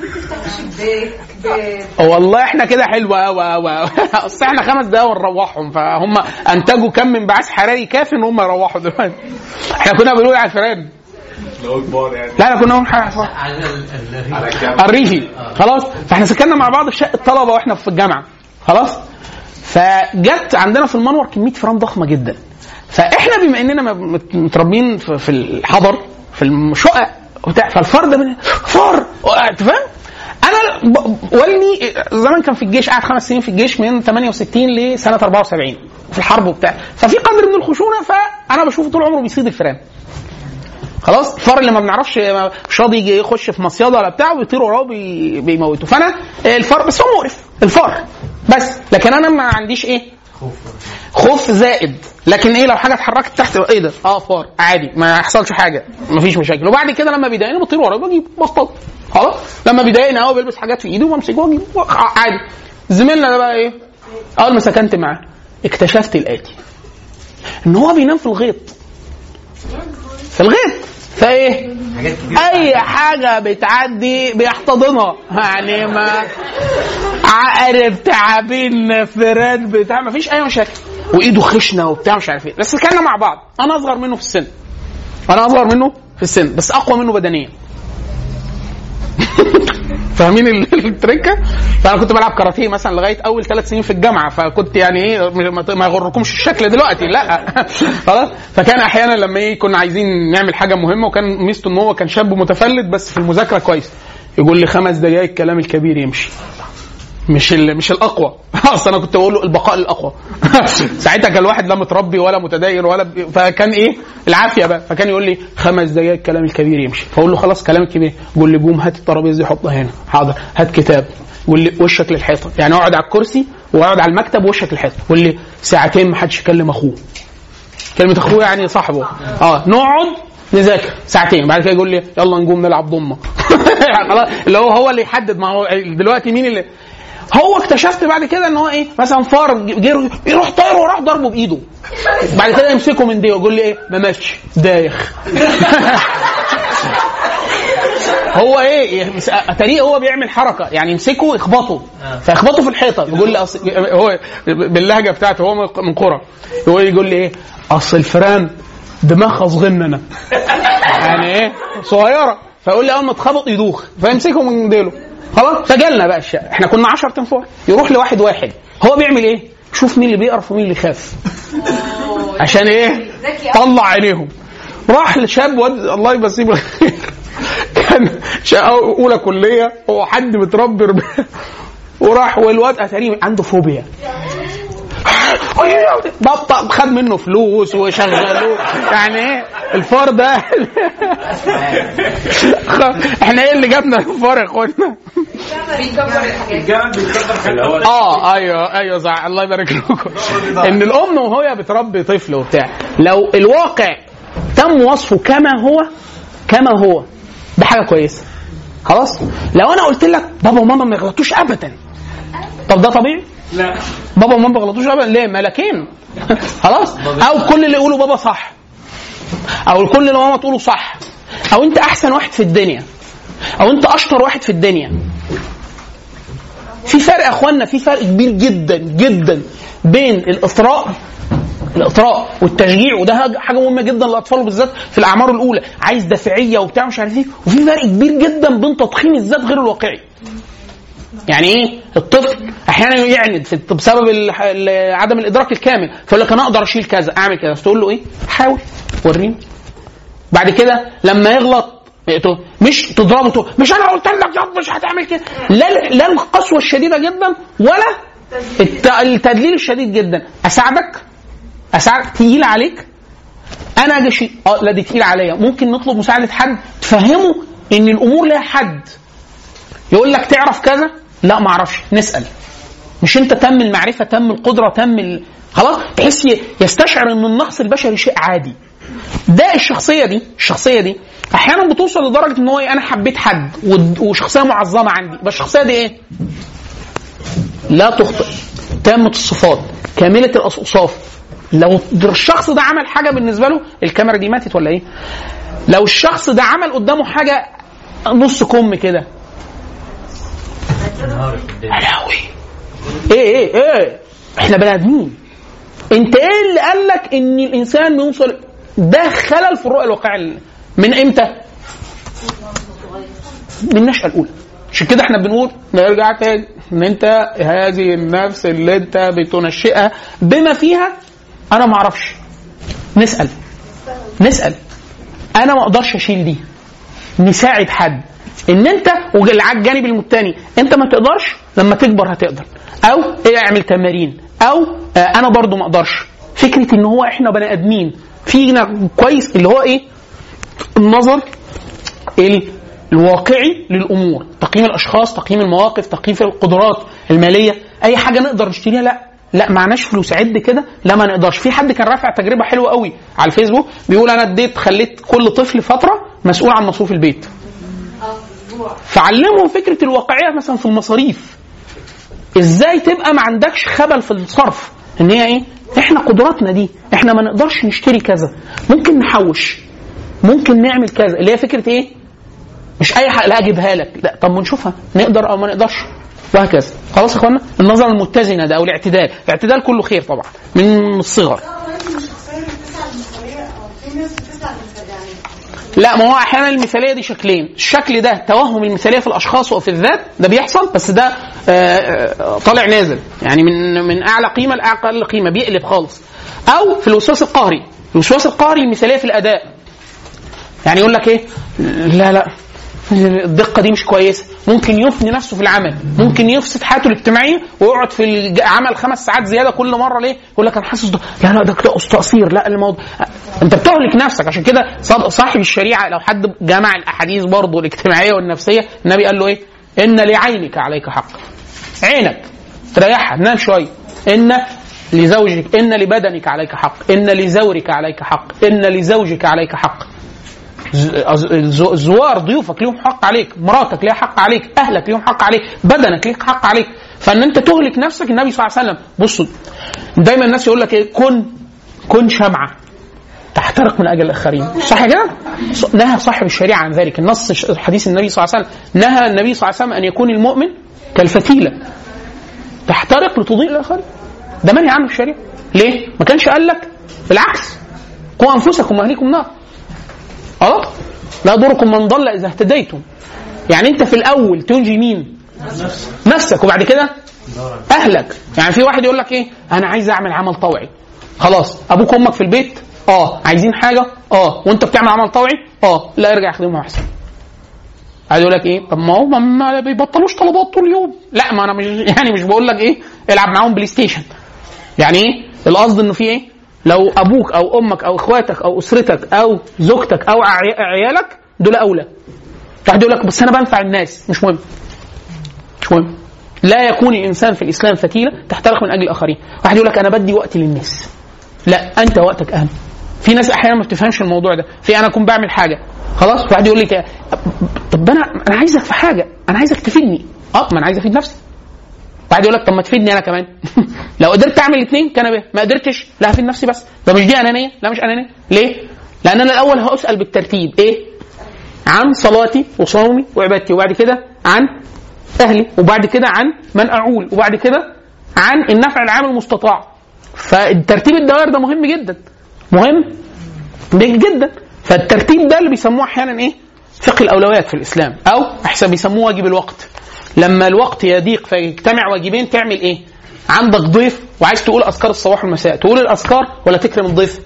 Speaker 2: والله احنا كده حلوة قوي قوي اصل احنا خمس دقايق ونروحهم فهم انتجوا كم من بعث حراري كافي ان هم يروحوا دلوقتي احنا كنا بنقول على الفيران
Speaker 5: لو كبار يعني
Speaker 2: لا لا كنا بنقول حاجه
Speaker 5: على الجنب
Speaker 2: الريفي خلاص فاحنا سكننا مع بعض في شقه طلبه واحنا في الجامعه خلاص فجت عندنا في المنور كميه فيران ضخمه جدا فاحنا بما اننا م- مت- متربيين في في الحضر في الشقق وبتاع فالفار ده من فار انت فاهم؟ انا ب- والدي زمان كان في الجيش قعد خمس سنين في الجيش من 68 لسنه 74 في الحرب وبتاع ففي قدر من الخشونه فانا بشوفه طول عمره بيصيد الفيران خلاص الفار اللي ما بنعرفش ما- مش راضي يجي يخش في مصيده ولا بتاع ويطير وراه بي- بيموته فانا الفار بس هو مقرف الفار بس لكن انا ما عنديش ايه خوف زائد لكن ايه لو حاجه اتحركت تحت ايه ده اه فار عادي ما يحصلش حاجه ما فيش مشاكل وبعد كده لما بيضايقني بطير وراه بجيب بصطاد خلاص لما بيضايقني هو بيلبس حاجات في ايده وبمسكه واجيب عادي زميلنا ده بقى ايه اول ما سكنت معاه اكتشفت الاتي ان هو بينام في الغيط في الغيط فايه اي حاجه بتعدي بيحتضنها يعني ما عقرب تعابين فيران بتاع ما فيش اي مشاكل وايده خشنه وبتاع مش عارف ايه بس كنا مع بعض انا اصغر منه في السن انا اصغر منه في السن بس اقوى منه بدنيا فاهمين ال- التركه؟ فانا كنت بلعب كاراتيه مثلا لغايه اول ثلاث سنين في الجامعه فكنت يعني ايه ما ما يغركمش الشكل دلوقتي لا خلاص فكان احيانا لما ايه كنا عايزين نعمل حاجه مهمه وكان ميزته ان هو كان شاب متفلت بس في المذاكره كويس يقول لي خمس دقائق الكلام الكبير يمشي مش ال- مش الاقوى اصل انا كنت بقول له البقاء الاقوى ساعتها كان الواحد لا متربي ولا متدين ولا ب... فكان ايه العافيه بقى فكان يقول لي خمس دقائق الكلام الكبير يمشي فاقول له خلاص كلام الكبير يقول لي قوم هات الترابيزه دي حطها هنا حاضر هات كتاب يقول لي وشك للحيطه يعني اقعد على الكرسي واقعد على المكتب وشك للحيطه يقول لي ساعتين ما حدش يكلم اخوه كلمة اخوه يعني صاحبه اه نقعد نذاكر ساعتين بعد كده يقول لي يلا نقوم نلعب ضمه خلاص اللي هو هو اللي يحدد ما هو دلوقتي مين اللي هو اكتشفت بعد كده ان هو ايه مثلا فار جه يروح طاير وراح ضربه بايده بعد كده يمسكه من دي ويقول لي ايه ما ماشي دايخ هو ايه يمس- اتاريه هو بيعمل حركه يعني يمسكه يخبطه فيخبطه في الحيطه يقول لي أصل هو باللهجه بتاعته هو من- من قرى هو يقول لي ايه اصل الفيران دماغها صغننه يعني ايه صغيره فيقول لي اول ما تخبط يدوخ فيمسكه من ديله خلاص فجالنا بقى الشقه احنا كنا 10 تنفار يروح لواحد واحد هو بيعمل ايه؟ شوف مين اللي بيقرف ومين اللي يخاف عشان ايه؟ طلع عينيهم راح لشاب واد الله يمسيه بالخير كان شقه اولى كليه هو حد متربي رب- وراح والواد اتاريه عنده فوبيا بطأ خد منه فلوس وشغلوه يعني ايه الفار ده احنا ايه اللي جابنا الفار يا اخوانا اه ايوه ايوه صح الله يبارك لكم ان الام وهي بتربي طفل وبتاع لو الواقع تم وصفه كما هو كما هو ده حاجه كويسه خلاص لو انا قلت لك بابا وماما ما يغلطوش ابدا طب ده طبيعي
Speaker 5: لا
Speaker 2: بابا وماما ما بيغلطوش ابدا ليه ملكين خلاص او كل اللي يقوله بابا صح او كل اللي ماما تقوله صح او انت احسن واحد في الدنيا او انت اشطر واحد في الدنيا في فرق يا اخوانا في فرق كبير جدا جدا بين الاطراء الاطراء والتشجيع وده حاجه مهمه جدا للاطفال بالذات في الاعمار الاولى عايز دافعيه وبتاع مش عارف ايه وفي فرق كبير جدا بين تضخيم الذات غير الواقعي يعني ايه الطفل احيانا يعند في بسبب ال- ال- عدم الادراك الكامل فيقول لك انا اقدر اشيل كذا اعمل كذا تقول له ايه حاول وريني بعد كده لما يغلط تقول- مش تضربه تقول مش انا قلت لك يا مش هتعمل كده لا لا القسوه الشديده جدا ولا الت- التدليل الشديد جدا اساعدك اساعدك تقيل عليك انا اجي شيء اه لا دي تقيل عليا ممكن نطلب مساعده حد تفهمه ان الامور لها حد يقول لك تعرف كذا لا ما اعرفش نسال مش انت تم المعرفه تم القدره تم ال... خلاص تحس ي- يستشعر ان النقص البشري شيء عادي ده الشخصيه دي الشخصيه دي احيانا بتوصل لدرجه ان هو إيه، انا حبيت حد ود- وشخصيه معظمه عندي بس الشخصيه دي ايه لا تخطئ تامة الصفات كاملة الأوصاف لو الشخص ده عمل حاجة بالنسبة له الكاميرا دي ماتت ولا إيه؟ لو الشخص ده عمل قدامه حاجة نص كم كده علاوي ايه ايه ايه احنا بني ادمين انت ايه اللي قال لك ان الانسان بيوصل ده خلل في الرؤيه الواقعيه من امتى؟ من النشأة الأولى عشان كده احنا بنقول نرجع تاني ان انت هذه النفس اللي انت بتنشئها بما فيها انا ما اعرفش نسال نسال انا ما اقدرش اشيل دي نساعد حد ان انت وعلى الجانب الثاني انت ما تقدرش لما تكبر هتقدر او اعمل تمارين او آه انا برضو ما اقدرش فكره ان هو احنا بني ادمين فينا كويس اللي هو ايه النظر ال- الواقعي للامور تقييم الاشخاص تقييم المواقف تقييم القدرات الماليه اي حاجه نقدر نشتريها لا لا معناش فلوس عد كده لا ما نقدرش في حد كان رافع تجربه حلوه قوي على الفيسبوك بيقول انا اديت خليت كل طفل فتره مسؤول عن مصروف البيت فعلمهم فكره الواقعيه مثلا في المصاريف ازاي تبقى ما عندكش خبل في الصرف ان هي ايه احنا قدراتنا دي احنا ما نقدرش نشتري كذا ممكن نحوش ممكن نعمل كذا اللي هي فكره ايه مش اي حاجه لا اجيبها لك لا طب ما نشوفها نقدر او ما نقدرش وهكذا خلاص يا اخوانا النظره المتزنه ده او الاعتدال الاعتدال كله خير طبعا من الصغر لا ما هو احيانا المثاليه دي شكلين الشكل ده توهم المثاليه في الاشخاص وفي الذات ده بيحصل بس ده آه، آه، طالع نازل يعني من من اعلى قيمه لاقل قيمه بيقلب خالص او في الوسواس القهري الوسواس القهري المثاليه في الاداء يعني يقول لك ايه لا لا الدقه دي مش كويسه ممكن يفني نفسه في العمل ممكن يفسد حياته الاجتماعيه ويقعد في العمل خمس ساعات زياده كل مره ليه يقول لك انا حاسس ده لا لا ده كده تقصير لا الموضوع انت بتهلك نفسك عشان كده صاد- صاحب الشريعه لو حد جمع الاحاديث برضه الاجتماعيه والنفسيه النبي قال له ايه ان لعينك عليك حق عينك تريحها نام شويه ان لزوجك ان لبدنك عليك حق ان لزورك عليك حق ان لزوجك عليك حق ز- أز- الز- الزوار ضيوفك ليهم حق عليك مراتك ليها حق عليك اهلك ليهم حق عليك بدنك ليك حق عليك فان انت تهلك نفسك النبي صلى الله عليه وسلم بصوا دايما الناس يقول لك ايه كن كن شمعه تحترق من اجل الاخرين صح كده ص- نهى صاحب الشريعه عن ذلك النص ش- حديث النبي صلى الله عليه وسلم نهى النبي صلى الله عليه وسلم ان يكون المؤمن كالفتيله تحترق لتضيء الاخرين ده منهي عنه في الشريعه ليه ما كانش قال لك بالعكس قوا انفسكم واهليكم نار خلاص لا يضركم من ضل اذا اهتديتم يعني انت في الاول تنجي مين نفسك وبعد كده اهلك يعني في واحد يقول لك ايه انا عايز اعمل عمل طوعي خلاص ابوك وامك في البيت اه عايزين حاجه اه وانت بتعمل عمل طوعي اه لا ارجع خدمهم احسن عايز يقول لك ايه طب ما هو ما بيبطلوش طلبات طول اليوم لا ما انا مش يعني مش بقول لك ايه العب معاهم بلاي ستيشن يعني ايه القصد انه في ايه لو ابوك او امك او اخواتك او اسرتك او زوجتك او عي- عيالك دول اولى واحد يقول لك بس انا بنفع الناس مش مهم مش مهم لا يكون الانسان في الاسلام فتيله تحترق من اجل الاخرين واحد يقول لك انا بدي وقتي للناس لا انت وقتك اهم في ناس احيانا ما بتفهمش الموضوع ده في انا اكون بعمل حاجه خلاص واحد يقول لي طب انا انا عايزك في حاجه انا عايزك تفيدني اه ما انا عايز افيد نفسي بعد يقول لك طب ما تفيدني انا كمان لو قدرت اعمل الاثنين كان به ما قدرتش لا هفيد نفسي بس ده مش دي انانيه لا مش انانيه ليه لان انا الاول هسال بالترتيب ايه عن صلاتي وصومي وعبادتي وبعد كده عن اهلي وبعد كده عن من اعول وبعد كده عن النفع العام المستطاع فالترتيب الدوائر ده مهم جدا مهم جدا فالترتيب ده اللي بيسموه احيانا ايه فقه الاولويات في الاسلام او احسن بيسموه واجب الوقت لما الوقت يضيق فيجتمع واجبين تعمل ايه؟ عندك ضيف وعايز تقول اذكار الصباح والمساء تقول الاذكار ولا تكرم الضيف؟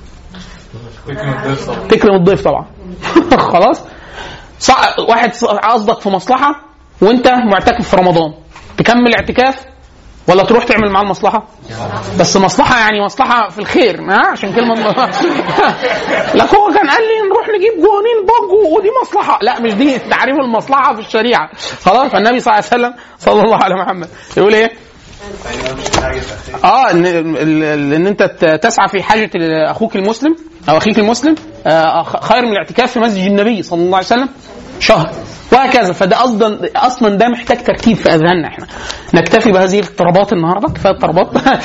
Speaker 2: تكرم الضيف طبعا خلاص صع... واحد ص- قصدك في مصلحه وانت معتكف في رمضان تكمل اعتكاف ولا تروح تعمل معاه المصلحه بس مصلحه يعني مصلحه في الخير ها عشان كلمه لك هو كان قال لي نروح نجيب جوانين بج ودي مصلحه لا مش دي تعريف المصلحه في الشريعه خلاص فالنبي صلى الله عليه وسلم صلى الله على محمد يقول ايه اه ان ال- ان انت ت- تسعى في حاجه اخوك المسلم او اخيك المسلم آه، خ- خير من الاعتكاف في مسجد النبي صلى الله عليه وسلم شهر وهكذا فده اصلا اصلا ده محتاج ترتيب في اذهاننا احنا نكتفي بهذه الطربات النهارده كفايه الطربات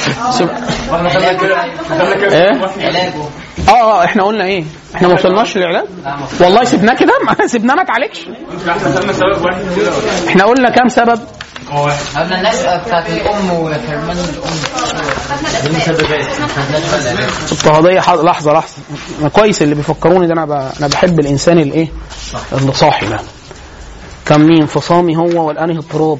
Speaker 2: ايه اه اه احنا قلنا ايه احنا ما وصلناش للاعلان والله سيبناه كده ما سيبناه ما تعالجش احنا قلنا كام سبب
Speaker 3: قبل الناس بتاعت الام وحرمان الام
Speaker 2: اضطهاديه ح- لحظه لحظه أنا كويس اللي بيفكروني ده انا ب... انا بحب الانسان الايه اللي صاحي ده كان مين فصامي هو والانهي اضطراب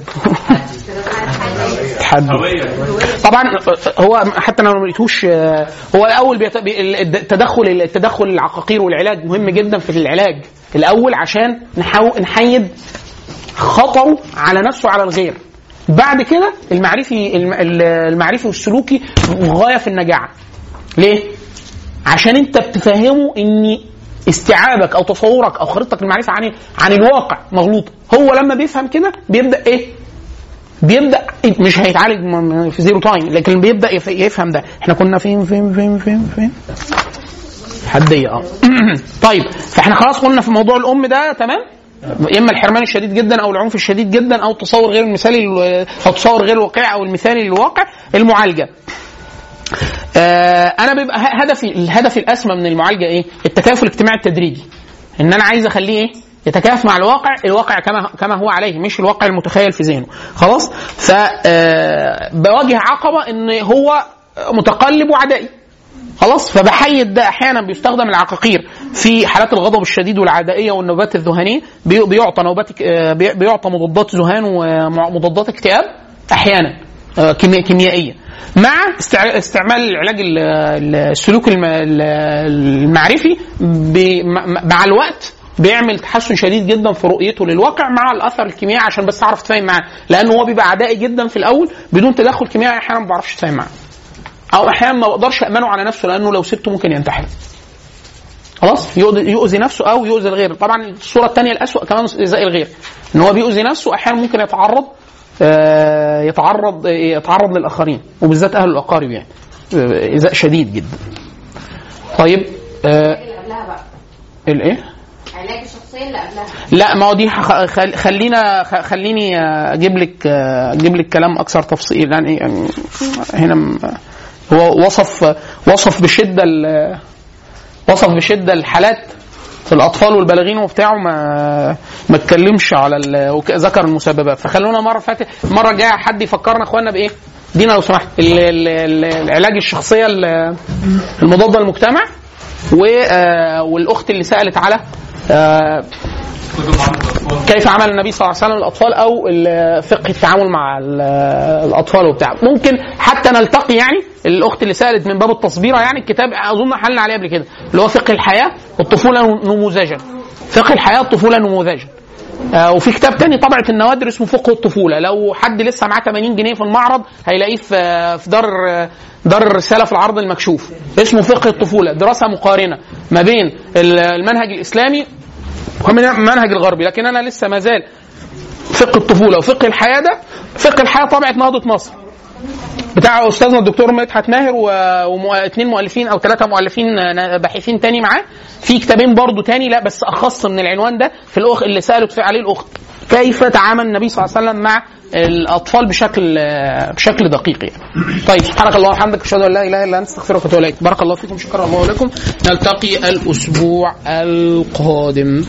Speaker 2: تحدي طبعا هو حتى انا ما لقيتوش آه، هو الاول بيت... بي- التدخل التدخل العقاقير والعلاج مهم جدا في العلاج الاول عشان نحاول نحيد خطره على نفسه وعلى الغير بعد كده المعرفي الم- المعرفي والسلوكي غايه في النجاعه ليه؟ عشان انت بتفهمه ان استيعابك او تصورك او خريطتك المعرفه عن عن الواقع مغلوطه هو لما بيفهم كده بيبدا ايه بيبدا مش هيتعالج م- م- في زيرو تايم لكن بيبدا يف- يفهم ده احنا كنا فين فين فين فين فين حديه اه طيب فاحنا خلاص قلنا في موضوع الام ده تمام اما الحرمان الشديد جدا او العنف الشديد جدا او التصور غير المثالي لل- او التصور غير الواقعي او المثالي للواقع المعالجه آه انا بيبقى ه- هدفي الهدف الاسمى من المعالجه ايه؟ التكافل الاجتماعي التدريجي ان انا عايز اخليه ايه؟ يتكافئ مع الواقع الواقع كما كما هو عليه مش الواقع المتخيل في ذهنه خلاص ف آه، بواجه عقبه ان هو متقلب وعدائي خلاص فبحيد ده احيانا بيستخدم العقاقير في حالات الغضب الشديد والعدائيه والنوبات الذهانيه بي- بيعطى نوبات آه، بي- بيعطى مضادات ذهان ومضادات اكتئاب احيانا آه، كيميا- كيميائيه مع استع- استعمال العلاج ال- ال- السلوك الم- ال- المعرفي ب- م- مع الوقت بيعمل تحسن شديد جدا في رؤيته للواقع مع الاثر الكيميائي عشان بس اعرف اتفاهم معاه لانه هو بيبقى عدائي جدا في الاول بدون تدخل كيميائي احيانا ما بعرفش اتفاهم معاه او احيانا ما بقدرش امنه على نفسه لانه لو سبته ممكن ينتحر خلاص يؤذي يؤذي نفسه او يؤذي الغير طبعا الصوره الثانيه الاسوء كمان ايذاء الغير ان هو بيؤذي نفسه احيانا ممكن يتعرض آه، يتعرض يتعرض للاخرين وبالذات اهل الاقارب يعني آه، ايذاء شديد جدا طيب آه،
Speaker 9: اللي قبلها بقى
Speaker 2: الايه
Speaker 9: علاج الشخصيه اللي قبلها
Speaker 2: لا ما هو دي خ- خل- خلينا خ- خليني آه، اجيب لك آه، اجيب لك كلام اكثر تفصيل يعني يعني هنا م- هو وصف وصف بشده ال- وصف بشده الحالات في الاطفال والبالغين وبتاعه ما ما اتكلمش على ال- وك- ذكر المسببات فخلونا مره فاتت المره الجايه حد يفكرنا اخواننا بايه؟ دينا لو سمحت ال- ال- ال- العلاج الشخصيه ال- المضاده للمجتمع و- آه، والاخت اللي سالت على آه، كيف عمل النبي صلى الله عليه وسلم الاطفال او ال- فقه التعامل مع ال- الاطفال وبتاع ممكن حتى نلتقي يعني الاخت اللي سالت من باب التصبيره يعني الكتاب اظن حلنا عليه قبل كده اللي هو فقه الحياه والطفوله نموذجا فقه الحياه الطفوله نموذجا آه وفي كتاب تاني طبعة النوادر اسمه فقه الطفولة لو حد لسه معاه 80 جنيه في المعرض هيلاقيه في في دار دار الرسالة في العرض المكشوف اسمه فقه الطفولة دراسة مقارنة ما بين المنهج الإسلامي ومن المنهج الغربي لكن أنا لسه ما زال فقه الطفولة وفقه الحياة ده فقه الحياة طبعة نهضة مصر بتاع استاذنا الدكتور مدحت ماهر واثنين مؤلفين او ثلاثه مؤلفين باحثين تاني معاه في كتابين برضو تاني لا بس اخص من العنوان ده في الاخ اللي سالت في عليه الاخت كيف تعامل النبي صلى الله عليه وسلم مع الاطفال بشكل بشكل دقيق يعني. طيب سبحانك اللهم وبحمدك اشهد ان لا اله الا انت استغفرك واتوب اليك بارك الله فيكم شكرا الله لكم نلتقي الاسبوع القادم